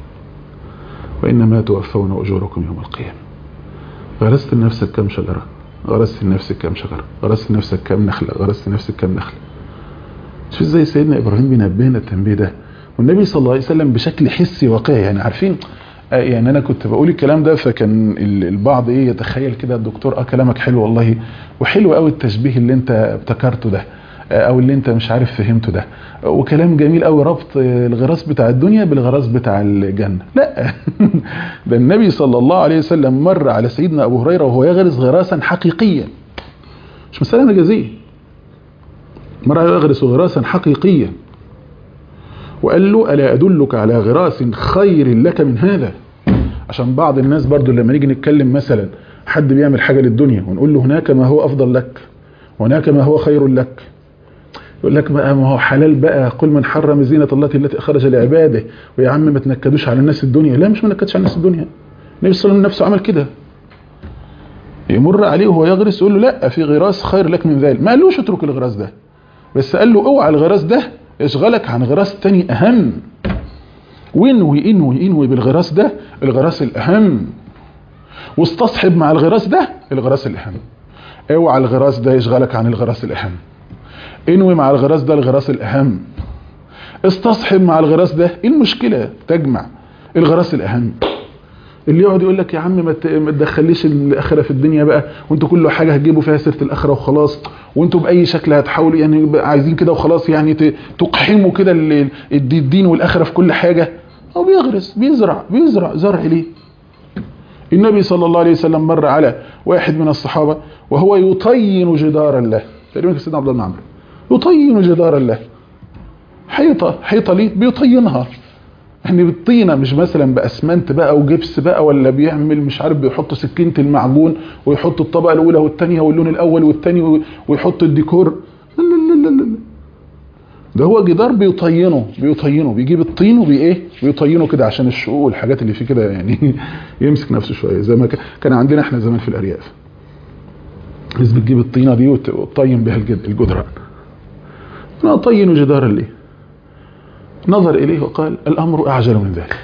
وانما توفون اجوركم يوم القيامه غرست لنفسك كم شجره غرست لنفسك كم شجره غرست لنفسك كم نخله غرست لنفسك كم نخله شوف ازاي سيدنا ابراهيم بينبهنا التنبيه ده والنبي صلى الله عليه وسلم بشكل حسي واقعي يعني عارفين آه، يعني انا كنت بقول الكلام ده فكان ال- البعض ايه يتخيل كده الدكتور اه كلامك حلو والله وحلو قوي التشبيه اللي انت ابتكرته ده آه، او اللي انت مش عارف فهمته ده وكلام جميل قوي ربط آه، الغراس بتاع الدنيا بالغراس بتاع الجنه لا ده النبي صلى الله عليه وسلم مر على سيدنا ابو هريره وهو يغرس غراسا حقيقيا مش مساله مجازيه مر يغرس غراسا حقيقيا وقال له ألا أدلك على غراس خير لك من هذا عشان بعض الناس برضو لما نيجي نتكلم مثلا حد بيعمل حاجة للدنيا ونقول له هناك ما هو أفضل لك وهناك ما هو خير لك يقول لك بقى ما هو حلال بقى قل من حرم زينة الله التي أخرج لعباده ويا عم ما تنكدوش على الناس الدنيا لا مش ما نكدش على الناس الدنيا النبي صلى الله عليه وسلم نفسه عمل كده يمر عليه وهو يغرس يقول له لا في غراس خير لك من ذلك ما قالوش اترك الغراس ده بس قال له اوعى الغراس ده يشغلك عن غراس تاني اهم وانوي انوي انوي بالغراس ده الغراس الاهم واستصحب مع الغراس ده الغراس الاهم اوعى الغراس ده يشغلك عن الغراس الاهم انوي مع الغراس ده الغراس الاهم استصحب مع الغراس ده ايه المشكله تجمع الغراس الاهم اللي يقعد يقول لك يا عم ما ت- ما تدخليش الاخره في الدنيا بقى وانتوا كل حاجه هتجيبوا فيها سيره الاخره وخلاص وانتوا باي شكل هتحاولوا يعني بقى عايزين كده وخلاص يعني ت- تقحموا كده ال- الد- الدين والاخره في كل حاجه هو بيغرس بيزرع بيزرع زرع ليه النبي صلى الله عليه وسلم مر على واحد من الصحابه وهو يطين جدارا له تقريبا كان سيدنا عبد الله بن عمرو يطين جدارا له حيطه حيطه ليه بيطينها يعني بالطينة مش مثلا بأسمنت بقى وجبس بقى ولا بيعمل مش عارف بيحط سكينة المعجون ويحط الطبقة الأولى والثانية واللون الأول والثاني ويحط الديكور لا لا لا لا لا ده هو جدار بيطينه بيطينه بيجيب الطين وبايه بيطينه كده عشان الشقوق والحاجات اللي فيه كده يعني يمسك نفسه شويه زي ما كان- كان عندنا احنا زمان في الارياف الناس بتجيب الطينه دي وت- وتطين بها الجد- الجدران انا اطين جدارا ليه نظر إليه وقال الأمر أعجل من ذلك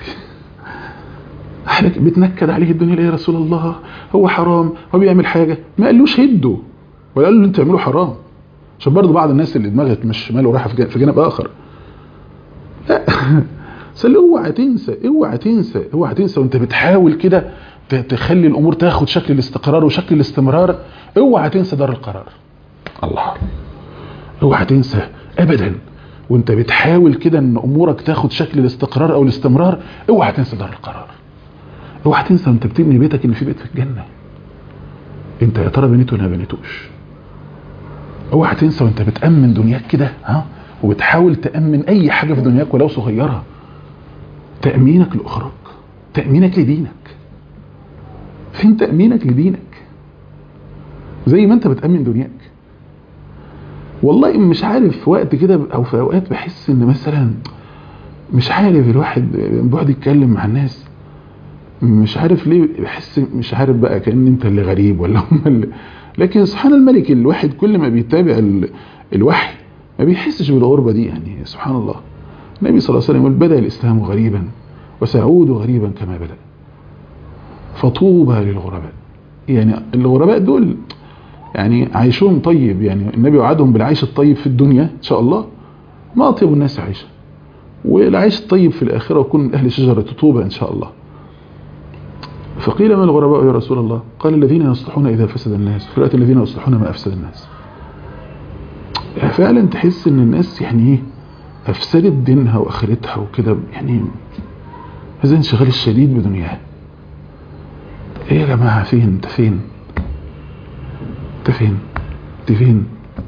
أحلك بتنكد عليه الدنيا ليه يا رسول الله هو حرام هو بيعمل حاجة ما قالوش هده ولا قال له انت تعمله حرام عشان برضه بعض الناس اللي دماغها مش شمال ورايحه في جانب- في جانب اخر لا بس قال له اوعى تنسى اوعى تنسى اوعى تنسى وانت بتحاول كده ت- تخلي الامور تاخد شكل الاستقرار وشكل الاستمرار اوعى تنسى دار القرار الله اوعى تنسى ابدا وانت بتحاول كده ان امورك تاخد شكل الاستقرار او الاستمرار اوعى تنسى دار القرار اوعى تنسى وانت بتبني بيتك ان في بيت في الجنه انت يا ترى بنيته ولا ما بنيتوش اوعى تنسى وانت بتامن دنياك كده ها وبتحاول تامن اي حاجه في دنياك ولو صغيره تامينك لاخراك تامينك لدينك فين تامينك لدينك زي ما انت بتامن دنياك والله مش عارف في وقت كده او في اوقات بحس ان مثلا مش عارف الواحد بيقعد يتكلم مع الناس مش عارف ليه بحس مش عارف بقى كأن انت اللي غريب ولا هم اللي لكن سبحان الملك الواحد كل ما بيتابع ال- الوحي ما بيحسش بالغربة دي يعني سبحان الله النبي صلى الله عليه وسلم يقول بدأ الإسلام غريبا وسيعود غريبا كما بدأ فطوبى للغرباء يعني الغرباء دول يعني عيشهم طيب يعني النبي وعدهم بالعيش الطيب في الدنيا إن شاء الله ما أطيب الناس عيشا والعيش الطيب في الآخرة وكون من أهل شجرة طوبى إن شاء الله فقيل ما الغرباء يا رسول الله قال الذين يصلحون إذا فسد الناس فلأت الذين يصلحون ما أفسد الناس يعني فعلا تحس ان الناس يعني ايه افسدت دينها واخرتها وكده يعني هذا انشغال الشديد بدنياها ايه يا جماعه فين انت فين انت فين انت فين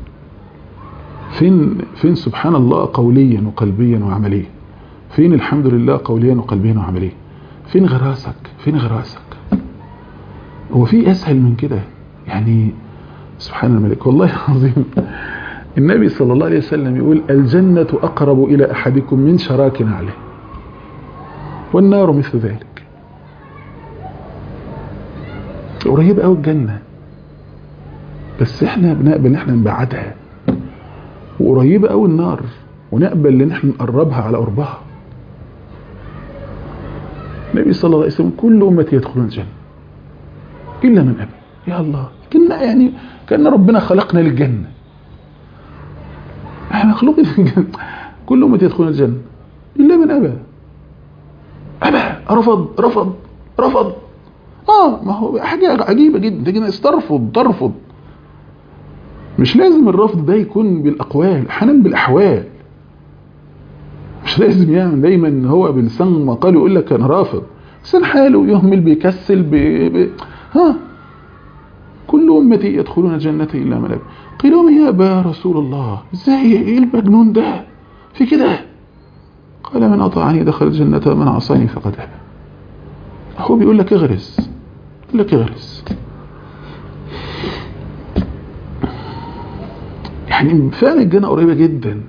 فين فين سبحان الله قوليا وقلبيا وعمليا فين الحمد لله قوليا وقلبيا وعمليا فين غراسك فين غراسك هو في اسهل من كده يعني سبحان الملك والله العظيم النبي صلى الله عليه وسلم يقول الجنة أقرب إلى أحدكم من شراك عليه والنار مثل ذلك قريب قوي الجنة بس احنا بنقبل ان احنا نبعدها وقريبة قوي النار ونقبل ان احنا نقربها على قربها النبي صلى الله عليه وسلم كل أمتي يدخلون الجنة إلا من أبى يا الله كنا يعني كأن ربنا خلقنا للجنة احنا مخلوقين في الجنة كل أمتي يدخلون الجنة إلا من أبى أبى رفض رفض رفض اه ما هو حاجة عجيبة جدا تجي ناس ترفض ترفض مش لازم الرفض ده يكون بالأقوال أحيانا بالأحوال مش لازم يعني دايما هو بلسان مقال يقول لك انا رافض لسان حاله يهمل بيكسل بي بي ها كل امتي يدخلون الجنه الا من ابى قيل لهم يا ابا رسول الله ازاي ايه المجنون ده في كده قال من اطاعني دخل الجنه ومن عصاني فقد ابى هو بيقول لك اغرس يقول لك اغرس يعني فعلا الجنه قريبه جدا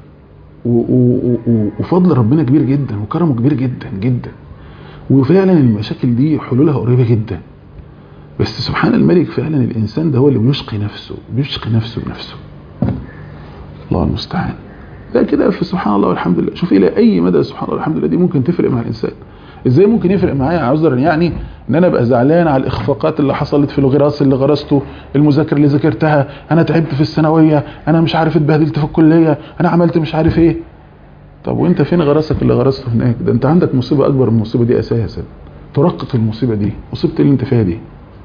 وفضل ربنا كبير جدا وكرمه كبير جدا جدا وفعلا المشاكل دي حلولها قريبة جدا بس سبحان الملك فعلا الإنسان ده هو اللي بيشقي نفسه بيشقي نفسه بنفسه الله المستعان ده كده في سبحان الله والحمد لله شوف إلى أي مدى سبحان الله والحمد لله دي ممكن تفرق مع الإنسان ازاي ممكن يفرق معايا عذرا يعني ان انا ابقى زعلان على الاخفاقات اللي حصلت في الغراس اللي غرسته المذاكره اللي ذاكرتها انا تعبت في الثانويه انا مش عارف اتبهدلت في الكليه انا عملت مش عارف ايه طب وانت فين غرسك اللي غرسته هناك ده انت عندك مصيبه اكبر من المصيبه دي اساسا ترقق المصيبه دي مصيبه اللي انت فيها دي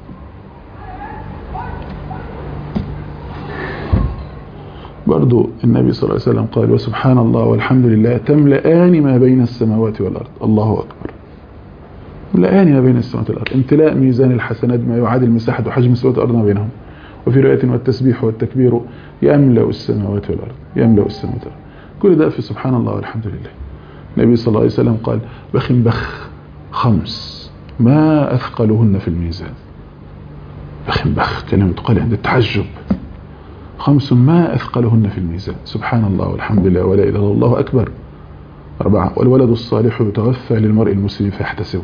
برضو النبي صلى الله عليه وسلم قال وسبحان الله والحمد لله تملأان ما بين السماوات والأرض الله أكبر تملأان ما بين السماوات والأرض امتلاء ميزان الحسنات ما يعادل مساحة وحجم السماوات والأرض ما بينهم وفي رواية والتسبيح والتكبير يملأ السماوات والأرض يملأ السماوات والأرض كل ده في سبحان الله والحمد لله النبي صلى الله عليه وسلم قال بخ بخ خمس ما أثقلهن في الميزان بخ بخ كلمة تقال عند التعجب خمس ما أثقلهن في الميزان سبحان الله والحمد لله ولا إله إلا الله أكبر أربعة والولد الصالح يتوفى للمرء المسلم فيحتسبه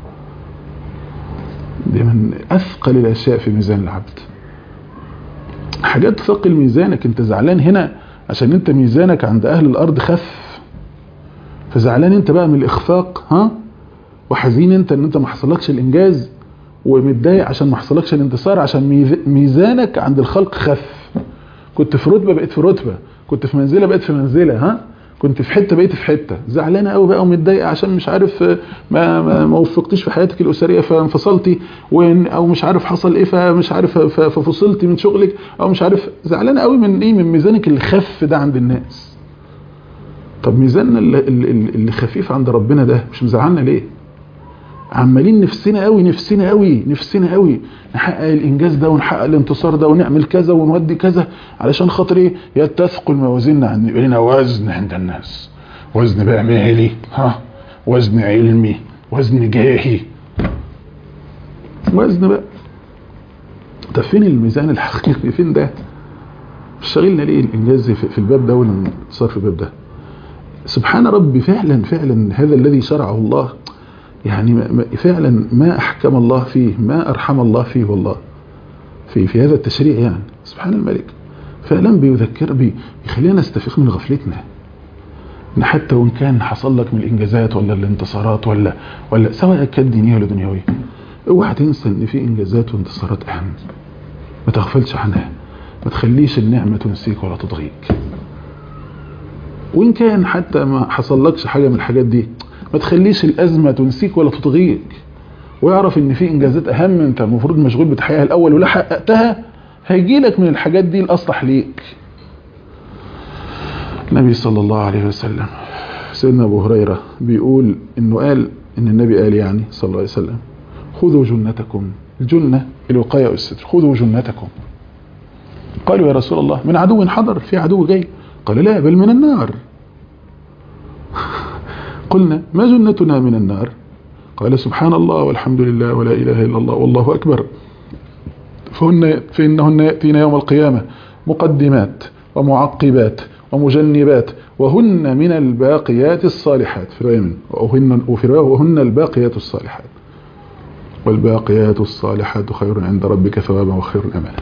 دي من أثقل الأشياء في ميزان العبد حاجات تثقل ميزانك انت زعلان هنا عشان انت ميزانك عند أهل الأرض خف فزعلان انت بقى من الإخفاق ها وحزين انت ان انت ما حصلكش الإنجاز ومتضايق عشان ما حصلكش الانتصار عشان ميزانك عند الخلق خف كنت في رتبه بقيت في رتبه كنت في منزله بقيت في منزله ها كنت في حته بقيت في حته زعلانه قوي بقى ومتضايقه عشان مش عارف ما ما, ما وفقتيش في حياتك الاسريه فانفصلتي وإن او مش عارف حصل ايه فمش عارف ففصلتي من شغلك او مش عارف زعلانه قوي من ايه من ميزانك اللي خف ده عند الناس طب ميزاننا اللي, اللي خفيف عند ربنا ده مش مزعلنا ليه عمالين نفسنا قوي نفسنا قوي نفسنا قوي نحقق الانجاز ده ونحقق الانتصار ده ونعمل كذا ونودي كذا علشان خاطر ايه يتثقل موازيننا عن يبقى لنا وزن عند الناس وزن بقى مالي ها وزن علمي وزن جاهي وزن بقى طب فين الميزان الحقيقي فين ده مش شاغلنا ليه الانجاز في الباب ده والانتصار في الباب ده سبحان ربي فعلا فعلا هذا الذي شرعه الله يعني فعلا ما أحكم الله فيه ما أرحم الله فيه والله في في هذا التشريع يعني سبحان الملك فعلا بيذكر بي يخلينا نستفيق من غفلتنا ان حتى وان كان حصل لك من الانجازات ولا الانتصارات ولا ولا سواء كانت دينيه ولا دنيويه اوعى تنسى ان في انجازات وانتصارات اهم ما تغفلش عنها ما تخليش النعمه تنسيك ولا تضغيك وان كان حتى ما حصلكش حاجه من الحاجات دي ما تخليش الأزمة تنسيك ولا تطغيك ويعرف ان في انجازات اهم انت المفروض مشغول بتحقيقها الاول ولا حققتها هيجي لك من الحاجات دي الاصلح ليك النبي صلى الله عليه وسلم سيدنا ابو هريرة بيقول انه قال ان النبي قال يعني صلى الله عليه وسلم خذوا جنتكم الجنة الوقاية والستر خذوا جنتكم قالوا يا رسول الله من عدو حضر في عدو جاي قال لا بل من النار قلنا ما جنتنا من النار قال سبحان الله والحمد لله ولا إله إلا الله والله أكبر فهن فإنهن يأتين يوم القيامة مقدمات ومعقبات ومجنبات وهن من الباقيات الصالحات في رواية من وهن, وفي رواية وهن الباقيات الصالحات والباقيات الصالحات خير عند ربك ثوابا وخير أمانا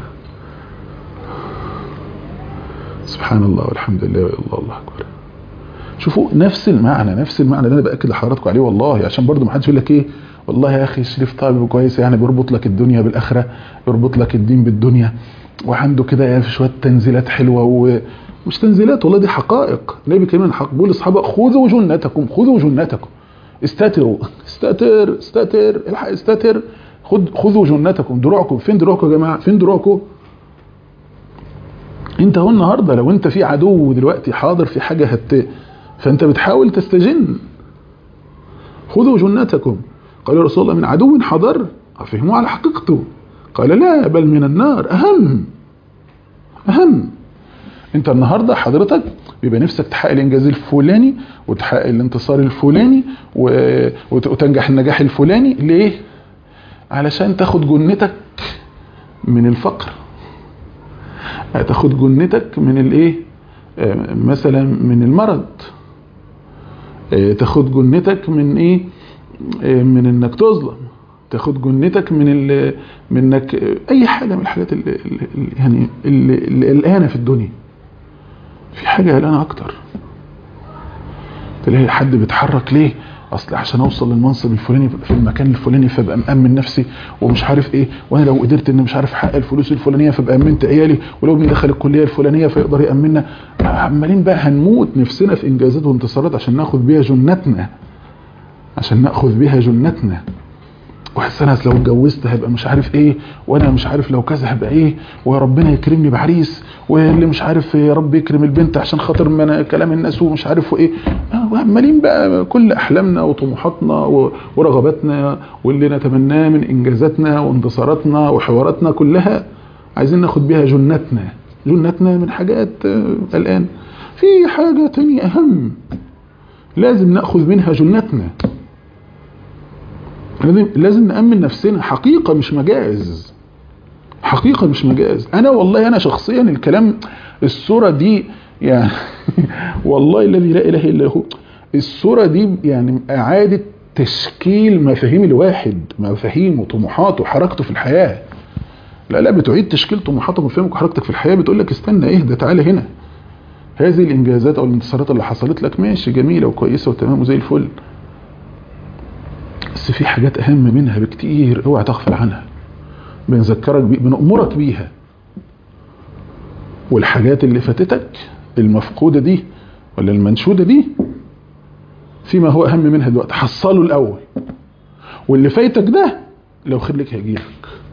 سبحان الله والحمد لله والله الله أكبر شوفوا نفس المعنى نفس المعنى اللي انا باكد لحضراتكم عليه والله عشان برضو ما حدش يقول لك ايه والله يا اخي شريف طالب كويس يعني بيربط لك الدنيا بالاخره يربط لك الدين بالدنيا وعنده كده يعني شويه تنزيلات حلوه ومش تنزيلات والله دي حقائق النبي كمان حق بيقول لاصحابه خذوا جنتكم خذوا جنتكم استتروا استتر استتر الحق استتر خذ خذوا جنتكم دروعكم فين دروعكم يا جماعه فين دروعكم انت هو النهارده لو انت في عدو دلوقتي حاضر في حاجه هت فانت بتحاول تستجن خذوا جنتكم قال رسول الله من عدو حضر فهموا على حقيقته قال لا بل من النار اهم اهم انت النهاردة حضرتك بيبقى نفسك تحقق الانجاز الفلاني وتحقق الانتصار الفلاني وتنجح النجاح الفلاني ليه علشان تاخد جنتك من الفقر تاخد جنتك من الايه مثلا من المرض تاخد جنتك من ايه من انك تظلم تاخد جنتك من ال... من انك اي حاجه من الحاجات اللي يعني اللي قلقانه في الدنيا في حاجه قلقانه اكتر تلاقي حد بيتحرك ليه اصل عشان اوصل للمنصب الفلاني في المكان الفلاني فابقى مامن نفسي ومش عارف ايه وانا لو قدرت ان مش عارف احقق الفلوس الفلانيه فابقى امنت عيالي ولو ابني دخل الكليه الفلانيه فيقدر يامننا عمالين بقى هنموت نفسنا في انجازات وانتصارات عشان ناخد بيها جنتنا عشان ناخذ بيها جنتنا واحسن لو اتجوزت هيبقى مش عارف ايه وانا مش عارف لو كذا هبقى ايه وربنا يكرمني بعريس واللي مش عارف يا رب يكرم البنت عشان خاطر من كلام الناس ومش عارف ايه وعمالين بقى كل احلامنا وطموحاتنا ورغباتنا واللي نتمناه من انجازاتنا وانتصاراتنا وحواراتنا كلها عايزين ناخد بيها جنتنا جنتنا من حاجات الان في حاجة تانية اهم لازم ناخذ منها جنتنا لازم نأمن نفسنا حقيقة مش مجاز حقيقة مش مجاز أنا والله أنا شخصيا الكلام الصورة دي يعني والله الذي لا إله إلا هو الصورة دي يعني إعادة تشكيل مفاهيم الواحد مفاهيمه وطموحاته وحركته في الحياة لا لا بتعيد تشكيل طموحاتك ومفاهيمك وحركتك في الحياة بتقول لك استنى اهدى تعالى هنا هذه الانجازات او الانتصارات اللي حصلت لك ماشي جميلة وكويسة وتمام وزي الفل بس في حاجات اهم منها بكتير اوعى تغفل عنها بنذكرك بي بنأمرك بيها والحاجات اللي فاتتك المفقودة دي ولا المنشودة دي فيما هو اهم منها دلوقتي حصله الاول واللي فايتك ده لو خير لك هيجيلك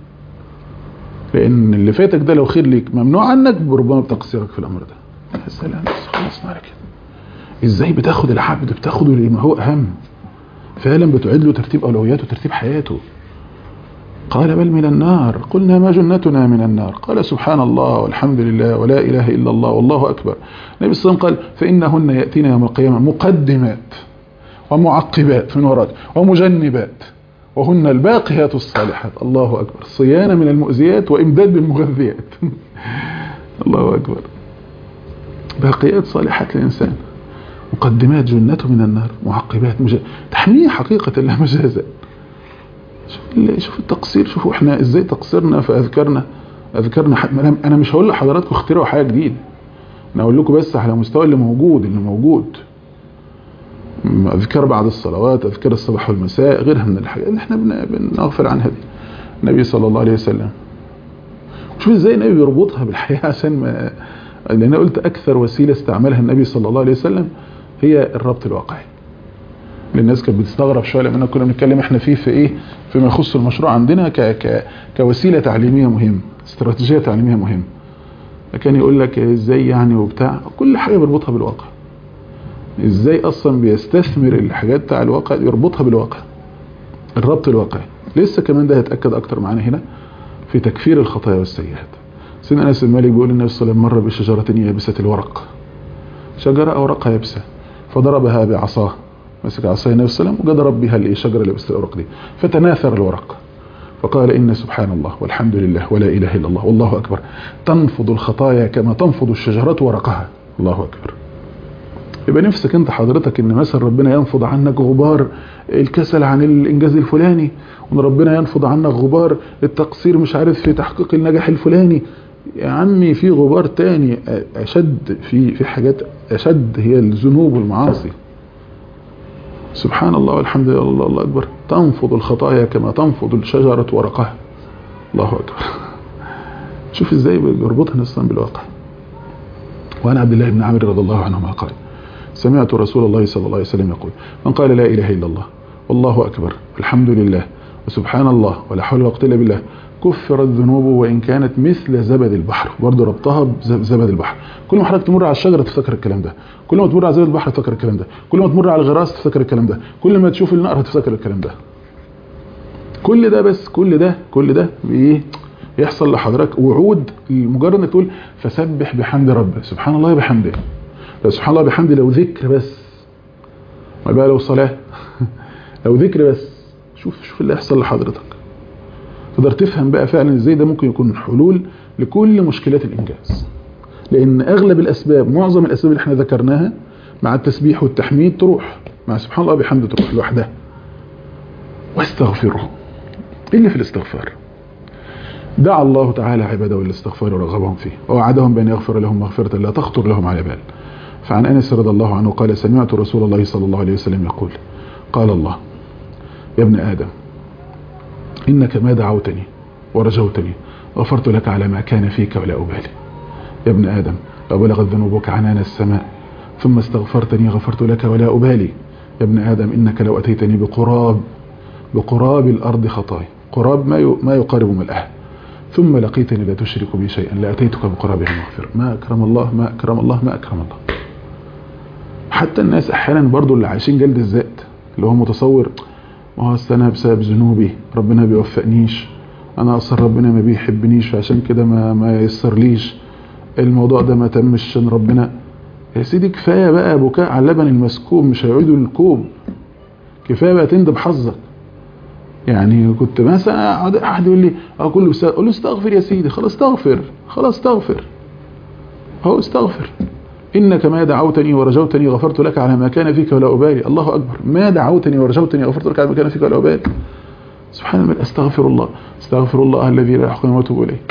لان اللي فاتك ده لو خير لك ممنوع عنك بربما بتقصيرك في الامر ده يا سلام بس خلصنا على كده ازاي بتاخد العبد بتاخده لما هو اهم فعلا بتعيد له ترتيب اولوياته وترتيب حياته قال بل من النار قلنا ما جنتنا من النار قال سبحان الله والحمد لله ولا اله الا الله والله اكبر النبي صلى الله عليه وسلم قال فانهن ياتينا يوم القيامه مقدمات ومعقبات من وراك ومجنبات وهن الباقيات الصالحات الله أكبر صيانة من المؤذيات وإمداد بالمغذيات الله أكبر باقيات صالحات للإنسان مقدمات جنته من النار معقبات مج... تحميه حقيقة لا مجازا شوف, شوف التقصير شوفوا احنا ازاي تقصيرنا في أذكارنا أذكارنا ح... أنا مش هقول لحضراتكم اخترعوا حاجة جديدة أنا أقول لكم بس على مستوى اللي موجود اللي موجود اذكار بعد الصلوات اذكار الصباح والمساء غيرها من الحاجات اللي احنا بنغفل عنها دي النبي صلى الله عليه وسلم شوف ازاي النبي بيربطها بالحياة عشان ما لان انا قلت اكثر وسيلة استعملها النبي صلى الله عليه وسلم هي الربط الواقعي الناس كانت بتستغرب شويه لما كنا بنتكلم احنا فيه في ايه فيما يخص المشروع عندنا ك ك كوسيله تعليميه مهمه استراتيجيه تعليميه مهمه كان يقول لك ازاي يعني وبتاع كل حاجه بيربطها بالواقع ازاي اصلا بيستثمر الحاجات بتاع الواقع يربطها بالواقع الربط الواقعي لسه كمان ده هيتاكد اكتر معانا هنا في تكفير الخطايا والسيئات سيدنا انس بن مالك بيقول النبي صلى الله عليه وسلم مر بشجره يابسه الورق شجره اوراقها يابسه فضربها بعصاه مسك عصايه النبي صلى الله عليه وسلم وجا ضرب بها الايه الشجره اللي يابسه الورق دي فتناثر الورق فقال إن سبحان الله والحمد لله ولا إله إلا الله والله أكبر تنفض الخطايا كما تنفض الشجرة ورقها الله أكبر يبقى نفسك انت حضرتك ان مثلا ربنا ينفض عنك غبار الكسل عن الانجاز الفلاني وان ربنا ينفض عنك غبار التقصير مش عارف في تحقيق النجاح الفلاني يا عمي في غبار تاني اشد في في حاجات اشد هي الذنوب والمعاصي سبحان الله والحمد لله الله, الله اكبر تنفض الخطايا كما تنفض الشجرة ورقها الله اكبر شوف ازاي بيربطها الاسلام بالواقع وعن عبد الله بن عمرو رضي الله عنهما قال سمعت رسول الله صلى الله عليه وسلم يقول من قال لا إله إلا الله والله أكبر والحمد لله وسبحان الله ولا حول ولا قوة إلا بالله كفرت ذنوبه وإن كانت مثل زبد البحر برضه ربطها بزبد البحر كل ما حضرتك تمر على الشجرة تفتكر الكلام ده كل ما تمر على زبد البحر تفتكر الكلام ده كل ما تمر على الغراس تفتكر الكلام ده كل ما تشوف النهر هتفتكر الكلام ده كل ده بس كل ده كل ده بايه يحصل لحضرتك وعود مجرد انك تقول فسبح بحمد ربك سبحان الله بحمده سبحان الله بحمده لو ذكر بس ما بقى لو صلاة لو ذكر بس شوف شوف اللي يحصل لحضرتك تقدر تفهم بقى فعلا ازاي ده ممكن يكون حلول لكل مشكلات الانجاز لان اغلب الاسباب معظم الاسباب اللي احنا ذكرناها مع التسبيح والتحميد تروح مع سبحان الله بحمده تروح لوحدها واستغفره الا في الاستغفار دعا الله تعالى عباده بالاستغفار ورغبهم فيه ووعدهم بان يغفر لهم مغفره لا تخطر لهم على بال فعن انس رضي الله عنه قال سمعت رسول الله صلى الله عليه وسلم يقول قال الله يا ابن ادم انك ما دعوتني ورجوتني غفرت لك على ما كان فيك ولا ابالي يا ابن ادم لو بلغت ذنوبك عنان السماء ثم استغفرتني غفرت لك ولا ابالي يا ابن ادم انك لو اتيتني بقراب بقراب الارض خطايا قراب ما ما يقارب ملئها ثم لقيتني لا تشرك بي شيئا لاتيتك بقرابها مغفرة ما اكرم الله ما اكرم الله ما اكرم الله حتى الناس احيانا برضو اللي عايشين جلد الذات اللي هو متصور ما هو انا بسبب ذنوبي ربنا بيوفقنيش انا اصلا ربنا ما بيحبنيش فعشان كده ما ما ييسرليش الموضوع ده ما تمش عشان ربنا يا سيدي كفايه بقى بكاء على اللبن المسكوب مش هيعيدوا الكوب كفايه بقى تندب حظك يعني كنت مثلا احد يقول لي اه كله بس اقول له استغفر يا سيدي خلاص استغفر خلاص استغفر هو استغفر انك ما دعوتني ورجوتني غفرت لك على ما كان فيك ولا ابالي الله اكبر ما دعوتني ورجوتني غفرت لك على ما كان فيك ولا ابالي سبحان الله استغفر الله استغفر الله الذي لا يحقن واتوب اليه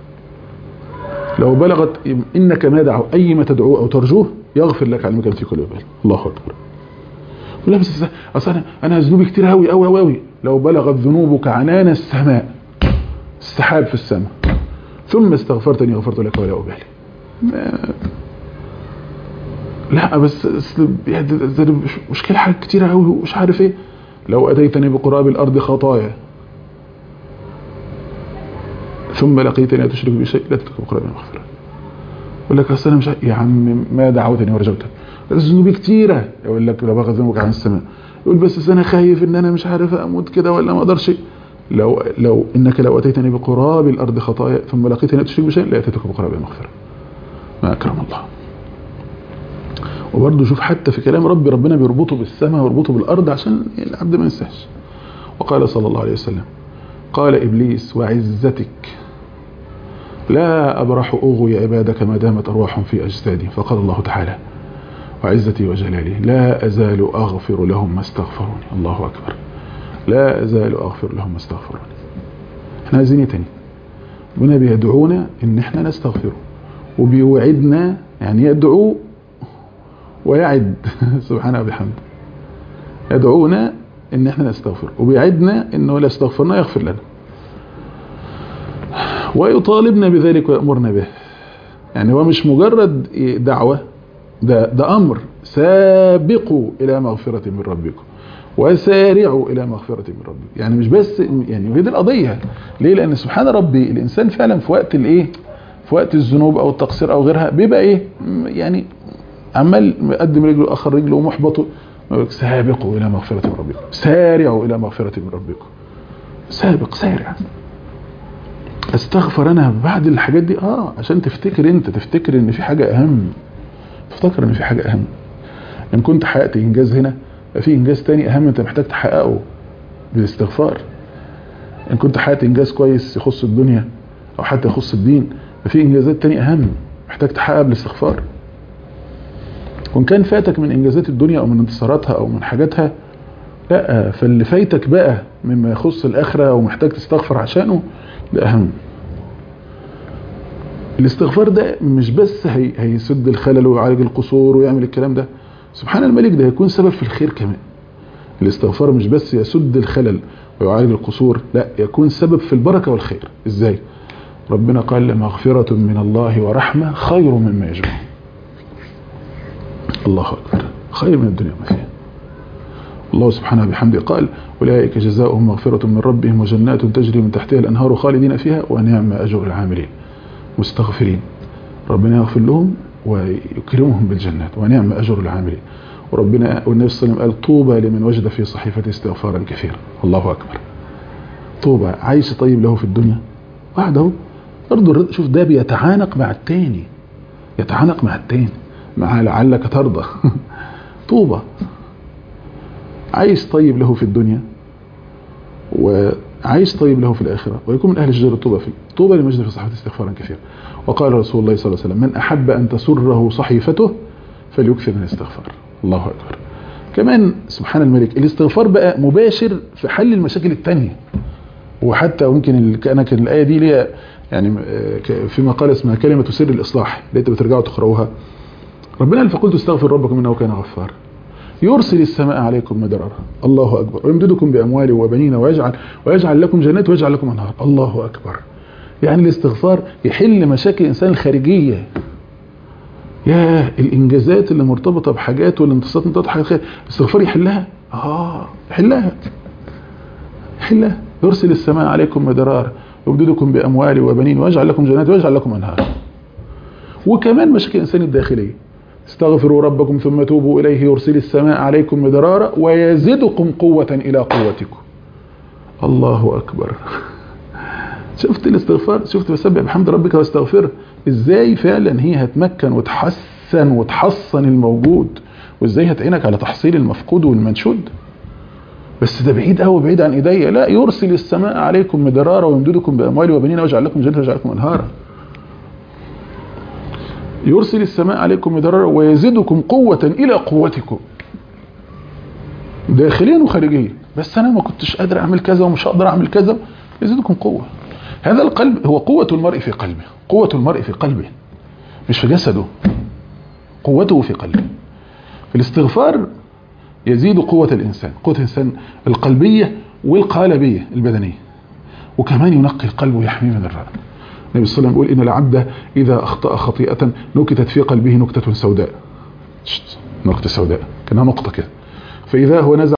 لو بلغت انك ما دعو اي ما تدعوه او ترجوه يغفر لك على ما كان فيك ولا ابالي الله اكبر لا بس اصل انا انا ذنوبي كتير قوي قوي قوي لو بلغت ذنوبك عنان السماء السحاب في السماء ثم استغفرتني غفرت لك ولا ابالي لا بس مشكلة حاجات كتيرة قوي ومش عارف ايه لو اتيتني بقراب الارض خطايا ثم لقيتني تشرك بي شيء لا تترك بقراب المغفرة يقول لك اصل انا مش يا عم ما دعوتني ورجوتك ذنوبي كتيرة يقول لك لو بغى ذنوبك عن السماء يقول بس انا خايف ان انا مش عارف اموت كده ولا ما اقدرش لو لو انك لو اتيتني بقراب الارض خطايا ثم لقيتني تشرك بشيء لا اتيتك بقراب المغفرة ما اكرم الله وبرضه شوف حتى في كلام ربي ربنا بيربطه بالسماء ويربطه بالارض عشان العبد ما ينساش وقال صلى الله عليه وسلم قال ابليس وعزتك لا ابرح اغوي عبادك ما دامت ارواحهم في اجسادي فقال الله تعالى وعزتي وجلالي لا أزال أغفر لهم ما استغفروني الله أكبر لا أزال أغفر لهم ما استغفروني احنا عايزين تاني ربنا بيدعونا ان احنا نستغفره وبيوعدنا يعني يدعو ويعد سبحانه وبحمده يدعونا ان احنا نستغفر وبيعدنا انه لا استغفرنا يغفر لنا ويطالبنا بذلك ويأمرنا به يعني هو مش مجرد دعوة ده, ده أمر سابقوا إلى مغفرة من ربكم وسارعوا إلى مغفرة من ربكم يعني مش بس يعني هي دي القضية ليه لأن سبحان ربي الإنسان فعلا في وقت الإيه في وقت الذنوب أو التقصير أو غيرها بيبقى إيه يعني عمال مقدم رجله أخر رجله ومحبطه سابقوا إلى مغفرة من ربكم سارعوا إلى مغفرة من ربكم سابق سارع استغفر انا بعد الحاجات دي اه عشان تفتكر انت تفتكر ان في حاجة اهم تفتكر ان في حاجة اهم ان كنت حققت انجاز هنا في انجاز تاني اهم انت محتاج تحققه بالاستغفار ان كنت حققت انجاز كويس يخص الدنيا او حتى يخص الدين ففي انجازات تانية اهم محتاج تحققها بالاستغفار وان كان فاتك من انجازات الدنيا او من انتصاراتها او من حاجاتها لا فاللي فايتك بقى مما يخص الاخره ومحتاج تستغفر عشانه ده اهم الاستغفار ده مش بس هي هيسد الخلل ويعالج القصور ويعمل الكلام ده سبحان الملك ده هيكون سبب في الخير كمان الاستغفار مش بس يسد الخلل ويعالج القصور لا يكون سبب في البركة والخير ازاي ربنا قال مغفرة من الله ورحمة خير مما يجمعون الله أكبر خير من الدنيا وما فيها الله سبحانه بحمده قال أولئك جزاؤهم مغفرة من ربهم وجنات تجري من تحتها الأنهار خالدين فيها ونعم أجر العاملين مستغفرين ربنا يغفر لهم ويكرمهم بالجنات ونعم أجر العاملين وربنا والنبي صلى الله عليه وسلم قال طوبى لمن وجد في صحيفته استغفارا كثيرا الله أكبر طوبى عايش طيب له في الدنيا واحد اهو برضه شوف ده بيتعانق مع التاني يتعانق مع التاني مع لعلك ترضى طوبى عايش طيب له في الدنيا وعايش طيب له في الآخرة ويكون من أهل الشجر الطوبى فيه طوبى لمن وجد في صحيفته استغفارا كثيرا وقال رسول الله صلى الله عليه وسلم من أحب أن تسره صحيفته فليكثر من الاستغفار الله أكبر كمان سبحان الملك الاستغفار بقى مباشر في حل المشاكل التانية وحتى ممكن انا كان الايه دي ليها يعني في مقاله اسمها كلمه سر الاصلاح اللي انتوا بترجعوا تقراوها ربنا قال فقلت استغفر ربكم انه كان غفارا يرسل السماء عليكم مدرارا الله اكبر ويمددكم باموال وبنين ويجعل ويجعل لكم جنات ويجعل لكم انهار الله اكبر يعني الاستغفار يحل مشاكل الانسان الخارجيه يا الانجازات اللي مرتبطه بحاجات والانتصارات مرتبطه بحاجات خير الاستغفار يحلها اه يحلها يحلها يرسل السماء عليكم مدرارا يمددكم باموال وبنين ويجعل لكم جنات ويجعل لكم انهار وكمان مشاكل الانسان الداخليه استغفروا ربكم ثم توبوا اليه يرسل السماء عليكم مدرارا ويزدكم قوه الى قوتكم الله اكبر شفت الاستغفار شفت بسبح بحمد ربك واستغفره ازاي فعلا هي هتمكن وتحسن وتحصن الموجود وازاي هتعينك على تحصيل المفقود والمنشود بس ده بعيد قوي بعيد عن ايديا لا يرسل السماء عليكم مدرارا ويمددكم باموال وبنين ويجعل لكم جنات ويجعل لكم انهارا يرسل السماء عليكم مدرارا ويزيدكم قوة إلى قوتكم داخليا وخارجيا بس أنا ما كنتش قادر أعمل كذا ومش هقدر أعمل كذا يزيدكم قوة هذا القلب هو قوة المرء في قلبه قوة المرء في قلبه مش في جسده قوته في قلبه الاستغفار يزيد قوة الإنسان قوة الإنسان القلبية والقالبية البدنية وكمان ينقي القلب ويحميه من الرأي النبي صلى الله عليه وسلم يقول إن العبد إذا أخطأ خطيئة نكتت في قلبه نكتة سوداء نقطة سوداء كأنها نقطة كده فإذا هو نزع